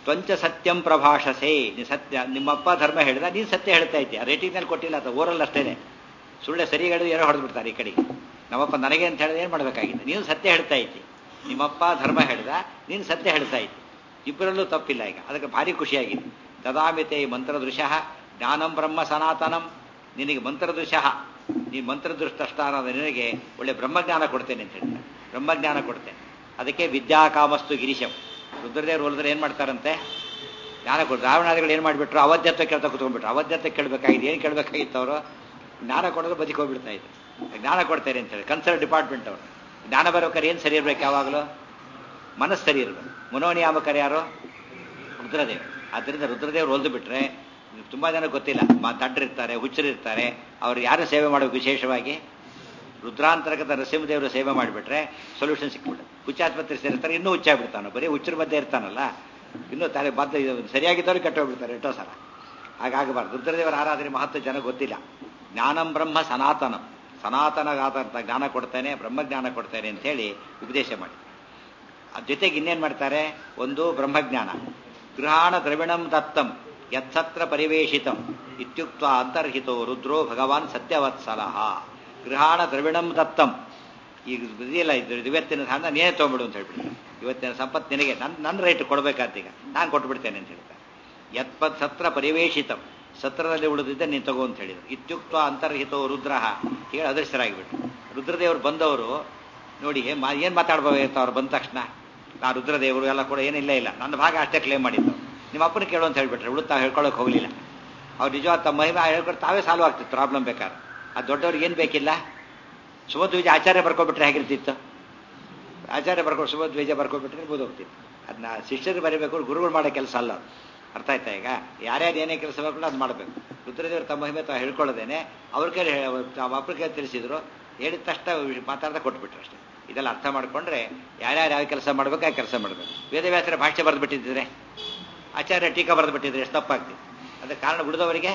ತ್ವಂಚ ಸತ್ಯಂ ಪ್ರಭಾಷಸೆ ನೀ ಸತ್ಯ ನಿಮ್ಮಪ್ಪ ಧರ್ಮ ಹೇಳಿದ ನೀನು ಸತ್ಯ ಹೇಳ್ತಾ ಇದ್ದೆ ಆ ರೇಟಿಂಗ್ನಲ್ಲಿ ಕೊಟ್ಟಿಲ್ಲ ಅದು ಓರಲ್ ಅಷ್ಟೇನೆ ಸುಳ್ಳೆ ಸರಿ ಹೇಳಿದ್ರೆ ಏನೋ ಹೊಡೆದು ಬಿಡ್ತಾರೆ ಈ ಕಡೆಗೆ ನಮ್ಮಪ್ಪ ನನಗೆ ಅಂತ ಹೇಳಿದ್ರೆ ಏನು ಮಾಡಬೇಕಾಗಿದೆ ನೀನು ಸತ್ಯ ಹೇಳ್ತಾ ಇದ್ದಿ ನಿಮ್ಮಪ್ಪ ಧರ್ಮ ಹೇಳಿದ ನೀನು ಸತ್ಯ ಹೇಳ್ತಾ ಇದ್ದಿ ಇಬ್ಬರಲ್ಲೂ ತಪ್ಪಿಲ್ಲ ಈಗ ಅದಕ್ಕೆ ಭಾರಿ ಖುಷಿಯಾಗಿದೆ ದದಾಮಿತೆ ಮಂತ್ರದೃಶ ಜ್ಞಾನಂ ಬ್ರಹ್ಮ ಸನಾತನಂ ನಿನಗೆ ಮಂತ್ರದೃಶ ನೀ ಮಂತ್ರದೃಷ್ಟಷ್ಟಾನದ ನಿನಗೆ ಒಳ್ಳೆ ಬ್ರಹ್ಮಜ್ಞಾನ ಕೊಡ್ತೇನೆ ಅಂತ ಹೇಳ್ತಾರೆ ಬ್ರಹ್ಮಜ್ಞಾನ ಕೊಡ್ತೇನೆ ಅದಕ್ಕೆ ವಿದ್ಯಾಕಾಮಸ್ತು ಗಿರೀಶಂ ರುದ್ರದೇವರು ಹೋಲಿದ್ರೆ ಏನು ಮಾಡ್ತಾರಂತೆ ಜ್ಞಾನ ಕೊಡು ರಾವಣಾದಿಗಳು ಏನು ಮಾಡಿಬಿಟ್ರು ಅವಧ್ಯತ್ವ ಕೇಳ್ತಾ ಕುತ್ಕೊಂಡ್ಬಿಟ್ರು ಅವಧ್ಯತ್ವ ಕೇಳಬೇಕಾಗಿದೆ ಏನು ಕೇಳಬೇಕಾಗಿತ್ತು ಅವರು ಜ್ಞಾನ ಕೊಡೋದು ಬದಿಗೆ ಹೋಗ್ಬಿಡ್ತಾ ಇದ್ರು ಜ್ಞಾನ ಕೊಡ್ತಾರೆ ಅಂತ ಹೇಳಿ ಕನ್ಸರ್ನ್ ಡಿಪಾರ್ಟ್ಮೆಂಟ್ ಅವರು ಜ್ಞಾನ ಬರ್ಬೇಕಾದ್ರೆ ಏನು ಸರಿ ಇರ್ಬೇಕು ಯಾವಾಗಲೂ ಮನಸ್ಸು ಸರಿ ಇರಬೇಕು ಮನೋನಿಯಾಮಕರು ಯಾರು ರುದ್ರದೇವ್ ಆದ್ದರಿಂದ ರುದ್ರದೇವ್ರು ಹೊಲ್ದು ಬಿಟ್ರೆ ತುಂಬಾ ಜನ ಗೊತ್ತಿಲ್ಲ ಮಾ ದಡ್ಡರಿರ್ತಾರೆ ಹುಚ್ಚರಿರ್ತಾರೆ ಅವ್ರು ಯಾರು ಸೇವೆ ಮಾಡಬೇಕು ವಿಶೇಷವಾಗಿ ರುದ್ರಾಂತರ್ಗತ ನರಸಿಂಹದೇವರು ಸೇವೆ ಮಾಡಿಬಿಟ್ರೆ ಸೊಲ್ಯೂಷನ್ ಸಿಕ್ಬಿಡುತ್ತೆ ಹುಚ್ಚಾಸ್ಪತ್ರೆ ಸೇರಿರ್ತಾರೆ ಇನ್ನೂ ಹುಚ್ಚಾಗ್ಬಿಡ್ತಾನೆ ಬರೀ ಹುಚ್ಚರ ಮಧ್ಯೆ ಇರ್ತಾನಲ್ಲ ಇನ್ನೂ ತಲೆ ಬದ್ಧ ಸರಿಯಾಗಿದ್ದವ್ರು ಕೆಟ್ಟೋಗ್ಬಿಡ್ತಾರೆ ಎಷ್ಟೋ ಸಲ ಹಾಗಾಗಬಾರ್ದು ರುದ್ರದೇವರ ಆರಾಧನೆ ಮಹತ್ವ ಜನ ಗೊತ್ತಿಲ್ಲ ಜ್ಞಾನಂ ಬ್ರಹ್ಮ ಸನಾತನಂ ಸನಾತನಗಾದಂಥ ಜ್ಞಾನ ಕೊಡ್ತೇನೆ ಬ್ರಹ್ಮಜ್ಞಾನ ಕೊಡ್ತೇನೆ ಅಂತ ಹೇಳಿ ಉಪದೇಶ ಮಾಡಿ ಅದ್ರ ಜೊತೆಗೆ ಇನ್ನೇನು ಮಾಡ್ತಾರೆ ಒಂದು ಬ್ರಹ್ಮಜ್ಞಾನ ಗೃಹಾಣ ದ್ರವಿಣಂ ದತ್ತಂ ಯತ್ಸತ್ರ ಪರಿವೇಶಿತಂ ಇತ್ಯುಕ್ತ ಅಂತರ್ಹಿತೋ ರುದ್ರೋ ಭಗವಾನ್ ಸತ್ಯವತ್ಸಲಃ ಗೃಹಾಣ ದ್ರವಿಣಂ ದತ್ತಂ ಈಗ ಇದೆಯಲ್ಲ ಇದು ಇವತ್ತಿನ ಹಣ ನೀನೇ ತೊಗೊಂಬಿಡು ಅಂತ ಹೇಳ್ಬಿಡಿ ಇವತ್ತಿನ ಸಂಪತ್ತು ನಿನಗೆ ನನ್ನ ನನ್ನ ರೈಟ್ ಕೊಡಬೇಕಾತೀಗ ನಾನು ಕೊಟ್ಬಿಡ್ತೇನೆ ಅಂತ ಹೇಳ್ತಾರೆ ಯತ್ಪತ್ ಸತ್ರ ಪರಿವೇಶಿತಂ ಸತ್ರದಲ್ಲಿ ಉಳಿದಿದ್ದೆ ನೀನು ತಗೋ ಅಂತ ಹೇಳಿದ್ರು ಇತ್ಯುಕ್ತ ಅಂತರ್ಹಿತೋ ರುದ್ರ ಹೇಳಿ ಅದೃಷ್ಟರಾಗಿಬಿಟ್ರು ರುದ್ರದೇವರು ಬಂದವರು ನೋಡಿ ಏನು ಮಾತಾಡ್ಬೇಕಾಗಿತ್ತು ಅವ್ರು ಬಂದ ತಕ್ಷಣ ನಾ ರುದ್ರದೇವರು ಎಲ್ಲ ಕೂಡ ಏನಿಲ್ಲ ಇಲ್ಲ ನನ್ನ ಭಾಗ ಅಷ್ಟೇ ಕ್ಲೇಮ್ ಮಾಡಿದ್ದು ನಿಮ್ಮ ಅಪ್ಪನ ಕೇಳು ಅಂತ ಹೇಳ್ಬಿಟ್ರೆ ಉಳುತ್ತಾ ಹೇಳ್ಕೊಳಕ್ ಹೋಗಲಿಲ್ಲ ಅವ್ರು ನಿಜವಾದ ತಮ್ಮ ಮಹಿಮೆ ಹೇಳ್ಕೊಂಡು ತಾವೇ ಸಾಲ್ವ್ ಆಗ್ತಿತ್ತು ಪ್ರಾಬ್ಲಮ್ ಬೇಕಾದ್ರೆ ಆ ದೊಡ್ಡವ್ರಿಗೆ ಏನು ಬೇಕಿಲ್ಲ ಸುಮಧ್ವೀಜ ಆಚಾರ್ಯ ಬರ್ಕೊಬಿಟ್ರೆ ಹೇಗಿರ್ತಿತ್ತು ಆಚಾರ್ಯ ಬರ್ಕೊಂಡು ಸುಮಧ್ವೀಜ ಬರ್ಕೊಬಿಟ್ರೆ ಹೋಗ್ತಿತ್ತು ಅದನ್ನ ಶಿಷ್ಯರು ಬರೀಬೇಕು ಗುರುಗಳು ಮಾಡೋ ಕೆಲಸ ಅಲ್ಲ ಅದು ಅರ್ಥ ಆಯ್ತಾ ಈಗ ಯಾರ್ಯಾರು ಏನೇ ಕೆಲಸ ಬರ್ಕೊಂಡು ಅದು ಮಾಡಬೇಕು ರುದ್ರದೇವರು ತಮ್ಮ ಮಹಿಮೆ ತಾವು ಹೇಳ್ಕೊಳ್ಳೋದೇನೆ ಅವ್ರ ಕೈಲಿ ಅಪ್ಪರ ಕೈ ತಿಳಿಸಿದ್ರು ಹೇಳಿದ ತಕ್ಷಣ ಮಾತಾಡ್ತಾ ಕೊಟ್ಬಿಟ್ರು ಅಷ್ಟೇ ಇದೆಲ್ಲ ಅರ್ಥ ಮಾಡ್ಕೊಂಡ್ರೆ ಯಾರ್ಯಾರು ಯಾವ ಕೆಲಸ ಮಾಡ್ಬೇಕು ಆ ಕೆಲಸ ಮಾಡಬೇಕು ವೇದವ್ಯಾಸರ ಭಾಷೆ ಬರೆದು ಬಿಟ್ಟಿದ್ರೆ ಆಚಾರ್ಯ ಟೀಕಾ ಬರೆದು ಬಿಟ್ಟಿದ್ರೆ ಎಷ್ಟು ತಪ್ಪಾಗ್ತಿತ್ತು ಅದಕ್ಕೆ ಕಾರಣ ಉಳಿದವರಿಗೆ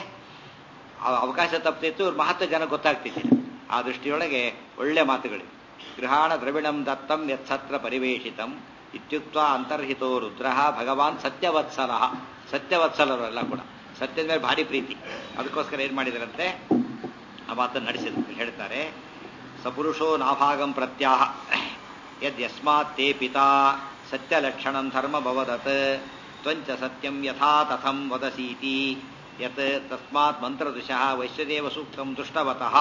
ಅವಕಾಶ ತಪ್ಪಿತ್ತು ಇವ್ರ ಮಹತ್ವ ಜನ ಗೊತ್ತಾಗ್ತಿದ್ದಿಲ್ಲ ಆ ದೃಷ್ಟಿಯೊಳಗೆ ಒಳ್ಳೆ ಮಾತುಗಳಿವೆ ಗೃಹಾಣ ದ್ರವಿಣಂ ದತ್ತಂ ಯತ್ಸತ್ರ ಪರಿವೇಶಿತಂ ಇತ್ಯುಕ್ತ ಅಂತರ್ಹಿತೋ ರುದ್ರ ಭಗವಾನ್ ಸತ್ಯವತ್ಸಲ ಸತ್ಯವತ್ಸಲರೆಲ್ಲ ಕೂಡ ಸತ್ಯದ ಮೇಲೆ ಭಾರಿ ಪ್ರೀತಿ ಅದಕ್ಕೋಸ್ಕರ ಏನ್ ಮಾಡಿದಾರಂತೆ ಆ ಮಾತನ್ನು ನಡೆಸಿದ್ರು ಹೇಳ್ತಾರೆ ಸಪುರುಷೋ ನಾಭಾಗಂ ಪ್ರತ್ಯಾಹ ಯದ್ ಯಸ್ಮಾತ್ ತೇ ಪಿತಾ ಸತ್ಯಲಕ್ಷಣಂ ಧರ್ಮ ಭವದತ್ ತ್ವಂಚ ಸತ್ಯಂ ಯಥಾ ತಥಂ ವದಸೀತಿ ಯತ್ ತಸ್ಮಾತ್ ಮಂತ್ರದೃಶಃ ವೈಶ್ಯದೇವ ಸೂಕ್ತಂ ದೃಷ್ಟವತಃ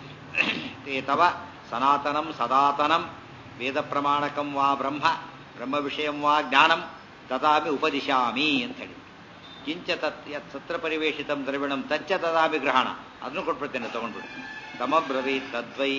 ತೇ ತವ ಸನಾತನಂ ಸದಾತನಂ ವೇದ ಪ್ರಮಾಣಕಂ ವಾ ಬ್ರಹ್ಮ ಬ್ರಹ್ಮ ವಿಷಯಂ ವಾ ಜ್ಞಾನಂ ದದಾಮಿ ಉಪದಿಶಾಮಿ ಅಂತ ಹೇಳಿ ಕಿಂಚ ತತ್ ಯತ್ ಸತ್ರ ಪರಿವೇಶಿತಂ ದ್ರವಿಣಂ ತಚ್ಚ ದದಾಮಿ ಗ್ರಹಣ ಅದನ್ನು ಕೊಟ್ಬಿಡ್ತೇನೆ ತಗೊಂಡ್ಬಿಡು ತಮಬ್ರವೀತ್ ತದ್ವೈ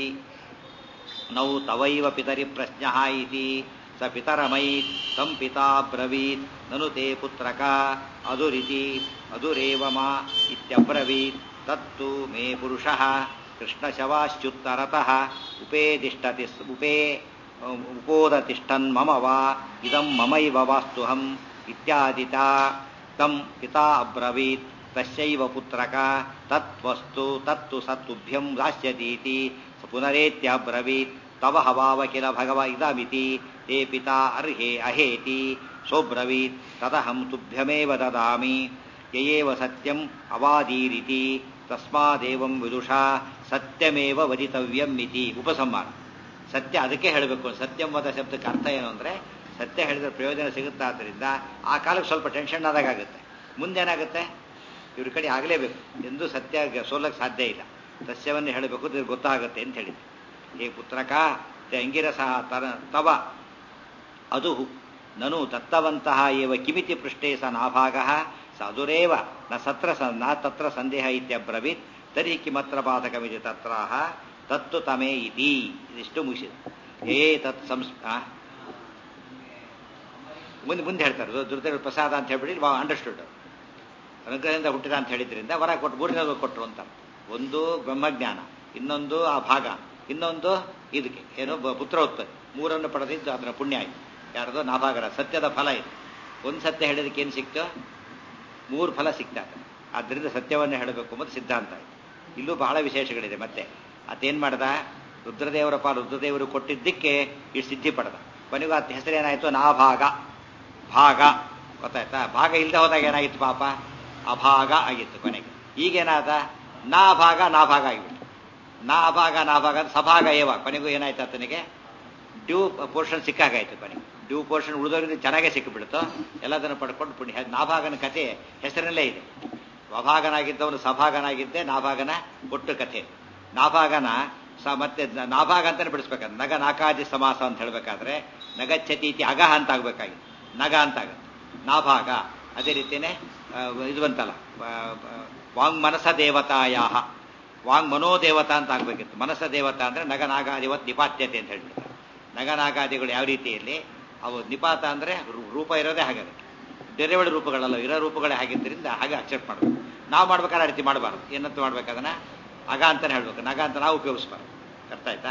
ನೌ ತವೈವ ಪಿತರಿ ಪ್ರಶ್ನ ಇತಿ ಸ ಪಿತರಮೈತ್ ತಂ ಪಿತಾ ಬ್ರವೀತ್ ನನು ತೇ ಪುತ್ರಕ ಅದುರಿತಿ ಅದುರೇವ ಮಾ ಇತ್ಯಬ್ರವೀತ್ ತತ್ತು ಮೇ ಪುರುಷಃ ಕೃಷ್ಣಶವಾಶ್ಚುತ್ತರತಃ ಉಪೇದಿಷ್ಟತಿ ಉಪೇ ಉಪೋದತಿಷ್ಠನ್ ಮಮ ವಾ ಇದಂ ಮಮೈವ ವಾಸ್ತುಹಂ ಇತ್ಯಾದಿತಾ ತಂ ಪಿತಾ ಅಬ್ರವೀತ್ ತಸ್ಯೈವ ಪುತ್ರಕ ತತ್ವಸ್ತು ತತ್ತು ಸತ್ತುಭ್ಯಂ ದಾಸ್ಯತೀತಿ ಪುನರೇತ್ಯಬ್ರವೀತ್ ತವ ಹವಾವ ಕಿಲ ಭಗವ ಇದಮಿತಿ ತೇ ಪಿತಾ ಅರ್ಹೇ ಅಹೇತಿ ಸೋಬ್ರವೀತ್ ತದಹಂ ತುಭ್ಯಮೇವ ದದಾಮಿ ಯಯೇವ ಸತ್ಯಂ ಅವಾದೀರಿತಿ ತಸ್ಮಾದೇವಂ ವಿದುಷಾ ಸತ್ಯಮೇವ ವದಿತವ್ಯಂ ಇತಿ ಉಪಸಂಹಾರ ಸತ್ಯ ಅದಕ್ಕೆ ಹೇಳಬೇಕು ಸತ್ಯಂ ವದ ಶಬ್ದಕ್ಕೆ ಅರ್ಥ ಏನು ಅಂದರೆ ಸತ್ಯ ಹೇಳಿದ್ರೆ ಪ್ರಯೋಜನ ಸಿಗುತ್ತಾ ಆದ್ದರಿಂದ ಆ ಕಾಲಕ್ಕೆ ಸ್ವಲ್ಪ ಟೆನ್ಷನ್ ಆದಾಗ ಆಗುತ್ತೆ ಮುಂದೇನಾಗುತ್ತೆ ಇವ್ರ ಕಡೆ ಆಗಲೇಬೇಕು ಎಂದೂ ಸತ್ಯ ಸೋಲಕ್ಕೆ ಸಾಧ್ಯ ಇಲ್ಲ ಸತ್ಯವನ್ನು ಹೇಳಬೇಕು ಇದು ಗೊತ್ತಾಗುತ್ತೆ ಅಂತ ಹೇಳಿದ್ರು ಹೇ ಪುತ್ರಕ ಅಂಗಿರಸ ತರ ತವ ಅದು ನನು ದತ್ತವಂತಹ ಏವ ಕಿಮಿತಿ ಪೃಷ್ಠೇ ಸ ನಾಭಾಗ ಸಾಧುರೇವ ನ ಸತ್ರ ನ ತತ್ರ ಸಂದೇಹ ಇತ್ಯಬ್ರವೀತ್ ತರ್ಹಿ ಕಿಮತ್ರ ಬಾಧಕಮಿತಿ ತತ್ರಾಹ ತತ್ತು ತಮೇ ಇತಿ ಇದಿಷ್ಟು ಮುಗಿಸಿದೆ ಏ ತತ್ ಸಂಸ್ ಮುಂದೆ ಮುಂದೆ ಹೇಳ್ತಾರೆ ದುರ್ದೇವ ಪ್ರಸಾದ ಅಂತ ಹೇಳ್ಬಿಟ್ಟು ಬಾ ಅಂಡರ್ಸ್ಟುಡ್ ಅನುಗ್ರಹದಿಂದ ಹುಟ್ಟಿದ ಅಂತ ಹೇಳಿದ್ರಿಂದ ವರ ಕೊಟ್ಟು ಮೂರನೇದು ಕೊಟ್ಟರು ಅಂತ ಒಂದು ಬ್ರಹ್ಮಜ್ಞಾನ ಇನ್ನೊಂದು ಆ ಭಾಗ ಇನ್ನೊಂದು ಇದಕ್ಕೆ ಏನು ಪುತ್ರ ಉತ್ಪತ್ತಿ ಮೂರನ್ನು ಪಡೆದಿದ್ದು ಅದರ ಪುಣ್ಯ ಆಯ್ತು ಯಾರ್ದು ನಾಭಾಗರ ಸತ್ಯದ ಫಲ ಇದು ಒಂದು ಸತ್ಯ ಹೇಳಿದಕ್ಕೆ ಏನು ಸಿಕ್ತು ಮೂರು ಫಲ ಸಿಗ್ತಾ ಆದ್ದರಿಂದ ಸತ್ಯವನ್ನು ಹೇಳಬೇಕು ಮತ್ತು ಸಿದ್ಧಾಂತ ಆಯ್ತು ಇಲ್ಲೂ ಬಹಳ ವಿಶೇಷಗಳಿದೆ ಮತ್ತೆ ಅದೇನ್ ಮಾಡ್ದ ರುದ್ರದೇವರ ಪಾಲು ರುದ್ರದೇವರು ಕೊಟ್ಟಿದ್ದಕ್ಕೆ ಇಷ್ಟು ಸಿದ್ಧಿ ಪಡೆದ ಕೊನೆಗೂ ಅತ್ತ ಹೆಸರೇನಾಯ್ತು ನಾಭಾಗ ಭಾಗ ಗೊತ್ತಾಯ್ತಾ ಭಾಗ ಇಲ್ಲದೆ ಹೋದಾಗ ಏನಾಗಿತ್ತು ಪಾಪ ಅಭಾಗ ಆಗಿತ್ತು ಕೊನೆಗೆ ಈಗೇನಾದ ನಾ ಭಾಗ ನಾ ಭಾಗ ಆಗಿಬಿಟ್ಟು ನಾ ಭಾಗ ನಾ ಭಾಗ ಅಂತ ಸಭಾಗ ಏವ ಕೊನೆಗೂ ಏನಾಯ್ತು ಆತನಿಗೆ ಡ್ಯೂ ಪೋರ್ಷನ್ ಸಿಕ್ಕಾಗಾಯ್ತು ಕೊನೆಗೆ ಡ್ಯೂ ಪೋರ್ಷನ್ ಉಳಿದವರಿಂದ ಚೆನ್ನಾಗೇ ಸಿಕ್ಕಿಬಿಡ್ತು ಎಲ್ಲದನ್ನು ಪಡ್ಕೊಂಡು ಪುಣ್ಯ ನಾಭಾಗನ ಕಥೆ ಹೆಸರಲ್ಲೇ ಇದೆ ಸ್ವಭಾಗನಾಗಿದ್ದವನು ಸಭಾಗನಾಗಿದ್ದೆ ನಾಭಾಗನ ಒಟ್ಟು ಕಥೆ ನಾಭಾಗನ ಸ ಮತ್ತೆ ನಾಭಾಗ ಅಂತಾನೆ ಬಿಡಿಸ್ಬೇಕಾದ್ರೆ ನಗ ನಾಕಾದಿ ಸಮಾಸ ಅಂತ ಹೇಳ್ಬೇಕಾದ್ರೆ ನಗಚ್ಚತಿ ಇತಿ ಅಗಹ ಅಂತ ಆಗ್ಬೇಕಾಗಿತ್ತು ನಗ ಅಂತ ಆಗುತ್ತೆ ನಾಭಾಗ ಅದೇ ರೀತಿಯೇ ಇದು ಬಂತಲ್ಲ ವಾಂಗ್ ಮನಸ ದೇವತಾಯಾಹ ವಾಂಗ್ ಮನೋದೇವತಾ ಅಂತ ಆಗ್ಬೇಕಿತ್ತು ಮನಸ ದೇವತಾ ಅಂದ್ರೆ ನಗ ನಾಗಾದಿವತ್ ನಿಪಾತ್ಯತೆ ಅಂತ ಹೇಳ್ಬಿಡ್ತಾರೆ ನಗ ನಾಗಾದಿಗಳು ಯಾವ ರೀತಿಯಲ್ಲಿ ಅವು ನಿಪಾತ ಅಂದ್ರೆ ರೂಪ ಇರೋದೇ ಹಾಗಾಗುತ್ತೆ ಬೇರೆ ರೂಪಗಳಲ್ಲ ಇರೋ ರೂಪಗಳೇ ಆಗಿದ್ದರಿಂದ ಹಾಗೆ ಅಕ್ಸೆಪ್ಟ್ ಮಾಡಬೇಕು ನಾವು ಮಾಡ್ಬೇಕಾದ್ರೆ ಆ ರೀತಿ ಮಾಡಬಾರ್ದು ಏನಂತ ಮಾಡ್ಬೇಕದನ್ನ ಅಗ ಅಂತಾನೆ ಹೇಳ್ಬೇಕು ನಗ ಅಂತ ನಾವು ಉಪಯೋಗಿಸ್ಬಾರ್ದು ಅರ್ಥ ಆಯ್ತಾ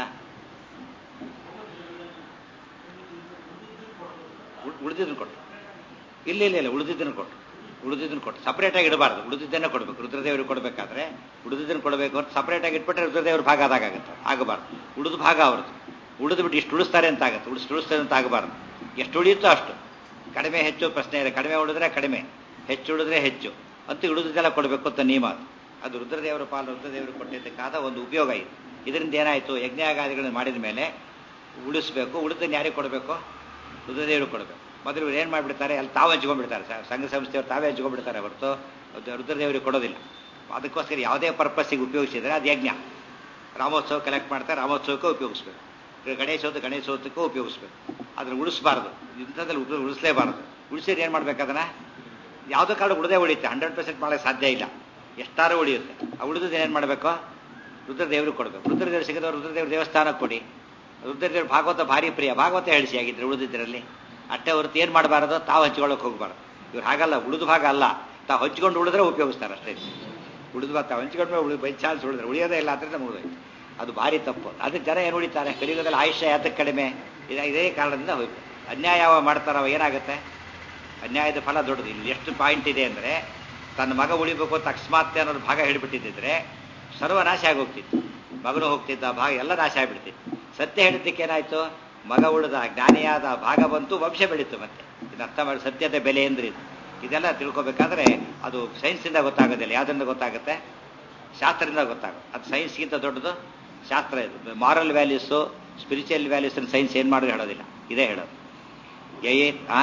ಉಳಿದಿದ್ದನ್ನು ಕೊಟ್ಟು ಇಲ್ಲ ಇಲ್ಲ ಇಲ್ಲ ಉಳಿದಿದ್ದನ್ನು ಕೊಟ್ಟು ಉಳಿದಿದ್ದನ್ನು ಕೊಟ್ಟು ಸಪ್ರೇಟಾಗಿ ಇಡಬಾರ್ದು ಉಳಿದಿದ್ದನ್ನೇ ಕೊಡಬೇಕು ರುದ್ರದೇವರಿಗೆ ಕೊಡಬೇಕಾದ್ರೆ ಉಳಿದಿದ್ದನ್ನು ಕೊಡಬೇಕು ಅಂತ ಸಪ್ರೇಟಾಗಿ ಇಟ್ಬಿಟ್ರೆ ರುದ್ರದೇವ್ರ ಭಾಗ ಆದಾಗುತ್ತೆ ಆಗಬಾರ್ದು ಉಳಿದು ಭಾಗ ಅವ್ರದ್ದು ಉಳಿದು ಬಿಟ್ಟು ಇಷ್ಟು ಉಳಿಸ್ತಾರೆ ಅಂತ ಆಗುತ್ತೆ ಉಳಿಸ್ ಉಳಿಸ್ತಾರೆ ಅಂತ ಆಗಬಾರ್ದು ಎಷ್ಟು ಉಳಿಯುತ್ತೋ ಅಷ್ಟು ಕಡಿಮೆ ಹೆಚ್ಚು ಪ್ರಶ್ನೆ ಇದೆ ಕಡಿಮೆ ಉಳಿದ್ರೆ ಕಡಿಮೆ ಹೆಚ್ಚು ಉಳಿದ್ರೆ ಹೆಚ್ಚು ಅಂತೂ ಉಳಿದಿದ್ದೆಲ್ಲ ಕೊಡಬೇಕು ಅಂತ ನಿಯಮ ಅದು ಅದು ರುದ್ರದೇವರ ಪಾಲು ರುದ್ರದೇವರು ಕೊಟ್ಟಿದ್ದಕ್ಕಾದ ಒಂದು ಉಪಯೋಗ ಇದೆ ಇದರಿಂದ ಏನಾಯಿತು ಯಜ್ಞಾಗಾದಿಗಳನ್ನು ಮಾಡಿದ ಮೇಲೆ ಉಳಿಸ್ಬೇಕು ಉಳಿದನ್ನು ಯಾರಿಗೆ ಕೊಡಬೇಕು ರುದ್ರದೇವರು ಕೊಡಬೇಕು ಮೊದಲು ಇವ್ರು ಏನು ಮಾಡಿಬಿಡ್ತಾರೆ ಅಲ್ಲಿ ತಾವು ಹಂಚ್ಕೊಂಡ್ಬಿಡ್ತಾರೆ ಸಂಘ ಸಂಸ್ಥೆಯವರು ತಾವೇ ಹಂಚ್ಕೊಂಡ್ಬಿಡ್ತಾರೆ ಹೊರತು ರುದ್ರದೇವರಿಗೆ ಕೊಡೋದಿಲ್ಲ ಅದಕ್ಕೋಸ್ಕರ ಯಾವುದೇ ಪರ್ಪಸ್ಸಿಗೆ ಉಪಯೋಗಿಸಿದರೆ ಅದು ಯಜ್ಞ ರಾಮೋತ್ಸವ ಕಲೆಕ್ಟ್ ಮಾಡ್ತಾರೆ ರಾಮೋತ್ಸವಕ್ಕೆ ಉಪಯೋಗಿಸ್ಬೇಕು ಗಣೇಶೋತ್ಸವ ಗಣೇಶೋತ್ಸವಕ್ಕೂ ಉಪಯೋಗಿಸ್ಬೇಕು ಅದನ್ನು ಉಳಿಸಬಾರ್ದು ಇಂಥದ್ದಲ್ಲಿ ಉಪ ಉಳಿಸಲೇಬಾರ್ದು ಉಳಿಸಿದ್ರೆ ಏನು ಮಾಡ್ಬೇಕು ಅದನ್ನು ಯಾವುದೋ ಕಾಳು ಉಳಿದೇ ಉಳಿಯುತ್ತೆ ಹಂಡ್ರೆಡ್ ಪರ್ಸೆಂಟ್ ಮಾಡೋಕ್ಕೆ ಸಾಧ್ಯ ಇಲ್ಲ ಎಷ್ಟಾರು ಉಳಿಯುತ್ತೆ ಆ ಉಳಿದು ಏನು ಮಾಡಬೇಕು ರುದ್ರದೇವ್ರಿಗೆ ಕೊಡಬೇಕು ರುದ್ರದೇವ್ರು ಸಿಗದವ್ರು ರುದ್ರದೇವ್ರ ದೇವಸ್ಥಾನಕ್ಕೆ ಕೊಡಿ ರುದ್ರದೇವ್ರ ಭಾಗವತ ಭಾರಿ ಪ್ರಿಯ ಭಾಗವತ ಹೇಳಿಸಿ ಆಗಿದ್ರೆ ಉಳಿದಿದ್ದರಲ್ಲಿ ಅಟ್ಟೆ ಹೊರತು ಏನು ಮಾಡಬಾರದು ತಾವು ಹಂಚ್ಕೊಳ್ಳೋಕೆ ಹೋಗಬಾರ್ದು ಇವ್ರು ಹಾಗಲ್ಲ ಉಳಿದು ಭಾಗ ಅಲ್ಲ ತಾವು ಹಂಚ್ಕೊಂಡು ಉಳಿದ್ರೆ ಉಪಯೋಗಿಸ್ತಾರೆ ಅಷ್ಟೇ ಉಳಿದು ಭಾಗ ತಾವು ಹಂಚ್ಕೊಂಡು ಉಳಿ ಬೈ ಚಾನ್ಸ್ ಉಳಿದ್ರೆ ಉಳಿಯೋದೇ ಇಲ್ಲ ಅಂದ್ರೆ ಉಳಿದೋಯ್ತು ಅದು ಭಾರಿ ತಪ್ಪು ಅದಕ್ಕೆ ಜನ ಏನು ಉಳಿತಾರೆ ಕಲಿಯುಗದಲ್ಲಿ ಆಯುಷ್ಯ ಯಾತಕ್ಕೆ ಕಡಿಮೆ ಇದೇ ಕಾರಣದಿಂದ ಹೋಯ್ತು ಅನ್ಯಾಯ ಯಾವ ಮಾಡ್ತಾರವ ಏನಾಗುತ್ತೆ ಅನ್ಯಾಯದ ಫಲ ದೊಡ್ಡದು ಇಲ್ಲಿ ಎಷ್ಟು ಪಾಯಿಂಟ್ ಇದೆ ಅಂದರೆ ತನ್ನ ಮಗ ಉಳಿಬೇಕು ಅಂತ ಅಕಸ್ಮಾತ್ ಅನ್ನೋದು ಭಾಗ ಹೇಳಿಬಿಟ್ಟಿದ್ದರೆ ಸರ್ವನಾಶ ಆಗೋಗ್ತಿತ್ತು ಮಗನು ಹೋಗ್ತಿದ್ದ ಭಾಗ ಎಲ್ಲ ನಾಶ ಆಗಿಬಿಡ್ತಿತ್ತು ಸತ್ಯ ಹೇಳಿದ್ದಕ್ಕೆ ಏನಾಯ್ತು ಮಗ ಉಳಿದ ಜ್ಞಾನಿಯಾದ ಭಾಗ ಬಂತು ವಂಶ ಬೆಳೀತು ಮತ್ತೆ ಇದು ಅರ್ಥ ಮಾಡಿ ಸತ್ಯದ ಬೆಲೆ ಅಂದ್ರೆ ಇದು ಇದೆಲ್ಲ ತಿಳ್ಕೊಬೇಕಾದ್ರೆ ಅದು ಸೈನ್ಸಿಂದ ಗೊತ್ತಾಗೋದಿಲ್ಲ ಯಾವ್ದ್ರಿಂದ ಗೊತ್ತಾಗುತ್ತೆ ಶಾಸ್ತ್ರದಿಂದ ಗೊತ್ತಾಗುತ್ತೆ ಅದು ಸೈನ್ಸ್ಗಿಂತ ದೊಡ್ಡದು ಶಾಸ್ತ್ರ ಇದು moral values spiritual values science ಏನು ಮಾಡೋದು ಹೇಳೋದಿಲ್ಲ ಇದೇ ಹೇಳೋದು ಏ ಆ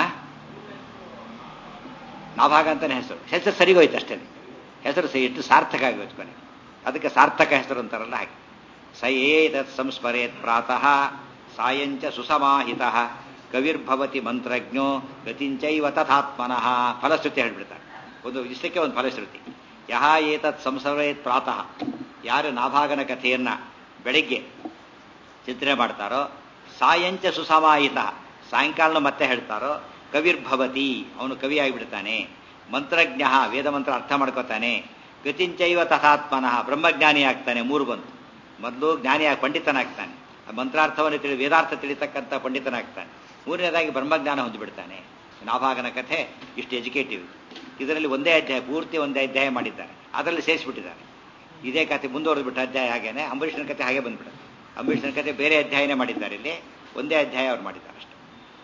ನಾಭಾಗ ಅಂತಾನೆ ಹೆಸರು ಹೆಸರು ಸರಿಗೋಯ್ತು ಅಷ್ಟೇ ಹೆಸರು ಸರಿ ಎಷ್ಟು ಸಾರ್ಥಕ ಆಗೋಯ್ತು ಕೊನೆ ಅದಕ್ಕೆ ಸಾರ್ಥಕ ಹೆಸರು ಅಂತಾರಲ್ಲ ಹಾಗೆ ಸ ಏತತ್ ಸಂಸ್ಮರೇತ್ ಪ್ರಾತಃ ಸಾಯಂಚ ಸುಸಮಾಹಿತ ಕವಿರ್ಭವತಿ ಮಂತ್ರಜ್ಞೋ ಗತಿಂಚೈವ ತಥಾತ್ಮನಃ ಫಲಶ್ರುತಿ ಹೇಳ್ಬಿಡ್ತಾರೆ ಒಂದು ಇಷ್ಟಕ್ಕೆ ಒಂದು ಫಲಶ್ರುತಿ ಯಹ ಏತತ್ ಸಂಸ್ಮರೇತ್ ಪ್ರಾತಃ ಯಾರು ನಾಭಾಗನ ಕಥೆಯನ್ನ ಬೆಳಿಗ್ಗೆ ಚಿಂತನೆ ಮಾಡ್ತಾರೋ ಸಾಯಂಚ ಸುಸಮಾಹಿತ ಸಾಯಂಕಾಲನ ಮತ್ತೆ ಹೇಳ್ತಾರೋ ಕವಿರ್ಭವತಿ ಅವನು ಕವಿ ಆಗಿಬಿಡ್ತಾನೆ ಮಂತ್ರಜ್ಞ ವೇದ ಮಂತ್ರ ಅರ್ಥ ಮಾಡ್ಕೋತಾನೆ ಗತಿಂಚೈವ ತಥಾತ್ಮನಃ ಬ್ರಹ್ಮಜ್ಞಾನಿ ಆಗ್ತಾನೆ ಮೂರು ಬಂತು ಮೊದಲು ಜ್ಞಾನಿಯಾಗಿ ಪಂಡಿತನಾಗ್ತಾನೆ ಮಂತ್ರಾರ್ಥವನ್ನು ತಿಳಿ ವೇದಾರ್ಥ ತಿಳಿತಕ್ಕಂಥ ಪಂಡಿತನಾಗ್ತಾನೆ ಮೂರನೇದಾಗಿ ಬ್ರಹ್ಮಜ್ಞಾನ ಹೊಂದಿಬಿಡ್ತಾನೆ ನಾಭಾಗನ ಕಥೆ ಇಷ್ಟು ಎಜುಕೇಟಿವ್ ಇದರಲ್ಲಿ ಒಂದೇ ಅಧ್ಯಾಯ ಪೂರ್ತಿ ಒಂದೇ ಅಧ್ಯಾಯ ಮಾಡಿದ್ದಾರೆ ಅದರಲ್ಲಿ ಸೇರಿಸ್ಬಿಟ್ಟಿದ್ದಾರೆ ಇದೇ ಕಥೆ ಮುಂದುವರೆದ್ಬಿಟ್ಟ ಅಧ್ಯಾಯ ಹಾಗೇನೆ ಅಂಬರೀಷನ ಕಥೆ ಹಾಗೆ ಬಂದ್ಬಿಡುತ್ತೆ ಅಂಬರೀಷನ ಕಥೆ ಬೇರೆ ಅಧ್ಯಾಯನೇ ಮಾಡಿದ್ದಾರೆ ಇಲ್ಲಿ ಒಂದೇ ಅಧ್ಯಾಯ ಅವ್ರು ಮಾಡಿದ್ದಾರೆ ಅಷ್ಟೇ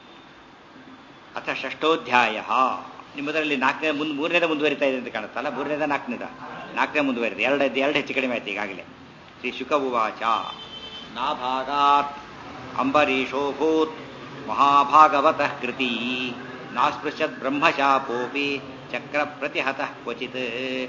ಅಥ ಷಷ್ಠೋಧ್ಯಾಯ ನಿಮ್ಮದರಲ್ಲಿ ನಾಲ್ಕನೇ ಮುಂದೆ ಮೂರನೇದ ಮುಂದುವರಿತಾ ಇದೆ ಅಂತ ಕಾಣುತ್ತಲ್ಲ ಮೂರನೇದ ನಾಲ್ಕನೇದ ನಾಲ್ಕನೇ ಮುಂದುವರಿದೆ ಎರಡು ಎರಡು ಹೆಚ್ಚು ಕಡಿಮೆ ಆಯ್ತು ಈಗಾಗಲೇ ಶ್ರೀ ಶುಕ ಉವಾಚ ನಾಭಾಗಾತ್ ಅಂಬರೀಷೋಭೂತ್ ಮಹಾಭಾಗವತಃ ಕೃತಿ ನಾಸ್ಪೃಶತ್ ಬ್ರಹ್ಮಶಾಪೋಪಿ ಚಕ್ರ ಪ್ರತಿಹತಃ ಕ್ವಚಿತ್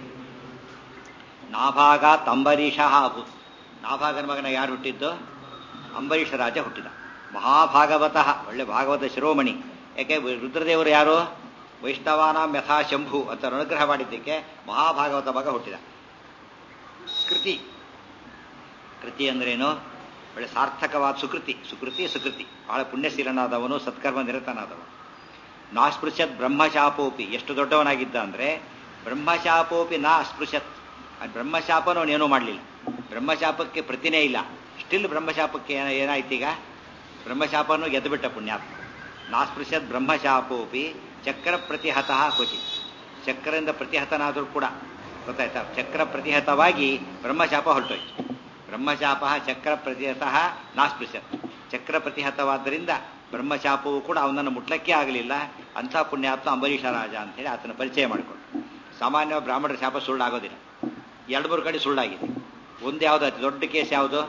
ನಾಭಾಗಾತ್ ಅಂಬರೀಷ ಅಭೂತ್ ನಾಭಾಗನ ಮಗನ ಯಾರು ಹುಟ್ಟಿದ್ದು ಅಂಬರೀಷ ರಾಜ ಹುಟ್ಟಿದ ಮಹಾಭಾಗವತಃ ಒಳ್ಳೆ ಭಾಗವತ ಶಿರೋಮಣಿ ಯಾಕೆ ರುದ್ರದೇವರು ಯಾರು ವೈಷ್ಣವಾನಾಂ ಯಥಾ ಶಂಭು ಅಂತ ಅನುಗ್ರಹ ಮಾಡಿದ್ದಕ್ಕೆ ಮಹಾಭಾಗವತ ಮಗ ಹುಟ್ಟಿದ ಕೃತಿ ಕೃತಿ ಅಂದ್ರೇನು ಒಳ್ಳೆ ಸಾರ್ಥಕವಾದ ಸುಕೃತಿ ಸುಕೃತಿ ಸುಕೃತಿ ಬಹಳ ಪುಣ್ಯಶೀಲನಾದವನು ಸತ್ಕರ್ಮ ನಿರತನಾದವನು ನಾಸ್ಪೃಶತ್ ಬ್ರಹ್ಮಶಾಪೋಪಿ ಎಷ್ಟು ದೊಡ್ಡವನಾಗಿದ್ದ ಅಂದ್ರೆ ಬ್ರಹ್ಮಶಾಪೋಪಿ ನಾ ಅಸ್ಪೃಶತ್ ಆ ಬ್ರಹ್ಮಶಾಪನ ಅವನೇನೂ ಮಾಡಲಿಲ್ಲ ಬ್ರಹ್ಮಶಾಪಕ್ಕೆ ಪ್ರತಿನೇ ಇಲ್ಲ ಸ್ಟಿಲ್ ಬ್ರಹ್ಮಶಾಪಕ್ಕೆ ಏನಾಯ್ತು ಈಗ ಬ್ರಹ್ಮಶಾಪನು ಗೆದ್ದುಬಿಟ್ಟ ಪುಣ್ಯಾತ್ಮ ನಾಸ್ಪೃಶತ್ ಬ್ರಹ್ಮಶಾಪೋಪಿ ಚಕ್ರ ಪ್ರತಿಹತಃ ಕ್ವಚಿ ಚಕ್ರದಿಂದ ಪ್ರತಿಹತನಾದರೂ ಕೂಡ ಗೊತ್ತಾಯ್ತಾ ಚಕ್ರ ಪ್ರತಿಹತವಾಗಿ ಬ್ರಹ್ಮಶಾಪ ಹೊರಟೋಯ್ತು ಬ್ರಹ್ಮಶಾಪ ಚಕ್ರ ಪ್ರತಿಹತಃ ನಾಸ್ಪೃಶತ್ ಚಕ್ರ ಪ್ರತಿಹತವಾದ್ದರಿಂದ ಬ್ರಹ್ಮಶಾಪವು ಕೂಡ ಅವನನ್ನು ಮುಟ್ಲಕ್ಕೆ ಆಗಲಿಲ್ಲ ಅಂಥ ಪುಣ್ಯಾತ್ಮ ಅಂಬರೀಷ ರಾಜ ಅಂತೇಳಿ ಆತನ ಪರಿಚಯ ಮಾಡಿಕೊಂಡು ಸಾಮಾನ್ಯ ಬ್ರಾಹ್ಮಣರ ಶಾಪ ಸುಳ್ಳಾಗೋದಿಲ್ಲ ಎರಡು ಮೂರು ಕಡೆ ಸುಳ್ಳಾಗಿದೆ ಒಂದು ಯಾವುದು ಅತಿ ದೊಡ್ಡ ಕೇಸ್ ಯಾವುದು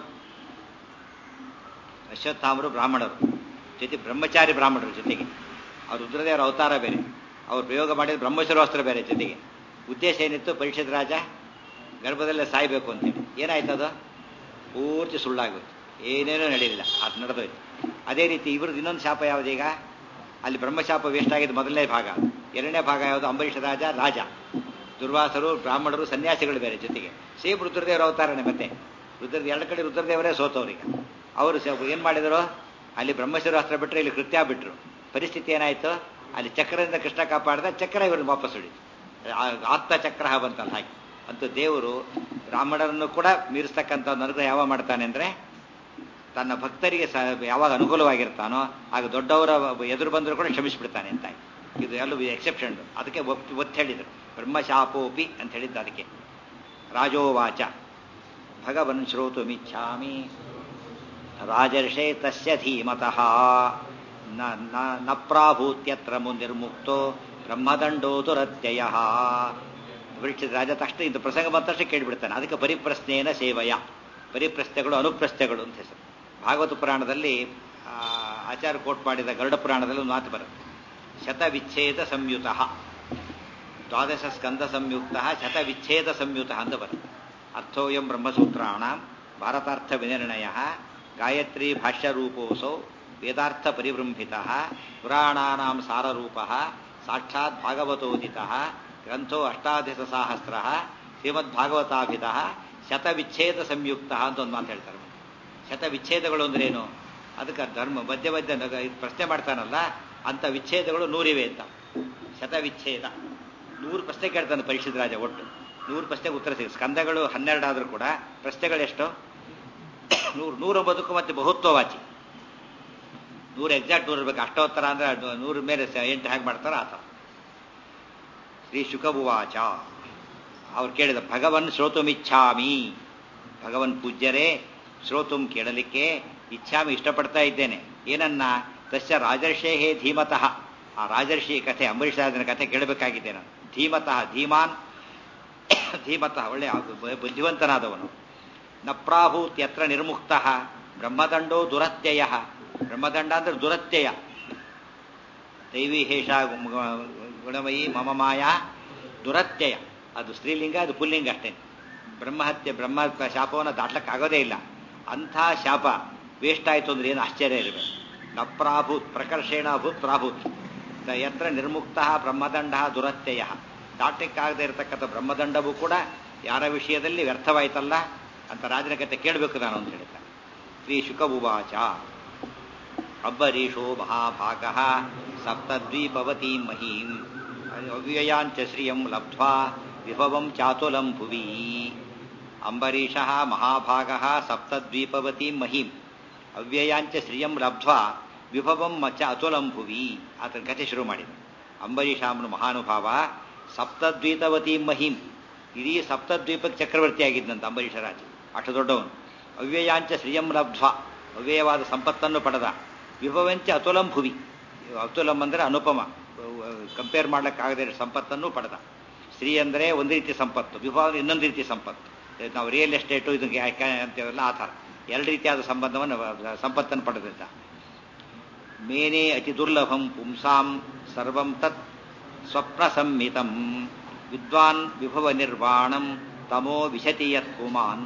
ಅಶ್ವತ್ಥಾಮರು ಬ್ರಾಹ್ಮಣರು ಜೊತೆ ಬ್ರಹ್ಮಚಾರಿ ಬ್ರಾಹ್ಮಣರು ಜೊತೆಗೆ ಅವ್ರ ರುದ್ರದೇವರ ಅವತಾರ ಬೇರೆ ಅವ್ರು ಪ್ರಯೋಗ ಮಾಡಿದ ಬ್ರಹ್ಮಶಿರೋಸ್ತ್ರ ಬೇರೆ ಜೊತೆಗೆ ಉದ್ದೇಶ ಏನಿತ್ತು ಪರೀಕ್ಷಿತ ರಾಜ ಗರ್ಭದಲ್ಲೇ ಸಾಯ್ಬೇಕು ಅಂತೇಳಿ ಏನಾಯ್ತು ಅದು ಪೂರ್ತಿ ಸುಳ್ಳಾಗೋಯ್ತು ಏನೇನೂ ನಡೆಯಲಿಲ್ಲ ಅದು ನಡೆದೋಯ್ತು ಅದೇ ರೀತಿ ಇವ್ರದ್ದು ಇನ್ನೊಂದು ಶಾಪ ಯಾವುದೀಗ ಅಲ್ಲಿ ಬ್ರಹ್ಮಶಾಪ ವೇಸ್ಟ್ ಆಗಿದ್ದು ಮೊದಲನೇ ಭಾಗ ಎರಡನೇ ಭಾಗ ಯಾವುದು ಅಂಬರೀಷ ರಾಜ ರಾಜ ದುರ್ವಾಸರು ಬ್ರಾಹ್ಮಣರು ಸನ್ಯಾಸಿಗಳು ಬೇರೆ ಜೊತೆಗೆ ಸೇಮ್ ರುದ್ರದೇವರ ಅವತಾರನೆ ಮತ್ತೆ ರುದ್ರ ಎರಡು ಕಡೆ ರುದ್ರದೇವರೇ ಸೋತವ್ರಿಗೆ ಅವರು ಏನು ಮಾಡಿದರು ಅಲ್ಲಿ ಬ್ರಹ್ಮಶಿರಾಸ್ತ್ರ ಬಿಟ್ಟರೆ ಇಲ್ಲಿ ಕೃತ್ಯ ಬಿಟ್ಟರು ಪರಿಸ್ಥಿತಿ ಏನಾಯಿತು ಅಲ್ಲಿ ಚಕ್ರದಿಂದ ಕೃಷ್ಣ ಕಾಪಾಡಿದ ಚಕ್ರ ಇವ್ರನ್ನ ವಾಪಸ್ ಹೊಡಿತು ಆತ್ಮ ಚಕ್ರ ಬಂತಲ್ಲ ಹಾಗೆ ಅಂತೂ ದೇವರು ಬ್ರಾಹ್ಮಣರನ್ನು ಕೂಡ ಮೀರಿಸ್ತಕ್ಕಂಥ ಒಂದು ಅನುಗ್ರಹ ಯಾವ ಮಾಡ್ತಾನೆ ಅಂದರೆ ತನ್ನ ಭಕ್ತರಿಗೆ ಸ ಯಾವಾಗ ಅನುಕೂಲವಾಗಿರ್ತಾನೋ ಆಗ ದೊಡ್ಡವರ ಎದುರು ಬಂದರೂ ಕೂಡ ಕ್ಷಮಿಸಿಬಿಡ್ತಾನೆ ಅಂತ ಇದು ಎಲ್ಲೂ ಎಕ್ಸೆಪ್ಷನ್ ಅದಕ್ಕೆ ಒತ್ತಿ ಒತ್ತಿ ಹೇಳಿದರು ಬ್ರಹ್ಮಶಾಪೋಪಿ ಅಂತ ಹೇಳಿದ್ದು ಅದಕ್ಕೆ ರಾಜೋವಾಚ ಭಗವನ್ ಶ್ರೋತು ಮಿಚ್ಛಾಮಿ ರಾಜರ್ಷೇ ತಸ್ಯ ಧೀಮತಃ ನ ಪ್ರಾಭೂತ್ಯತ್ರ ನಿರ್ಮುಕ್ತೋ ಬ್ರಹ್ಮದಂಡೋ ದುರತ್ಯಯ ವೃಕ್ಷದ ರಾಜ ತಕ್ಷಣ ಇಂಥ ಪ್ರಸಂಗ ಬಂದ ತಕ್ಷಣ ಕೇಳಿಬಿಡ್ತಾನೆ ಅದಕ್ಕೆ ಪರಿಪ್ರಶ್ನೆಯನ ಸೇವಯ ಪರಿಪ್ರಶ್ನೆಗಳು ಅನುಪ್ರಶ್ನೆಗಳು ಅಂತ ಹೆಸರು ಭಾಗವತ ಪುರಾಣದಲ್ಲಿ ಆಚಾರ್ಯ ಕೋಟ್ ಮಾಡಿದ ಗರುಡ ಪುರಾಣದಲ್ಲಿ ಒಂದು ಮಾತು ಬರುತ್ತೆ ಶತವಿಚ್ಛೇದ ಸಂಯುತ ದ್ವಾದಶ ಸ್ಕಂದ ಸಂಯುಕ್ತ ಶತವಿಚ್ಛೇದ ಸಂಯುತ ಅಂತ ಬರುತ್ತೆ ಅರ್ಥೋಯಂ ಬ್ರಹ್ಮಸೂತ್ರಾಣ ಭಾರತಾರ್ಥ ವಿನಿರ್ಣಯ ಗಾಯತ್ರಿ ಭಾಷ್ಯರೂಪೋಸೌ ವೇದಾರ್ಥ ಪರಿಬೃಂಹಿತ ಪುರಾಣಾನಾಂ ಸಾರರೂಪ ಸಾಕ್ಷಾತ್ ಭಾಗವತೋದಿತ ಗ್ರಂಥೋ ಅಷ್ಟಾದಶ ಸಾಹಸ್ರ ಶ್ರೀಮದ್ಭಾಗವತಾಭಿತ ಶತವಿಚ್ಛೇದ ಸಂಯುಕ್ತ ಅಂತ ಒಂದು ಮಾತು ಹೇಳ್ತಾರೆ ಶತವಿಚ್ಛೇದಗಳು ಅಂದ್ರೇನು ಅದಕ್ಕೆ ಧರ್ಮ ಮಧ್ಯ ಮಧ್ಯ ಪ್ರಶ್ನೆ ಮಾಡ್ತಾನಲ್ಲ ಅಂಥ ವಿಚ್ಛೇದಗಳು ನೂರಿವೆ ಅಂತ ಶತವಿಚ್ಛೇದ ನೂರು ಪ್ರಶ್ನೆ ಕೇಳ್ತಾನೆ ಪರೀಕ್ಷಿತ ರಾಜ ಒಟ್ಟು ನೂರು ಪ್ರಶ್ನೆಗೆ ಉತ್ತರ ಸಿಗ ಸ್ಕಂದಗಳು ಹನ್ನೆರಡು ಆದರೂ ಕೂಡ ಪ್ರಶ್ನೆಗಳೆಷ್ಟು ನೂರು ನೂರೊಂಬತ್ತಕ್ಕೂ ಮತ್ತೆ ಬಹುತ್ವವಾಚಿ ನೂರು ಎಕ್ಸಾಕ್ಟ್ ನೂರು ಇರಬೇಕು ಅಷ್ಟೋತ್ತರ ಅಂದ್ರೆ ನೂರ ಮೇಲೆ ಎಂಟು ಹೇಗೆ ಮಾಡ್ತಾರೋ ಆ ಥರ ಶ್ರೀ ಶುಕಭುವಾಚ ಅವ್ರು ಕೇಳಿದ ಭಗವನ್ ಶ್ರೋತುಮಿಚ್ಛಾಮಿ ಭಗವನ್ ಪೂಜ್ಯರೇ ಶ್ರೋತುಂ ಕೇಳಲಿಕ್ಕೆ ಇಚ್ಛಾಮಿ ಇಷ್ಟಪಡ್ತಾ ಇದ್ದೇನೆ ಏನನ್ನ ತಸ್ಯ ರಾಜರ್ಷೇ ಹೇ ಧೀಮತಃ ಆ ರಾಜರ್ಷಿ ಕಥೆ ಅಂಬರೀಷ್ ರಾಜನ ಕಥೆ ಕೇಳಬೇಕಾಗಿದೆ ನಾನು ಧೀಮತಃ ಧೀಮಾನ್ ಧೀಮತಃ ಒಳ್ಳೆ ಬುದ್ಧಿವಂತನಾದವನು ನಪ್ರಾಭೂತ್ ಯತ್ರ ನಿರ್ಮುಕ್ತ ಬ್ರಹ್ಮದಂಡೋ ದುರತ್ಯಯ ಬ್ರಹ್ಮದಂಡ ಅಂದ್ರೆ ದುರತ್ಯಯ ದೈವಿ ಹೇಷ ಗುಣಮಯಿ ಮಮ ಮಾಯಾ ದುರತ್ಯಯ ಅದು ಸ್ತ್ರೀಲಿಂಗ ಅದು ಪುಲ್ಲಿಂಗ ಅಷ್ಟೇ ಬ್ರಹ್ಮಹತ್ಯೆ ಬ್ರಹ್ಮ ಶಾಪವನ್ನು ದಾಟ್ಲಕ್ಕಾಗೋದೇ ಇಲ್ಲ ಅಂಥ ಶಾಪ ವೇಸ್ಟ್ ಆಯಿತು ಅಂದ್ರೆ ಏನು ಆಶ್ಚರ್ಯ ಇರಬೇಕು ನ ಪ್ರಾಭೂತ್ ಪ್ರಕರ್ಷೇಣ ಅಭೂತ್ ಪ್ರಾಭೂತ್ ಯತ್ರ ನಿರ್ಮುಕ್ತ ಬ್ರಹ್ಮದಂಡ ದುರತ್ಯಯ ದಾಟಕ್ಕಾಗದೇ ಇರತಕ್ಕಂಥ ಬ್ರಹ್ಮದಂಡವೂ ಕೂಡ ಯಾರ ವಿಷಯದಲ್ಲಿ ವ್ಯರ್ಥವಾಯ್ತಲ್ಲ ಅಂತ ರಾಜನ ಕತೆ ಕೇಳಬೇಕು ನಾನು ಅಂತ ಹೇಳ್ತಾನೆ ಶ್ರೀ ಶುಕಭುವಾಚ ಅಬ್ಬರೀಷೋ ಮಹಾಭಾಗ ಸಪ್ತದ್ವೀಪವತೀ ಮಹೀಂ ಅವ್ಯಯಾಂಚ ಶ್ರಿಯಂ ಲಬ್ಧ್ವಾ ವಿಭವಂ ಚಾತುಲಂ ಭುವಿ ಅಂಬರೀಷ ಮಹಾಭಾಗ ಸಪ್ತದ್ವೀಪವತೀ ಮಹೀಂ ಅವ್ಯಯಾಂಚ ಶ್ರಿಯಂ ಲಬ್ಧ್ವಾ ವಿಭವಂ ಚ ಅತುಲಂ ಭುವಿ ಆತನ ಕಥೆ ಶುರು ಮಾಡಿದ ಅಂಬರೀಷಾಮನು ಮಹಾನುಭಾವ ಸಪ್ತದ್ವೀಪವತೀ ಮಹೀಂ ಇಡೀ ಸಪ್ತದ್ವೀಪಕ್ಕೆ ಚಕ್ರವರ್ತಿ ಆಗಿದ್ದಂತ ಅಂಬರೀಷ ರಾಜ ಅಷ್ಟು ದೊಡ್ಡವನು ಅವ್ಯಯಾಂಚ ಶ್ರಿಯಂ ಲಬ್ಧ್ವಾ ಅವ್ಯಯವಾದ ಸಂಪತ್ತನ್ನು ಪಡೆದ ವಿಭವಂಚ ಅತುಲಂ ಭುವಿ ಅತುಲಂ ಅಂದರೆ ಅನುಪಮ ಕಂಪೇರ್ ಮಾಡ್ಲಿಕ್ಕಾಗದೇ ಸಂಪತ್ತನ್ನು ಪಡೆದ ಸ್ತ್ರೀ ಅಂದರೆ ಒಂದು ರೀತಿ ಸಂಪತ್ತು ವಿಭವ ಇನ್ನೊಂದು ರೀತಿ ಸಂಪತ್ತು ನಾವು ರಿಯಲ್ ಎಸ್ಟೇಟು ಇದಕ್ಕೆ ಅಂತೇವಲ್ಲ ಆ ಥರ ಎರಡು ರೀತಿಯಾದ ಸಂಬಂಧವನ್ನು ಸಂಪತ್ತನ್ನು ಪಡೆದಿದ್ದ ಮೇನೆ ಅತಿ ದುರ್ಲಭಂ ಪುಂಸಾಂ ಸರ್ವಂ ತತ್ ಸ್ವಪ್ನ ಸಂಹಿತಂ ವಿದ್ವಾನ್ ವಿಭವ ನಿರ್ವಾಣಂ ತಮೋ ವಿಶತಿ ಯತ್ ಪುಮಾನ್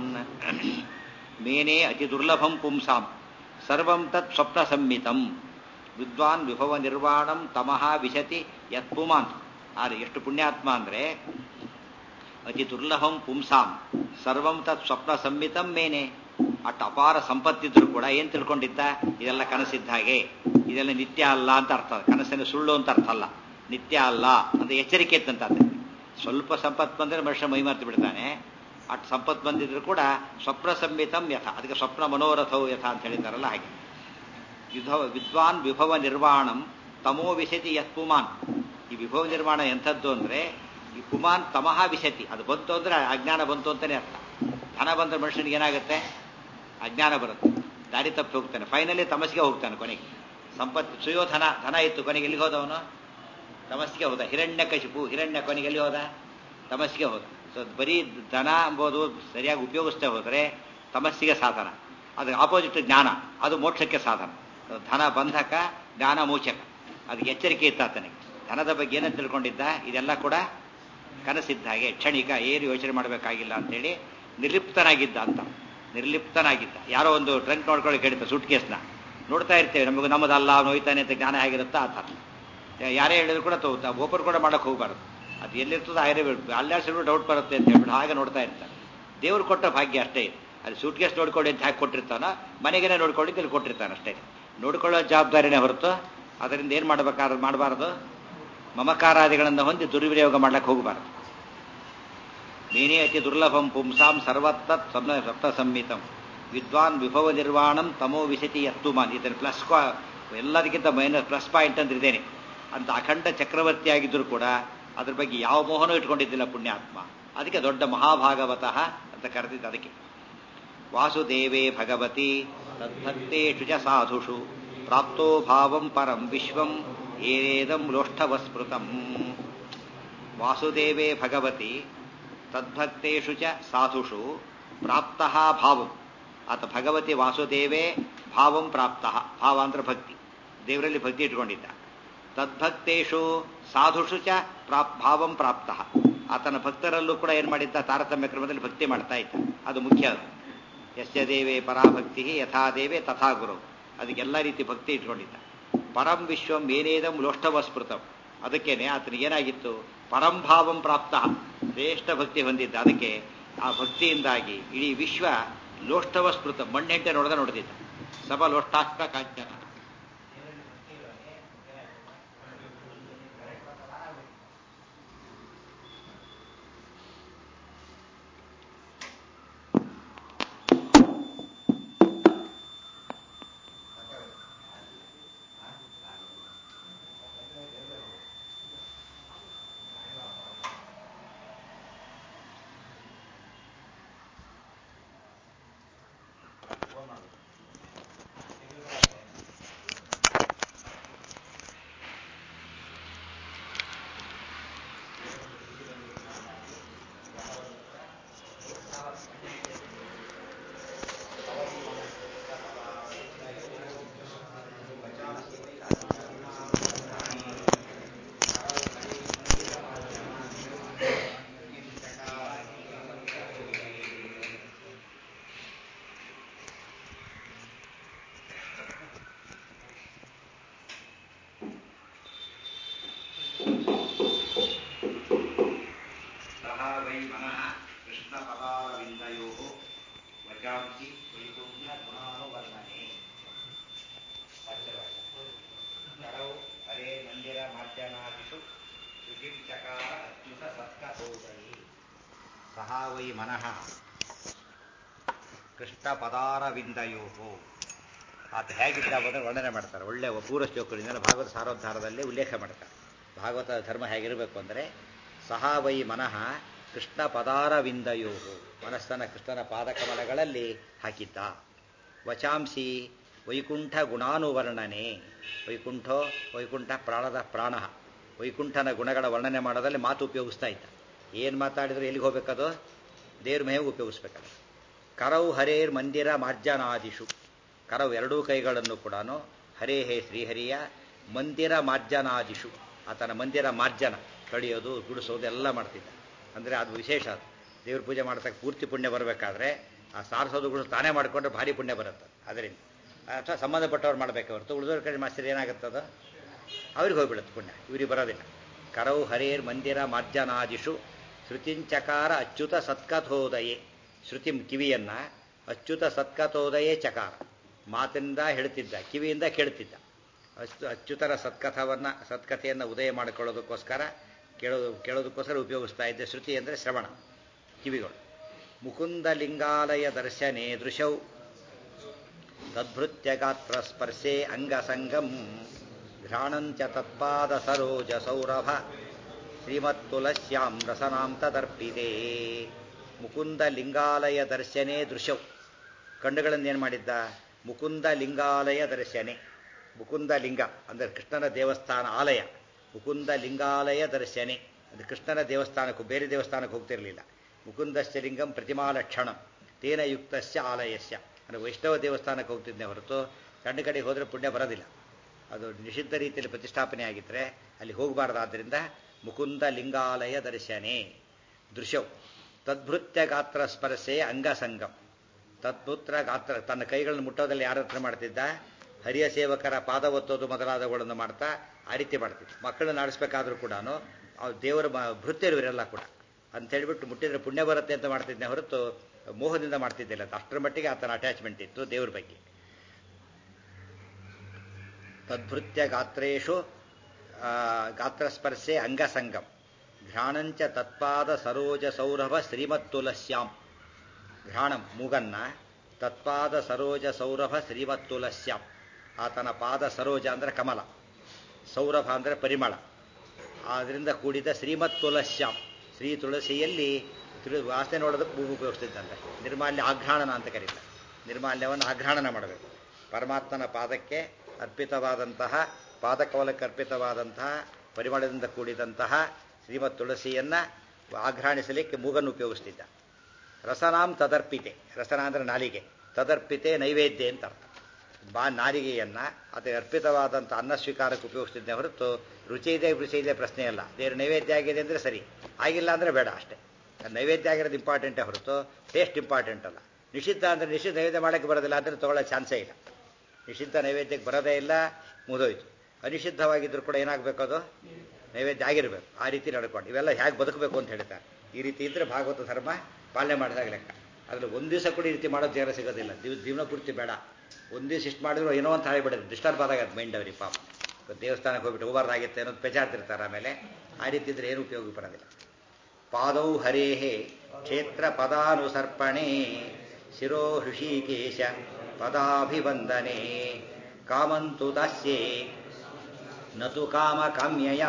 ಮೇನೆ ಅತಿ ದುರ್ಲಭಂ ಪುಂಸಾಂ ಸರ್ವಂ ತತ್ ಸ್ವಪ್ನ ಸಂಹಿತಂ ವಿದ್ವಾನ್ ವಿಭವ ನಿರ್ವಾಣಂ ತಮಃ ವಿಶತಿ ಯತ್ ಪುಮಾನ್ ಆದರೆ ಎಷ್ಟು ಪುಣ್ಯಾತ್ಮ ಅಂದರೆ ಅತಿ ದುರ್ಲಭಂ ಪುಂಸಾಂ ಸರ್ವಂ ತತ್ ಸ್ವಪ್ನ ಸಂಹಿತಂ ಮೇನೆ ಅಟ್ಟು ಅಪಾರ ಸಂಪತ್ತಿದ್ರು ಕೂಡ ಏನ್ ತಿಳ್ಕೊಂಡಿದ್ದ ಇದೆಲ್ಲ ಕನಸಿದ್ದ ಹಾಗೆ ಇದೆಲ್ಲ ನಿತ್ಯ ಅಲ್ಲ ಅಂತ ಅರ್ಥ ಕನಸಿನ ಸುಳ್ಳು ಅಂತ ಅರ್ಥ ಅಲ್ಲ ನಿತ್ಯ ಅಲ್ಲ ಅಂತ ಎಚ್ಚರಿಕೆ ಇತ್ತಂತ ಸ್ವಲ್ಪ ಸಂಪತ್ತು ಬಂದರೆ ಮನುಷ್ಯ ಮೈಮರ್ತು ಬಿಡ್ತಾನೆ ಅಟ್ ಸಂಪತ್ತು ಬಂದಿದ್ರು ಕೂಡ ಸ್ವಪ್ನ ಸಂಹಿತಂ ಯಥ ಅದಕ್ಕೆ ಸ್ವಪ್ನ ಮನೋರಥವು ಯಥ ಅಂತ ಹೇಳಿದಾರಲ್ಲ ಹಾಗೆ ವಿಭವ ವಿದ್ವಾನ್ ವಿಭವ ನಿರ್ವಾಣಂ ತಮೋ ವಿಶತಿ ಯತ್ ಪುಮಾನ್ ಈ ವಿಭವ ನಿರ್ಮಾಣ ಎಂಥದ್ದು ಅಂದ್ರೆ ಈ ಪುಮಾನ್ ತಮಃ ವಿಶತಿ ಅದು ಬಂತು ಅಂದ್ರೆ ಅಜ್ಞಾನ ಬಂತು ಅಂತಾನೆ ಅರ್ಥ ಧನ ಬಂದ್ರೆ ಮನುಷ್ಯನಿಗೆ ಏನಾಗುತ್ತೆ ಅಜ್ಞಾನ ಬರುತ್ತೆ ದಾರಿ ತಪ್ಪಿ ಹೋಗ್ತಾನೆ ಫೈನಲಿ ತಮಸ್ಗೆ ಹೋಗ್ತಾನೆ ಕೊನೆಗೆ ಸಂಪತ್ತು ಸುಯೋಧನ ಧನ ಇತ್ತು ಕೊನೆಗೆ ಎಲ್ಲಿಗೆ ಹೋದವನು ತಮಸ್ಸಿಗೆ ಹೋದ ಹಿರಣ್ಯ ಕಶಿಪು ಹಿರಣ್ಯ ಕೊನೆಗೆ ಎಲ್ಲಿ ಹೋದ ತಮಸ್ಸಿಗೆ ಹೋದ ಸೊ ಬರೀ ಧನ ಎಂಬುದು ಸರಿಯಾಗಿ ಉಪಯೋಗಿಸ್ತೇ ಹೋದರೆ ತಮಸ್ಸಿಗೆ ಸಾಧನ ಅದಕ್ಕೆ ಆಪೋಸಿಟ್ ಜ್ಞಾನ ಅದು ಮೋಕ್ಷಕ್ಕೆ ಸಾಧನ ಧನ ಬಂಧಕ ಜ್ಞಾನ ಮೋಚಕ ಅದಕ್ಕೆ ಎಚ್ಚರಿಕೆ ಇತ್ತ ಆತನಿಗೆ ಧನದ ಬಗ್ಗೆ ಏನಂತ ತಿಳ್ಕೊಂಡಿದ್ದ ಇದೆಲ್ಲ ಕೂಡ ಕನಸಿದ್ದ ಹಾಗೆ ಕ್ಷಣಿಕ ಏನು ಯೋಚನೆ ಮಾಡಬೇಕಾಗಿಲ್ಲ ಅಂತೇಳಿ ನಿರ್ಲಿಪ್ತನಾಗಿದ್ದ ಅಂತ ನಿರ್ಲಿಪ್ತನಾಗಿದ್ದ ಯಾರೋ ಒಂದು ಟ್ರಂಕ್ ನೋಡ್ಕೊಳ್ಳಿ ಕೇಳಿತ ಸೂಟ್ ಕೇಸ್ನ ನೋಡ್ತಾ ಇರ್ತೇವೆ ನಮಗೆ ನಮ್ಮದಲ್ಲ ಅವ್ನು ಹೋಯ್ತಾನೆ ಅಂತ ಜ್ಞಾನ ಆಗಿರುತ್ತಾ ಆ ಥರ ಯಾರೇ ಹೇಳಿದ್ರು ಕೂಡ ತಗೋತಾ ಒಬ್ಬರು ಕೂಡ ಮಾಡಕ್ಕೆ ಹೋಗ್ಬಾರ್ದು ಅದು ಎಲ್ಲಿರ್ತದೋ ಆಯ್ರೇ ಅಲ್ಲಾಡ್ಸಿದ್ರು ಡೌಟ್ ಬರುತ್ತೆ ಅಂತ ಹೇಳ್ಬಿಟ್ಟು ಹಾಗೆ ನೋಡ್ತಾ ಇರ್ತಾರೆ ದೇವ್ರು ಕೊಟ್ಟ ಭಾಗ್ಯ ಅಷ್ಟೇ ಇದೆ ಅದು ಸೂಟ್ ಕೇಸ್ ನೋಡ್ಕೊಳ್ಳಿ ಅಂತ ಹಾಕಿ ಕೊಟ್ಟಿರ್ತಾನ ಮನೆಗೇನೆ ನೋಡ್ಕೊಳ್ಳಿ ಇಲ್ಲಿ ಕೊಟ್ಟಿರ್ತಾನೆ ಅಷ್ಟೇ ನೋಡ್ಕೊಳ್ಳೋ ಜವಾಬ್ದಾರಿನೇ ಹೊರತು ಅದರಿಂದ ಏನು ಮಾಡಬೇಕಾದ್ರೆ ಮಾಡಬಾರ್ದು ಮಮಕಾರಾದಿಗಳನ್ನು ಹೊಂದಿ ದುರ್ವಿನಿಯೋಗ ಮಾಡ್ಲಿಕ್ಕೆ ಹೋಗಬಾರ್ದು ಮೇನೇ ಅತಿ ದುರ್ಲಭಂ ಪುಂಸಾಂ ಸರ್ವತ್ತತ್ ಸಪ್ನ ಸಪ್ತ ಸಂಹಿತಂ ವಿದ್ವಾನ್ ವಿಭವ ನಿರ್ವಾಣಂ ತಮೋ ವಿಶತಿ ಯತ್ತುಮಾನ್ ಇದನ್ನು ಪ್ಲಸ್ ಎಲ್ಲದಕ್ಕಿಂತ ಮೈನಸ್ ಪ್ಲಸ್ ಪಾಯಿಂಟ್ ಅಂತ ಇದ್ದೇನೆ ಅಂತ ಅಖಂಡ ಚಕ್ರವರ್ತಿ ಆಗಿದ್ದರೂ ಕೂಡ ಅದ್ರ ಬಗ್ಗೆ ಯಾವ ಮೋಹನೂ ಇಟ್ಕೊಂಡಿದ್ದಿಲ್ಲ ಪುಣ್ಯಾತ್ಮ ಅದಕ್ಕೆ ದೊಡ್ಡ ಮಹಾಭಾಗವತಃ ಅಂತ ಕರೆದಿದ್ದು ಅದಕ್ಕೆ ವಾಸುದೇವೇ ಭಗವತಿ ತದ್ಭಕ್ತೇಷು ಚ ಸಾಧುಷು ಪ್ರಾಪ್ತೋ ಭಾವಂ ಪರಂ ವಿಶ್ವಂ ಏನೇದಂ ಲೋಷ್ಠವಸ್ಮೃತಂ ವಾಸುದೇವೇ ಭಗವತಿ ತದ್ಭಕ್ತೇಷು ಚ ಸಾಧುಷು ಪ್ರಾಪ್ತಃ ಭಾವಂ ಆತ ಭಗವತಿ ವಾಸುದೇವೇ ಭಾವಂ ಪ್ರಾಪ್ತಃ ಭಾವ ಅಂದ್ರೆ ಭಕ್ತಿ ದೇವರಲ್ಲಿ ಭಕ್ತಿ ಇಟ್ಕೊಂಡಿದ್ದ ತದ್ಭಕ್ತೇಷು ಸಾಧುಷು ಚ ಪ್ರಾಪ್ ಭಾವಂ ಪ್ರಾಪ್ತಃ ಆತನ ಭಕ್ತರಲ್ಲೂ ಕೂಡ ಏನು ಮಾಡಿದ್ದ ತಾರತಮ್ಯ ಕ್ರಮದಲ್ಲಿ ಭಕ್ತಿ ಮಾಡ್ತಾ ಇದ್ದ ಅದು ಮುಖ್ಯ ಅದು ಯಸ್ಯ ದೇವೇ ಪರಾಭಕ್ತಿ ಯಥಾ ದೇವೇ ತಥಾ ಗುರು ಅದಕ್ಕೆಲ್ಲ ರೀತಿ ಭಕ್ತಿ ಇಟ್ಕೊಂಡಿದ್ದ ಪರಂ ವಿಶ್ವಂ ಏನೇದಂ ಲೋಷ್ಠವಸ್ಮೃತಂ ಅದಕ್ಕೇನೆ ಆತನಿಗೆ ಏನಾಗಿತ್ತು ಪರಂಭಾವಂ ಪ್ರಾಪ್ತ ಶ್ರೇಷ್ಠ ಭಕ್ತಿ ಹೊಂದಿದ್ದ ಅದಕ್ಕೆ ಆ ಭಕ್ತಿಯಿಂದಾಗಿ ಇಡೀ ವಿಶ್ವ ಲೋಷ್ಠವ ಸ್ಮೃತ ಮಣ್ಣೆಂಟೆ ನೋಡದ ನೋಡ್ತಿದ್ದ ಸಭ ಲೋಷ್ಟಾಷ್ಟ ಕಾಂಚನ ಸಹ ವೈ ಮನಃ ಕೃಷ್ಣ ಪದಾರವಿಂದಯೋ ವಚಾಂಸಿ ವೈಕುಂಠ ಗುಣಾನುವರ್ಣನೆ ಕರೌ ಹರೇ ಮಂದಿರ ಮಾಧ್ಯಮಾದಿಷು ಶುಚಿಂ ಚಕಾರ ಅತ್ಯುತ ಸತ್ಕಥೋದಯಿ ಸಹ ವೈ ಮನಃ ಕೃಷ್ಣ ಪದಾರವಿಂದಯೋ ಆತ ಹೇಗಿದ್ದ ಬಂದರೆ ವರ್ಣನೆ ಮಾಡ್ತಾರೆ ಒಳ್ಳೆ ಪೂರ್ವ ಶ್ಲೋಕಗಳಿಂದ ಭಾಗವತ ಸಾರೋದ್ಧಾರದಲ್ಲಿ ಉಲ್ಲೇಖ ಮಾಡ್ತಾರೆ ಭಾಗವತ ಧರ್ಮ ಹೇಗಿರಬೇಕು ಅಂದರೆ ಸಹ ವೈ ಮನಃ ಕೃಷ್ಣ ಪದಾರವಿಂದಯೋ ಮನಸ್ಸನ್ನ ಕೃಷ್ಣನ ಪಾದಕಮಲಗಳಲ್ಲಿ ಹಾಕಿದ್ದ ವಚಾಂಸಿ ವೈಕುಂಠ ಗುಣಾನುವರ್ಣನೆ ವೈಕುಂಠೋ ವೈಕುಂಠ ಪ್ರಾಣದ ಪ್ರಾಣ ವೈಕುಂಠನ ಗುಣಗಳ ವರ್ಣನೆ ಮಾಡೋದಲ್ಲಿ ಮಾತು ಉಪಯೋಗಿಸ್ತಾ ಇದ್ದ ಏನು ಮಾತಾಡಿದ್ರು ಎಲ್ಲಿಗೆ ಹೋಗ್ಬೇಕದು ದೇವ್ರ ಮೇವು ಉಪಯೋಗಿಸ್ಬೇಕಲ್ಲ ಕರವು ಹರೇರ್ ಮಂದಿರ ಮಾರ್ಜನಾದಿಷು ಕರವು ಎರಡೂ ಕೈಗಳನ್ನು ಕೂಡ ಹರೇ ಹೇ ಶ್ರೀಹರಿಯ ಮಂದಿರ ಮಾರ್ಜನಾದಿಷು ಆತನ ಮಂದಿರ ಮಾರ್ಜನ ಕಡಿಯೋದು ಗುಡಿಸೋದು ಎಲ್ಲ ಮಾಡ್ತಿದ್ದ ಅಂದರೆ ಅದು ವಿಶೇಷ ಅದು ದೇವ್ರ ಪೂಜೆ ಮಾಡ್ತಕ್ಕ ಪೂರ್ತಿ ಪುಣ್ಯ ಬರಬೇಕಾದ್ರೆ ಆ ಸಾರಿಸೋದು ಗುಡಿಸೋದು ತಾನೇ ಮಾಡಿಕೊಂಡ್ರೆ ಭಾರಿ ಪುಣ್ಯ ಬರುತ್ತೆ ಅದರಿಂದ ಅಥವಾ ಸಂಬಂಧಪಟ್ಟವ್ರು ಮಾಡಬೇಕು ಹೊರತು ಉಳಿದವ್ರ ಕಡೆ ಮಾಸ್ಟರ್ ಏನಾಗುತ್ತದ ಅವ್ರಿಗೆ ಹೋಗ್ಬಿಡುತ್ತೆ ಪುಣ್ಯ ಇವ್ರಿಗೆ ಬರೋದಿಲ್ಲ ಕರವು ಹರೇರ್ ಮಂದಿರ ಮಾರ್ಜನಾದಿಷು ಶ್ರುತಿಂಚಕಾರ ಅಚ್ಯುತ ಸತ್ಕಥೋದಯೇ ಶ್ರುತಿ ಕಿವಿಯನ್ನ ಅಚ್ಯುತ ಸತ್ಕಥೋದಯೇ ಚಕಾರ ಮಾತಿಂದ ಹೇಳ್ತಿದ್ದ ಕಿವಿಯಿಂದ ಕೇಳ್ತಿದ್ದ ಅಷ್ಟು ಅಚ್ಯುತರ ಸತ್ಕಥವನ್ನ ಸತ್ಕಥೆಯನ್ನು ಉದಯ ಮಾಡಿಕೊಳ್ಳೋದಕ್ಕೋಸ್ಕರ ಕೇಳೋದು ಕೇಳೋದಕ್ಕೋಸ್ಕರ ಉಪಯೋಗಿಸ್ತಾ ಇದ್ದೆ ಶ್ರುತಿ ಅಂದರೆ ಶ್ರವಣ ಕಿವಿಗಳು ಮುಕುಂದ ಲಿಂಗಾಲಯ ದರ್ಶನೆ ದೃಶೌ ತದ್ಭೃತ್ಯ ಗಾತ್ರ ಸ್ಪರ್ಶೆ ಅಂಗಸಂಗಂ ಘ್ರಾಣಂಚ ತತ್ಪಾದ ಸರೋಜ ಸೌರಭ ಶ್ರೀಮತ್ತುಲಸ್ಯಾಂ ರಸನಾಂ ತದರ್ಪಿದೆ ಮುಕುಂದ ಲಿಂಗಾಲಯ ದರ್ಶನೆ ದೃಶೌ ಕಣ್ಣುಗಳನ್ನು ಏನು ಮಾಡಿದ್ದ ಮುಕುಂದ ಲಿಂಗಾಲಯ ದರ್ಶನೆ ಮುಕುಂದ ಲಿಂಗ ಅಂದರೆ ಕೃಷ್ಣನ ದೇವಸ್ಥಾನ ಆಲಯ ಮುಕುಂದ ಲಿಂಗಾಲಯ ದರ್ಶನೆ ಅದು ಕೃಷ್ಣನ ದೇವಸ್ಥಾನಕ್ಕೂ ಬೇರೆ ದೇವಸ್ಥಾನಕ್ಕೆ ಹೋಗ್ತಿರಲಿಲ್ಲ ಮುಕುಂದಶ್ಚ ಲಿಂಗಂ ಪ್ರತಿಮಾಲಕ್ಷಣಂ ತೇನ ಯುಕ್ತಸ್ಯ ಆಲಯಸ್ಯ ಅಂದರೆ ವೈಷ್ಣವ ದೇವಸ್ಥಾನಕ್ಕೆ ಹೋಗ್ತಿದ್ದೆ ಹೊರತು ಸಣ್ಣ ಕಡೆಗೆ ಹೋದರೆ ಪುಣ್ಯ ಬರೋದಿಲ್ಲ ಅದು ನಿಷಿದ್ಧ ರೀತಿಯಲ್ಲಿ ಪ್ರತಿಷ್ಠಾಪನೆ ಆಗಿದ್ದರೆ ಅಲ್ಲಿ ಹೋಗಬಾರ್ದಾದ್ದರಿಂದ ಮುಕುಂದ ಲಿಂಗಾಲಯ ದರ್ಶನೆ ದೃಶ್ಯವು ತದ್ಭೃತ್ಯ ಗಾತ್ರ ಸ್ಪರ್ಶೆ ಅಂಗಸಂಗಂ ತದ್ಭುತ್ರ ಗಾತ್ರ ತನ್ನ ಕೈಗಳನ್ನು ಮುಟ್ಟೋದಲ್ಲಿ ಯಾರ ಹತ್ರ ಮಾಡ್ತಿದ್ದ ಹರಿಯ ಸೇವಕರ ಪಾದ ಒತ್ತೋದು ಮೊದಲಾದವುಗಳನ್ನು ಮಾಡ್ತಾ ಆ ರೀತಿ ಮಾಡ್ತಿದ್ದ ಮಕ್ಕಳನ್ನ ಆಡಿಸ್ಬೇಕಾದ್ರೂ ಕೂಡ ದೇವರ ಭೃತ್ಯರು ಇವರೆಲ್ಲ ಕೂಡ ಅಂತ ಹೇಳಿಬಿಟ್ಟು ಮುಟ್ಟಿದ್ರೆ ಪುಣ್ಯ ಬರುತ್ತೆ ಅಂತ ಮಾಡ್ತಿದ್ದೆ ಹೊರತು ಮೋಹದಿಂದ ಮಾಡ್ತಿದ್ದಿಲ್ಲ ಅಷ್ಟರ ಮಟ್ಟಿಗೆ ಆತನ ಅಟ್ಯಾಚ್ಮೆಂಟ್ ಇತ್ತು ದೇವ್ರ ಬಗ್ಗೆ ತದ್ಭೃತ್ಯ ಗಾತ್ರೇಶು ಗಾತ್ರಸ್ಪರ್ಶೆ ಅಂಗಸಂಗಂ ಘ್ರಾಣಂಚ ತತ್ಪಾದ ಸರೋಜ ಸೌರಭ ಶ್ರೀಮತ್ತುಲಸ್ಯಾಂ ಘ್ರಾಣಂ ಮೂಗನ್ನ ತತ್ಪಾದ ಸರೋಜ ಸೌರಭ ಶ್ರೀಮತ್ತುಲಸ್ಯಾಂ ಆತನ ಪಾದ ಸರೋಜ ಅಂದರೆ ಕಮಲ ಸೌರಭ ಅಂದರೆ ಪರಿಮಳ ಆದ್ರಿಂದ ಕೂಡಿದ ಶ್ರೀಮತ್ ತುಲಸ್ಯಾಂ ಶ್ರೀ ತುಳಸಿಯಲ್ಲಿ ತುಳು ವಾಸನೆ ನೋಡೋದಕ್ಕೆ ಮೂಗು ಉಪಯೋಗಿಸ್ತಿದ್ದಂತೆ ನಿರ್ಮಾಲ್ಯ ಆಘ್ರಾಣನ ಅಂತ ಕರೀತಾರೆ ನಿರ್ಮಾಲ್ಯವನ್ನು ಆಘ್ರಾಣನ ಮಾಡಬೇಕು ಪರಮಾತ್ಮನ ಪಾದಕ್ಕೆ ಅರ್ಪಿತವಾದಂತಹ ಪಾದಕವಲಕ್ಕೆ ಅರ್ಪಿತವಾದಂತಹ ಪರಿಮಳದಿಂದ ಕೂಡಿದಂತಹ ಶ್ರೀಮತ್ ತುಳಸಿಯನ್ನು ಆಘ್ರಾಣಿಸಲಿಕ್ಕೆ ಮೂಗನ್ನು ಉಪಯೋಗಿಸ್ತಿದ್ದ ರಸನಾಂ ತದರ್ಪಿತೆ ರಸನ ಅಂದರೆ ನಾಲಿಗೆ ತದರ್ಪಿತೆ ನೈವೇದ್ಯ ಅಂತ ಅರ್ಥ ಬಾ ನಾಲಿಗೆಯನ್ನು ಅದು ಅರ್ಪಿತವಾದಂಥ ಅನ್ನ ಸ್ವೀಕಾರಕ್ಕೆ ಉಪಯೋಗಿಸ್ತಿದ್ದೆ ಹೊರತು ರುಚಿ ಇದೆ ರುಚಿ ಇದೆ ಪ್ರಶ್ನೆ ಅಲ್ಲ ದೇವ್ರ ನೈವೇದ್ಯ ಆಗಿದೆ ಅಂದರೆ ಸರಿ ಆಗಿಲ್ಲ ಅಂದರೆ ಬೇಡ ಅಷ್ಟೇ ನೈವೇದ್ಯ ಆಗಿರೋದು ಇಂಪಾರ್ಟೆಂಟೇ ಹೊರತು ಟೇಸ್ಟ್ ಇಂಪಾರ್ಟೆಂಟ್ ಅಲ್ಲ ನಿಷಿದ್ಧ ಅಂದರೆ ನಿಷಿದ್ಧ ನೈವೇದ್ಯ ಮಾಡೋಕ್ಕೆ ಬರೋದಿಲ್ಲ ಅಂದರೆ ತೊಗೊಳ್ಳೋ ಚಾನ್ಸೇ ಇಲ್ಲ ನಿಷಿದ್ಧ ನೈವೇದ್ಯಕ್ಕೆ ಬರೋದೇ ಇಲ್ಲ ಮುದೋಯ್ತು ಅನಿಷಿದ್ಧವಾಗಿದ್ದರೂ ಕೂಡ ಏನಾಗಬೇಕು ಅದು ನೈವೇದ್ಯ ಆಗಿರಬೇಕು ಆ ರೀತಿ ನಡ್ಕೊಂಡು ಇವೆಲ್ಲ ಹೇಗೆ ಬದುಕಬೇಕು ಅಂತ ಹೇಳ್ತಾರೆ ಈ ರೀತಿ ಇದ್ದರೆ ಭಾಗವತ ಧರ್ಮ ಪಾಲನೆ ಮಾಡಿದಾಗ ಲೆಕ್ಕ ಅದ್ರಲ್ಲಿ ಒಂದು ದಿವಸ ಕೂಡ ಈ ರೀತಿ ಮಾಡೋದು ಜಾಗ ಸಿಗೋದಿಲ್ಲ ದಿವ್ ಜೀವನ ಪೂರ್ತಿ ಬೇಡ ಒಂದು ದಿವಸ ಇಷ್ಟು ಮಾಡಿದ್ರು ಏನೋ ಅಂತ ಹೇಳಿಬಿಡೋದು ಡಿಸ್ಟರ್ಬ್ ಆದಾಗ ಅದು ಮೈಂಡ್ ಅವ್ರಿಗೆ ಪಾಪ ದೇವಸ್ಥಾನಕ್ಕೆ ಹೋಗ್ಬಿಟ್ಟು ಹೋಗಬಾರ್ದಾಗಿತ್ತೆ ಅನ್ನೋದು ಪೆಚಾಡ್ತಿರ್ತಾರೆ ಆಮೇಲೆ ಆ ರೀತಿ ಇದ್ರೆ ಏನು ಉಪಯೋಗ ಬರೋದಿಲ್ಲ ಪಾದೌ ಹರೇಹೇ ಕ್ಷೇತ್ರ ಪದಾನುಸರ್ಪಣೆ ಶಿರೋ ಹೃಷಿಕೇಶ ಪದಾಭಿವಂದನೆ ಕಾಮಂತು ದಾಸ್ಯೆ ನತು ಕಾಮ ಕಾಮ್ಯಯ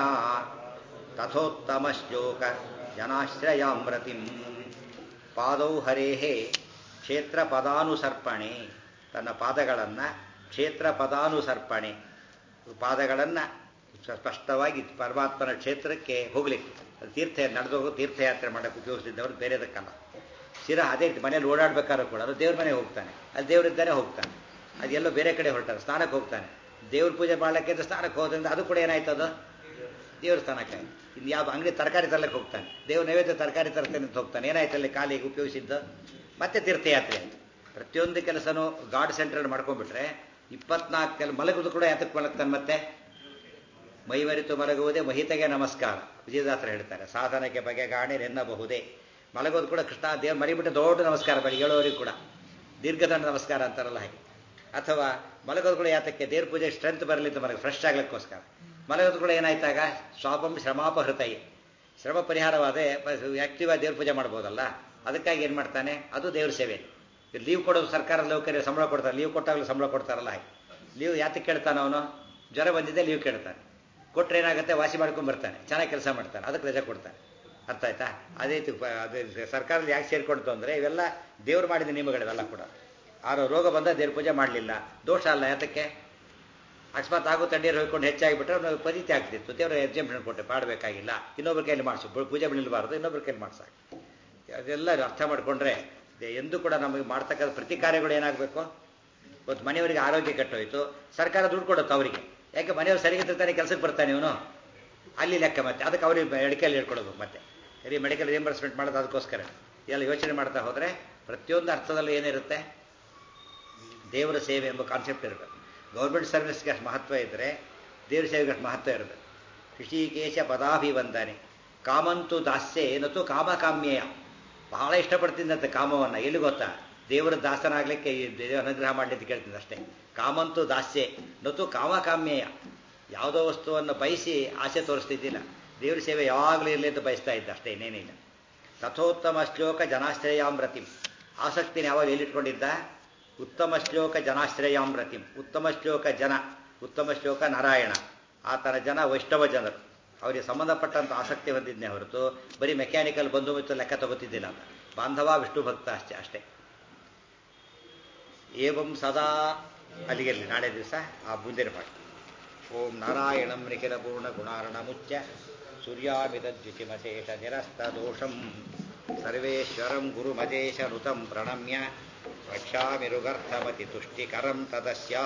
ತಥೋತ್ತಮ ಶ್ಲೋಕ ಜನಾಶ್ರಯಾಮೃತಿಂ ಪಾದೌ ಹರೇಹೇ ಕ್ಷೇತ್ರ ಪದಾನುಸರ್ಪಣೆ ತನ್ನ ಪಾದಗಳನ್ನು ಕ್ಷೇತ್ರ ಪದಾನುಸರ್ಪಣೆ ಪಾದಗಳನ್ನು ಸ್ಪಷ್ಟವಾಗಿ ಪರಮಾತ್ಮನ ಕ್ಷೇತ್ರಕ್ಕೆ ಹೋಗ್ಲಿಕ್ಕೆ ತೀರ್ಥ ನಡೆದು ಹೋಗೋ ತೀರ್ಥಯಾತ್ರೆ ಮಾಡೋಕ್ಕೆ ಉಪಯೋಗಿಸಿದ್ದವರು ಬೇರೆದಕ್ಕಲ್ಲ ಶಿರ ಅದೇ ರೀತಿ ಮನೇಲಿ ಓಡಾಡ್ಬೇಕಾದ್ರೂ ಕೂಡ ಅದು ದೇವ್ರ ಮನೆಗೆ ಹೋಗ್ತಾನೆ ಅಲ್ಲಿ ದೇವರಿದ್ದಾನೆ ಹೋಗ್ತಾನೆ ಅದೆಲ್ಲೋ ಬೇರೆ ಕಡೆ ಹೊರಟಾರೆ ಸ್ನಾನಕ್ಕೆ ಹೋಗ್ತಾನೆ ದೇವ್ರ ಪೂಜೆ ಮಾಡ್ಲಿಕ್ಕೆ ಅಂತ ಸ್ನಾನಕ್ಕೆ ಹೋದ್ರಿಂದ ಅದು ಕೂಡ ಏನಾಯ್ತು ಅದು ದೇವ್ರ ಸ್ಥಾನಕ್ಕೆ ಇನ್ನು ಯಾವ ಅಂಗಡಿ ತರಕಾರಿ ತರಲಿಕ್ಕೆ ಹೋಗ್ತಾನೆ ದೇವ್ರ ನೈವೇದ್ಯ ತರಕಾರಿ ತರ್ತೇನೆ ಅಂತ ಹೋಗ್ತಾನೆ ಏನಾಯ್ತು ಅಲ್ಲಿ ಕಾಲಿಗೆ ಉಪಯೋಗಿಸಿದ್ದು ಮತ್ತೆ ತೀರ್ಥಯಾತ್ರೆ ಆಯ್ತು ಪ್ರತಿಯೊಂದು ಕೆಲಸನೂ ಗಾಡ್ ಸೆಂಟರ್ ಮಾಡ್ಕೊಂಡ್ಬಿಟ್ರೆ ಇಪ್ಪತ್ನಾಲ್ಕು ಕೆಲ ಮಲಗುದು ಕೂಡ ಯಾತಕ್ಕೆ ಮಲಗ್ತಾನೆ ಮತ್ತೆ ಮೈವರಿತು ಮಲಗುವುದೇ ಮಹಿತೆಗೆ ನಮಸ್ಕಾರ ವಿಜಯದಾಸರು ಹೇಳ್ತಾರೆ ಸಾಧನಕ್ಕೆ ಬಗೆಗಾಣಿರೆನ್ನಬಹುದೇ ಮಲಗೋದು ಕೂಡ ಕೃಷ್ಣ ದೇವ್ರು ಮರಿಬಿಟ್ಟು ದೊಡ್ಡ ನಮಸ್ಕಾರ ಬಳಿ ಹೇಳೋರಿಗೆ ಕೂಡ ದೀರ್ಘದಂಡ ನಮಸ್ಕಾರ ಅಂತಾರಲ್ಲ ಹಾಗೆ ಅಥವಾ ಮಲಗೋದು ಕೂಡ ಯಾತಕ್ಕೆ ದೇವ್ರ ಪೂಜೆ ಸ್ಟ್ರೆಂತ್ ಬರಲಿ ಅಂತ ಮಲಗ ಫ್ರೆಶ್ ಆಗ್ಲಿಕ್ಕೋಸ್ಕರ ಮಲಗೋದು ಕೂಡ ಏನಾಯ್ತಾಗ ಸ್ವಾಪಂ ಶ್ರಮಾಪಹೃತೈ ಶ್ರಮ ಪರಿಹಾರವಾದೆ ಆಕ್ಟಿವ್ ಆಗಿ ದೇವ್ರ ಪೂಜೆ ಮಾಡ್ಬೋದಲ್ಲ ಅದಕ್ಕಾಗಿ ಏನು ಮಾಡ್ತಾನೆ ಅದು ದೇವ್ರ ಸೇವೆ ಲೀವ್ ಕೊಡೋದು ಸರ್ಕಾರ ನೌಕರಿ ಸಂಬಳ ಕೊಡ್ತಾರೆ ಲೀವ್ ಕೊಟ್ಟಾಗಲೂ ಸಂಬಳ ಕೊಡ್ತಾರಲ್ಲ ಹಾಗೆ ಲೀವ್ ಯಾತಕ್ಕೆ ಕೇಳ್ತಾನೆ ಅವನು ಜ್ವರ ಬಂದಿದ್ದೆ ಲೀವ್ ಕೇಳ್ತಾನೆ ಕೊಟ್ಟರೆ ಏನಾಗುತ್ತೆ ವಾಸಿ ಮಾಡ್ಕೊಂಡು ಬರ್ತಾನೆ ಚೆನ್ನಾಗಿ ಕೆಲಸ ಮಾಡ್ತಾನೆ ಅದಕ್ಕೆ ರಜೆ ಕೊಡ್ತಾನೆ ಅರ್ಥ ಆಯ್ತಾ ಅದೇ ರೀತಿ ಅದೇ ಸರ್ಕಾರದಲ್ಲಿ ಯಾಕೆ ಸೇರ್ಕೊಡ್ತು ಅಂದರೆ ಇವೆಲ್ಲ ದೇವ್ರು ಮಾಡಿದ ನಿಯಮಗಳಿವೆಲ್ಲ ಕೂಡ ಆರೋ ರೋಗ ಬಂದ ದೇವ್ರ ಪೂಜೆ ಮಾಡಲಿಲ್ಲ ದೋಷ ಅಲ್ಲ ಯಾತಕ್ಕೆ ಅಕಸ್ಮಾತ್ ಆಗೋ ತಣ್ಣೀರು ಹೋಗ್ಕೊಂಡು ಹೆಚ್ಚಾಗಿಬಿಟ್ರೆ ಅವ್ನು ಪರೀತಿ ಆಗ್ತಿತ್ತು ದೇವರ ಎಕ್ಸಾಂಪಲ್ ಕೊಟ್ಟೆ ಮಾಡಬೇಕಾಗಿಲ್ಲ ಇನ್ನೊಬ್ರ ಕೈಯಲ್ಲಿ ಮಾಡಿಸು ಪೂಜೆ ನಿಲ್ಬಾರ್ದು ಇನ್ನೊಬ್ರ ಕೈಯಲ್ಲಿ ಮಾಡ್ಸಾಕ ಅದೆಲ್ಲ ಅರ್ಥ ಮಾಡಿಕೊಂಡ್ರೆ ಎಂದೂ ಕೂಡ ನಮಗೆ ಮಾಡ್ತಕ್ಕಂಥ ಪ್ರತಿ ಕಾರ್ಯಗಳು ಏನಾಗಬೇಕು ಇವತ್ತು ಮನೆಯವರಿಗೆ ಆರೋಗ್ಯ ಕೆಟ್ಟೋಯ್ತು ಸರ್ಕಾರ ದುಡ್ಡು ಕೊಡುತ್ತೆ ಅವರಿಗೆ ಯಾಕೆ ಮನೆಯವ್ರು ಸರಿಗಿರ್ತಾನೆ ಕೆಲಸಕ್ಕೆ ಬರ್ತಾನೆ ಇವನು ಅಲ್ಲಿ ಲೆಕ್ಕ ಮತ್ತೆ ಅದಕ್ಕೆ ಅವ್ರಿಗೆ ಮೆಡಿಕಲ್ ಹೇಳ್ಕೊಡೋದು ಮತ್ತೆ ಸರಿ ಮೆಡಿಕಲ್ ರಿಯಂಬರ್ಸ್ಮೆಂಟ್ ಮಾಡೋದು ಅದಕ್ಕೋಸ್ಕರ ಎಲ್ಲ ಯೋಚನೆ ಮಾಡ್ತಾ ಹೋದರೆ ಪ್ರತಿಯೊಂದು ಅರ್ಥದಲ್ಲಿ ಏನಿರುತ್ತೆ ದೇವರ ಸೇವೆ ಎಂಬ ಕಾನ್ಸೆಪ್ಟ್ ಇರಬೇಕು ಗೌರ್ಮೆಂಟ್ ಸರ್ವಿಸ್ಗೆ ಅಷ್ಟು ಮಹತ್ವ ಇದ್ದರೆ ದೇವ್ರ ಸೇವೆಗೆ ಅಷ್ಟು ಮಹತ್ವ ಇರಬೇಕು ಋಷಿಕೇಶ ಪದಾಭಿವಂದನೆ ಕಾಮಂತು ದಾಸ್ಯೆ ಏನತ್ತು ಕಾಮಕಾಮ್ಯಯ ಬಹಳ ಇಷ್ಟಪಡ್ತಿದ್ದಂತೆ ಕಾಮವನ್ನು ಎಲ್ಲಿ ಗೊತ್ತಾ ದೇವರ ದಾಸನಾಗಲಿಕ್ಕೆ ಅನುಗ್ರಹ ಮಾಡಲಿ ಅಂತ ಕೇಳ್ತೀನಿ ಅಷ್ಟೇ ಕಾಮಂತು ದಾಸ್ಯೆ ನತು ಕಾಮಕಾಮ್ಯಯ ಯಾವುದೋ ವಸ್ತುವನ್ನು ಬಯಸಿ ಆಸೆ ತೋರಿಸ್ತಿದ್ದಿಲ್ಲ ದೇವ್ರ ಸೇವೆ ಯಾವಾಗಲೂ ಇರಲಿ ಅಂತ ಬಯಸ್ತಾ ಇದ್ದ ಅಷ್ಟೇ ಇನ್ನೇನಿಲ್ಲ ತಥೋತ್ತಮ ಶ್ಲೋಕ ಜನಾಶ್ರಯಾಮೃತಿಂ ಆಸಕ್ತಿನ ಯಾವಾಗ ಎಲ್ಲಿಟ್ಕೊಂಡಿದ್ದ ಉತ್ತಮ ಶ್ಲೋಕ ಜನಾಶ್ರಯಾಮೃತಿಂ ಉತ್ತಮ ಶ್ಲೋಕ ಜನ ಉತ್ತಮ ಶ್ಲೋಕ ನಾರಾಯಣ ಆತನ ಜನ ವೈಷ್ಣವ ಜನರು ಅವರಿಗೆ ಸಂಬಂಧಪಟ್ಟಂತ ಆಸಕ್ತಿ ಹೊಂದಿದ್ನೇ ಹೊರತು ಬರೀ ಮೆಕ್ಯಾನಿಕಲ್ ಬಂಧು ಮಿತ್ರ ಲೆಕ್ಕ ತಗೋತಿದ್ದಿಲ್ಲ ಅಂತ ಬಾಂಧವ ವಿಷ್ಣು ಭಕ್ತ ಅಷ್ಟೇ ಅಷ್ಟೇ ಏವಂ ಸದಾ ಅಲ್ಲಿಗೆಲ್ಲಿ ನಾಳೆ ದಿವಸ ಆ ಮುಂದಿನ ಪಾಠ ಓಂ ನಾರಾಯಣಂ ನಿಖಿಲಪೂರ್ಣಗುಣಾರ್ಣಮುಚ್ಯ ಸೂರ್ಯಾಮಿತದ್ಯುತಿಮಶೇಷನಿರಸ್ತದೋಷಂ ಸರ್ವೇಶ್ವರಂ ಗುರುಮಜೇಶನುತಂ ಪ್ರಣಮ್ಯ ರಕ್ಷಾಮಿರುಗರ್ಥಮತಿ ತುಷ್ಟಿಕರಂ ತದಸ್ಯ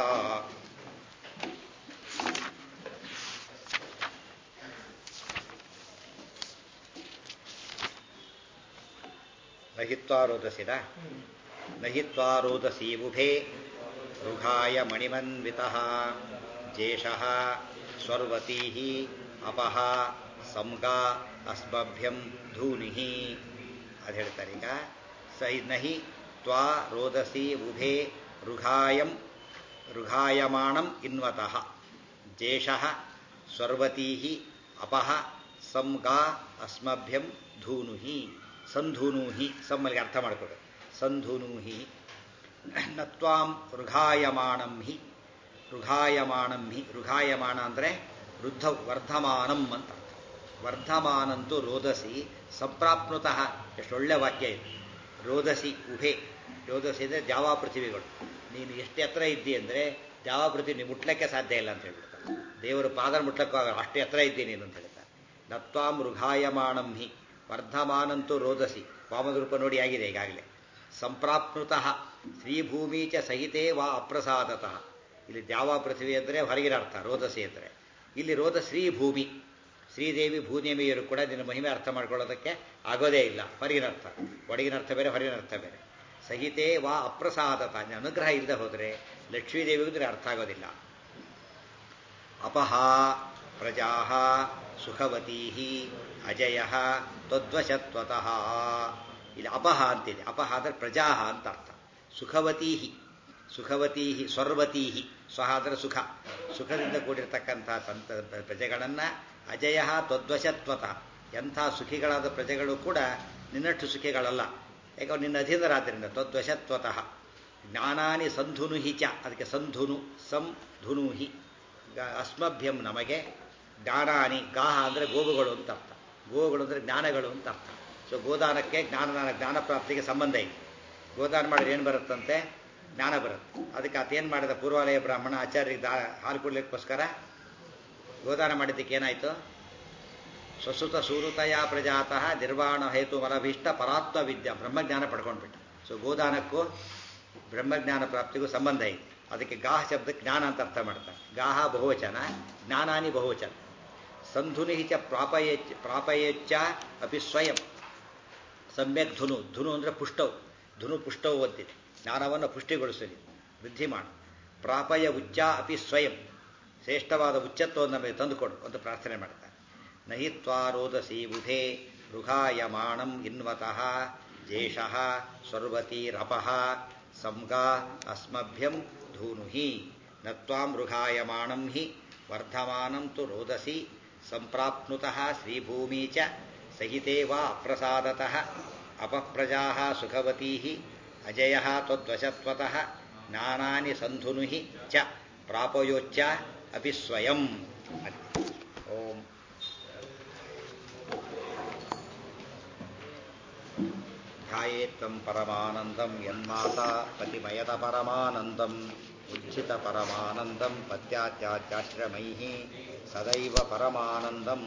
ನಹಿತ್ವಾ ರೋದಸಿನ ನಹಿತ್ವಾ ರೋದಸಿ ಉಭೇ ಋಘಾಯ ಮಣಿಮನ್ವಿತಃ ಜೇಷಃ ಸ್ವರ್ವತೀ ಅಪಹ ಸಂಗಾ ಅಸ್ಮಭ್ಯಂ ಧೂನಿಃ ಅದು ಹೇಳ್ತಾರೆ ಈಗ ಸೈ ನಹಿ ತ್ವಾ ರೋದಸಿ ಉಭೇ ಋಘಾಯಂ ಋಘಾಯಮಾಣಂ ಇನ್ವತಃ ಜೇಷಃ ಸ್ವರ್ವತೀ ಅಪಹ ಸಂಗಾ ಅಸ್ಮಭ್ಯಂ ಧೂನುಹಿ ಸಂಧೂನೂಹಿ ಸಮ್ಮಲ್ಲಿಗೆ ಅರ್ಥ ಮಾಡ್ಕೋಬೇಕು ಸಂಧೂನೂಹಿ ನತ್ವಾಂ ಋಘಾಯಮಾಣಂ ಹಿ ಋಘಾಯಮಾಣಂ ಹಿ ಋಘಾಯಮಾಣ ಅಂದರೆ ವೃದ್ಧ ವರ್ಧಮಾನಂ ಅಂತ ಅರ್ಥ ವರ್ಧಮಾನಂತೂ ರೋದಸಿ ಸಂಪ್ರಾಪ್ನುತಃ ಎಷ್ಟು ಒಳ್ಳೆ ವಾಕ್ಯ ಇದು ರೋದಸಿ ಉಭೆ ರೋದಸಿ ಅಂದರೆ ಜಾವಾ ಪೃಥ್ವಿಗಳು ನೀನು ಎಷ್ಟು ಎತ್ತರ ಇದ್ದಿ ಅಂದರೆ ಜಾವಾ ಪೃಥ್ವಿ ನೀವು ಮುಟ್ಲಕ್ಕೆ ಸಾಧ್ಯ ಇಲ್ಲ ಅಂತ ಹೇಳ್ಬಿಡ್ತಾರೆ ದೇವರ ಪಾದ ಮುಟ್ಲಕ್ಕಾಗ ಅಷ್ಟು ಎತ್ತರ ಇದ್ದೀನಿ ನೀನು ಅಂತ ಹೇಳ್ತಾರೆ ನತ್ವಾಂ ಋಘಾಯಮಾಣಂ ಹಿ ವರ್ಧಮಾನಂತೂ ರೋದಸಿ ವಾಮದರೂಪ ನೋಡಿ ಆಗಿದೆ ಈಗಾಗಲೇ ಸಂಪ್ರಾಪ್ನುತಃ ಶ್ರೀಭೂಮಿ ಚ ಸಹಿತೇ ವಾ ಅಪ್ರಸಾದತಃ ಇಲ್ಲಿ ದ್ಯಾವ ಪೃಥ್ವಿ ಅಂದರೆ ಹೊರಗಿನ ಅರ್ಥ ರೋದಸಿ ಅಂದರೆ ಇಲ್ಲಿ ರೋದ ಶ್ರೀಭೂಮಿ ಶ್ರೀದೇವಿ ಭೂದೇವಿಯರು ಕೂಡ ನಿನ್ನ ಮಹಿಮೆ ಅರ್ಥ ಮಾಡ್ಕೊಳ್ಳೋದಕ್ಕೆ ಆಗೋದೇ ಇಲ್ಲ ಹೊರಗಿನ ಅರ್ಥ ಒಳಗಿನ ಅರ್ಥ ಬೇರೆ ಹೊರಗಿನ ಅರ್ಥ ಬೇರೆ ಸಹಿತೇ ವಾ ಅಪ್ರಸಾದತ ಅನುಗ್ರಹ ಇಲ್ಲದೆ ಹೋದರೆ ಲಕ್ಷ್ಮೀದೇವಿಗೂ ಅರ್ಥ ಆಗೋದಿಲ್ಲ ಅಪಹ ಪ್ರಜಾ ಸುಖವತೀ ಅಜಯ ತ್ವದ್ವಶತ್ವತಃ ಇಲ್ಲಿ ಅಪಹ ಅಂತಿದೆ ಅಪಹ ಅಂದರೆ ಪ್ರಜಾ ಅಂತ ಅರ್ಥ ಸುಖವತೀ ಸುಖವತೀ ಸ್ವರ್ವತೀ ಸ್ವಹ ಅಂದರೆ ಸುಖ ಸುಖದಿಂದ ಕೂಡಿರ್ತಕ್ಕಂಥ ಸಂತ ಪ್ರಜೆಗಳನ್ನು ಅಜಯ ತ್ವದ್ವಶತ್ವತಃ ಎಂಥ ಸುಖಿಗಳಾದ ಪ್ರಜೆಗಳು ಕೂಡ ನಿನ್ನಷ್ಟು ಸುಖಿಗಳಲ್ಲ ಯಾಕೆ ನಿನ್ನ ಅಧೀನರಾದ್ದರಿಂದ ತ್ವದ್ವಶತ್ವತಃ ಜ್ಞಾನಾನಿ ಸಂಧುನುಹಿ ಚ ಅದಕ್ಕೆ ಸಂಧುನು ಸಂಧುನುಹಿ ಅಸ್ಮಭ್ಯಂ ನಮಗೆ ಜ್ಞಾನಾನಿ ಗಾಹ ಅಂದರೆ ಗೋವುಗಳು ಅಂತ ಅರ್ಥ ಗೋವುಗಳು ಅಂದರೆ ಜ್ಞಾನಗಳು ಅಂತ ಅರ್ಥ ಸೊ ಗೋದಾನಕ್ಕೆ ಜ್ಞಾನ ಜ್ಞಾನ ಪ್ರಾಪ್ತಿಗೆ ಸಂಬಂಧ ಇದೆ ಗೋದಾನ ಮಾಡಿದ್ರೆ ಏನು ಬರುತ್ತಂತೆ ಜ್ಞಾನ ಬರುತ್ತೆ ಅದಕ್ಕೆ ಆತೇನು ಮಾಡಿದ ಪೂರ್ವಾಲಯ ಬ್ರಾಹ್ಮಣ ಆಚಾರ್ಯರಿಗೆ ದಾ ಹಾಲು ಕೊಡ್ಲಿಕ್ಕೋಸ್ಕರ ಗೋದಾನ ಮಾಡಿದ್ದಕ್ಕೆ ಏನಾಯಿತು ಸ್ವಸುತ ಸೂರುತಯ ಪ್ರಜಾತಃ ನಿರ್ವಾಣ ಹೇತು ಮಲಭೀಷ್ಟ ಪರಾತ್ಮ ವಿದ್ಯಾ ಬ್ರಹ್ಮಜ್ಞಾನ ಪಡ್ಕೊಂಡ್ಬಿಟ್ಟ ಸೊ ಗೋದಾನಕ್ಕೂ ಬ್ರಹ್ಮಜ್ಞಾನ ಪ್ರಾಪ್ತಿಗೂ ಸಂಬಂಧ ಇದೆ ಅದಕ್ಕೆ ಗಾಹ ಶಬ್ದಕ್ಕೆ ಜ್ಞಾನ ಅಂತ ಅರ್ಥ ಮಾಡ್ತಾರೆ ಗಾಹ ಬಹುವಚನ ಜ್ಞಾನಾನಿ ಬಹುವಚನ ಸಂಧುನಿ ಚ ಪ್ರಾಪಯೇಚ್ ಪ್ರಾಪಯೇಚ್ಛ ಅಪಿ ಸ್ವಯಂ ಸಮ್ಯಕ್ ಧುನು ಧುನು ಅಂದರೆ ಪುಷ್ಟವು ಧುನು ಪುಷ್ಟವು ಒದ್ದಿದೆ ಜ್ಞಾನವನ್ನು ಪುಷ್ಟಿಗೊಳಿಸಲಿ ವೃದ್ಧಿ ಮಾಡು ಪ್ರಾಪಯ ಉಚ್ಚ ಅಪಿ ಸ್ವಯಂ ಶ್ರೇಷ್ಠವಾದ ಉಚ್ಚತ್ವವನ್ನು ನಮಗೆ ತಂದುಕೊಡು ಅಂತ ಪ್ರಾರ್ಥನೆ ಮಾಡ್ತಾರೆ ನಹಿತ್ವಾ ರೋದಸಿ ಬುಧೆ ಋಘಾಯಮಾಣಂ ಇನ್ವತಃ ಜೇಷಃ ಸ್ವರ್ವತೀರಪಃ ಸಂಗಾ ಅಸ್ಮಭ್ಯಂ ಧೂನುಹಿ ನತ್ವಾಂ ಋಘಾಯಮಾಣಂ ಹಿ ವರ್ಧಮಾನಂ ತು ರೋದಸಿ ಸಂಪ್ರಾಪ್ನುತಃ ಶ್ರೀಭೂಮಿ ಚ ಸಹಿತೇ ವಾ ಅಪ್ರಸಾದತಃ ಅಪಪ್ರಜಾ ಸುಖವತೀ ಅಜಯ ತ್ವದ್ವಶತ್ವತಃ ಜ್ಞಾನಾನಿ ಸಂಧುನು ಚ ಪ್ರಾಪಯೋಚ್ಚ ಅಪಿ ಸ್ವಯಂ ಓಂ ಧ್ಯಾಯೇತ್ವಂ ಪರಮಾನಂದಂ ಯನ್ಮಾತಾ ಪತಿಮಯದ ಪರಮಾನಂದಂ ಉಜ್ಜಿತ ಪರಮಾನಂದಂ ಪತ್ಯಾತ್ಯಾಶ್ರಮೈ ಸದೈವ ಪರಮಾನಂದಂ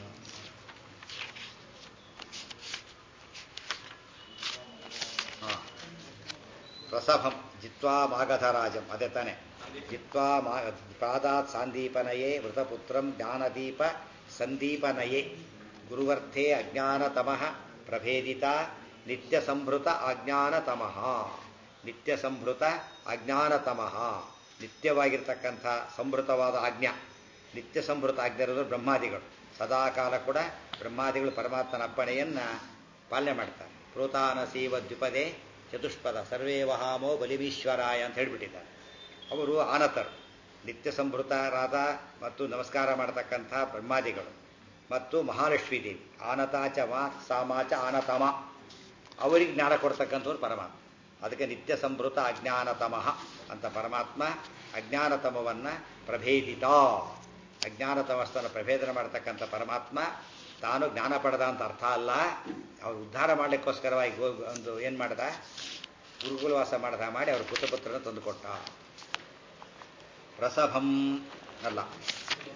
ಪ್ರಸಭಂ ಜಿತ್ವಾ ಮಾಗಧರಾಜಂ ಅದೇ ತಾನೆ ಜಿತ್ವಾ ಮಾ ಪ್ರಾದಾತ್ ಸಾಂದೀಪನಯೇ ವೃತಪುತ್ರಂ ಜ್ಞಾನದೀಪ ಸಂದೀಪನಯೇ ಗುರುವರ್ಥೇ ಅಜ್ಞಾನತಮಃ ಪ್ರಭೇದಿತ ನಿತ್ಯ ಸಂಭೃತ ಅಜ್ಞಾನತಮಃ ನಿತ್ಯ ಸಂಭೃತ ಅಜ್ಞಾನತಮಃ ನಿತ್ಯವಾಗಿರ್ತಕ್ಕಂಥ ಸಂಭೃತವಾದ ಆಜ್ಞಾ ನಿತ್ಯ ಸಂಭೃತ ಆಜ್ಞೆ ಇರೋದು ಬ್ರಹ್ಮಾದಿಗಳು ಸದಾಕಾಲ ಕೂಡ ಬ್ರಹ್ಮಾದಿಗಳು ಪರಮಾತ್ಮನ ಅಪ್ಪಣೆಯನ್ನು ಪಾಲನೆ ಮಾಡ್ತಾರೆ ಪ್ರೋತಾನ ಸೀವ ದ್ವಿಪದೇ ಚತುಷ್ಪದ ಸರ್ವೇ ವಹಾಮೋ ಬಲಿವೀಶ್ವರಾಯ ಅಂತ ಹೇಳಿಬಿಟ್ಟಿದ್ದಾರೆ ಅವರು ಆನತರು ನಿತ್ಯ ಸಂಭೃತರಾದ ಮತ್ತು ನಮಸ್ಕಾರ ಮಾಡತಕ್ಕಂಥ ಬ್ರಹ್ಮಾದಿಗಳು ಮತ್ತು ಮಹಾಲಕ್ಷ್ಮೀ ದೇವಿ ಆನತಾಚ ಮಾ ಸಾಮಾಚ ಆನತಮ ಅವರಿಗೆ ಜ್ಞಾನ ಕೊಡ್ತಕ್ಕಂಥವ್ರು ಪರಮಾತ್ಮ ಅದಕ್ಕೆ ನಿತ್ಯ ಸಂಭೃತ ಅಜ್ಞಾನತಮಃ ಅಂತ ಪರಮಾತ್ಮ ಅಜ್ಞಾನತಮವನ್ನು ಪ್ರಭೇದಿತ ಅಜ್ಞಾನತಮಸ್ತನ ಪ್ರಭೇದನ ಮಾಡತಕ್ಕಂಥ ಪರಮಾತ್ಮ ತಾನು ಜ್ಞಾನ ಪಡೆದ ಅಂತ ಅರ್ಥ ಅಲ್ಲ ಅವ್ರು ಉದ್ಧಾರ ಮಾಡಲಿಕ್ಕೋಸ್ಕರವಾಗಿ ಗೋ ಒಂದು ಏನು ಮಾಡ್ದ ಗುರುಕುಲವಾಸ ಮಾಡ್ದ ಮಾಡಿ ಅವ್ರ ಪುತ್ರಪುತ್ರನ ತಂದುಕೊಟ್ಟ ಪ್ರಸಭಂ ಅಲ್ಲ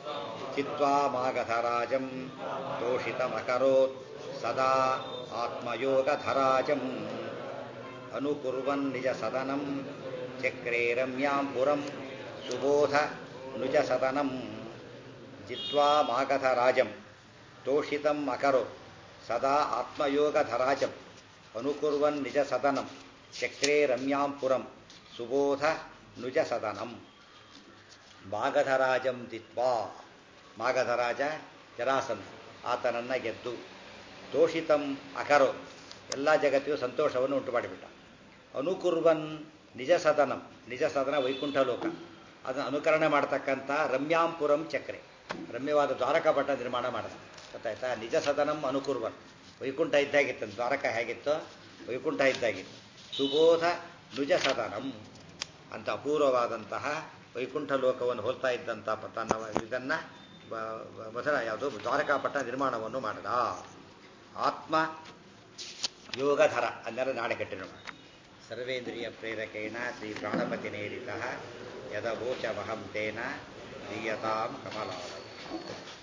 ಚಿತ್ವಾ ಮಾಗಧರಾಜಂ ದೋಷಿತಮಕರೋತ್ ಸದಾ ಆತ್ಮಯೋಗಧರಾಜಂ ಅನುಕುರ್ವನ್ ನಿಜ ಸದನಂ ಚಕ್ರೇ ರಮ್ಯಾಂ ಪುರಂ ಸುಬೋಧ ನುಜ ಸದನಂ ಜಿತ್ವಾ ಮಾಗಧರಾಜಂ ತೋಷಿತಂ ಅಕರೋ ಸದಾ ಆತ್ಮಯೋಗಧರಾಜಂ ಅನುಕುರ್ವನ್ ನಿಜ ಸದನಂ ಚಕ್ರೇ ರಮ್ಯಾಂ ಪುರಂ ಸುಬೋಧ ನುಜ ಸದನಂ ಮಾಗಧರಾಜಂ ದಿತ್ವಾ ಮಾಗಧರಾಜ ಜರಾಸನ್ ಆತನನ್ನ ಗೆದ್ದು ತೋಷಿತಂ ಅಕರೋ ಎಲ್ಲ ಜಗತ್ತಿಗೂ ಸಂತೋಷವನ್ನು ಉಂಟು ಮಾಡಿಬಿಟ್ಟ ಅನುಕುರ್ವನ್ ನಿಜ ಸದನಂ ನಿಜ ಸದನ ವೈಕುಂಠ ಲೋಕ ಅದನ್ನು ಅನುಕರಣೆ ಮಾಡ್ತಕ್ಕಂಥ ರಮ್ಯಾಂಪುರಂ ಚಕ್ರೆ ರಮ್ಯವಾದ ದ್ವಾರಕಾಪಟ್ಟ ನಿರ್ಮಾಣ ಮಾಡಿದ ಗೊತ್ತಾಯ್ತಾ ನಿಜ ಸದನಂ ಅನುಕುರ್ವನ್ ವೈಕುಂಠ ಇದ್ದಾಗಿತ್ತು ದ್ವಾರಕ ಹೇಗಿತ್ತು ವೈಕುಂಠ ಇದ್ದಾಗಿತ್ತು ಸುಬೋಧ ನುಜ ಸದನಂ ಅಂತ ಅಪೂರ್ವವಾದಂತಹ ವೈಕುಂಠ ಲೋಕವನ್ನು ಹೋಲ್ತಾ ಇದ್ದಂಥ ತನ್ನ ಇದನ್ನು ಮೊದಲ ಯಾವುದು ದ್ವಾರಕಾಪಟ್ಟ ನಿರ್ಮಾಣವನ್ನು ಮಾಡಿದ ಆತ್ಮ ಯೋಗಧರ ಅನ್ನೆಲ್ಲ ನಾಳೆ ಕಟ್ಟಿನ ಸರ್ವೇಂದ್ರಿಯ ಪ್ರೇರಕೇಣ ಶ್ರೀ ಪ್ರಾಣಪತಿ ನೇರಿತ ಯದವೋಚಮಹಂ ತೇನ ದೀಯತಾಂ ಕಮಲಾಲಯ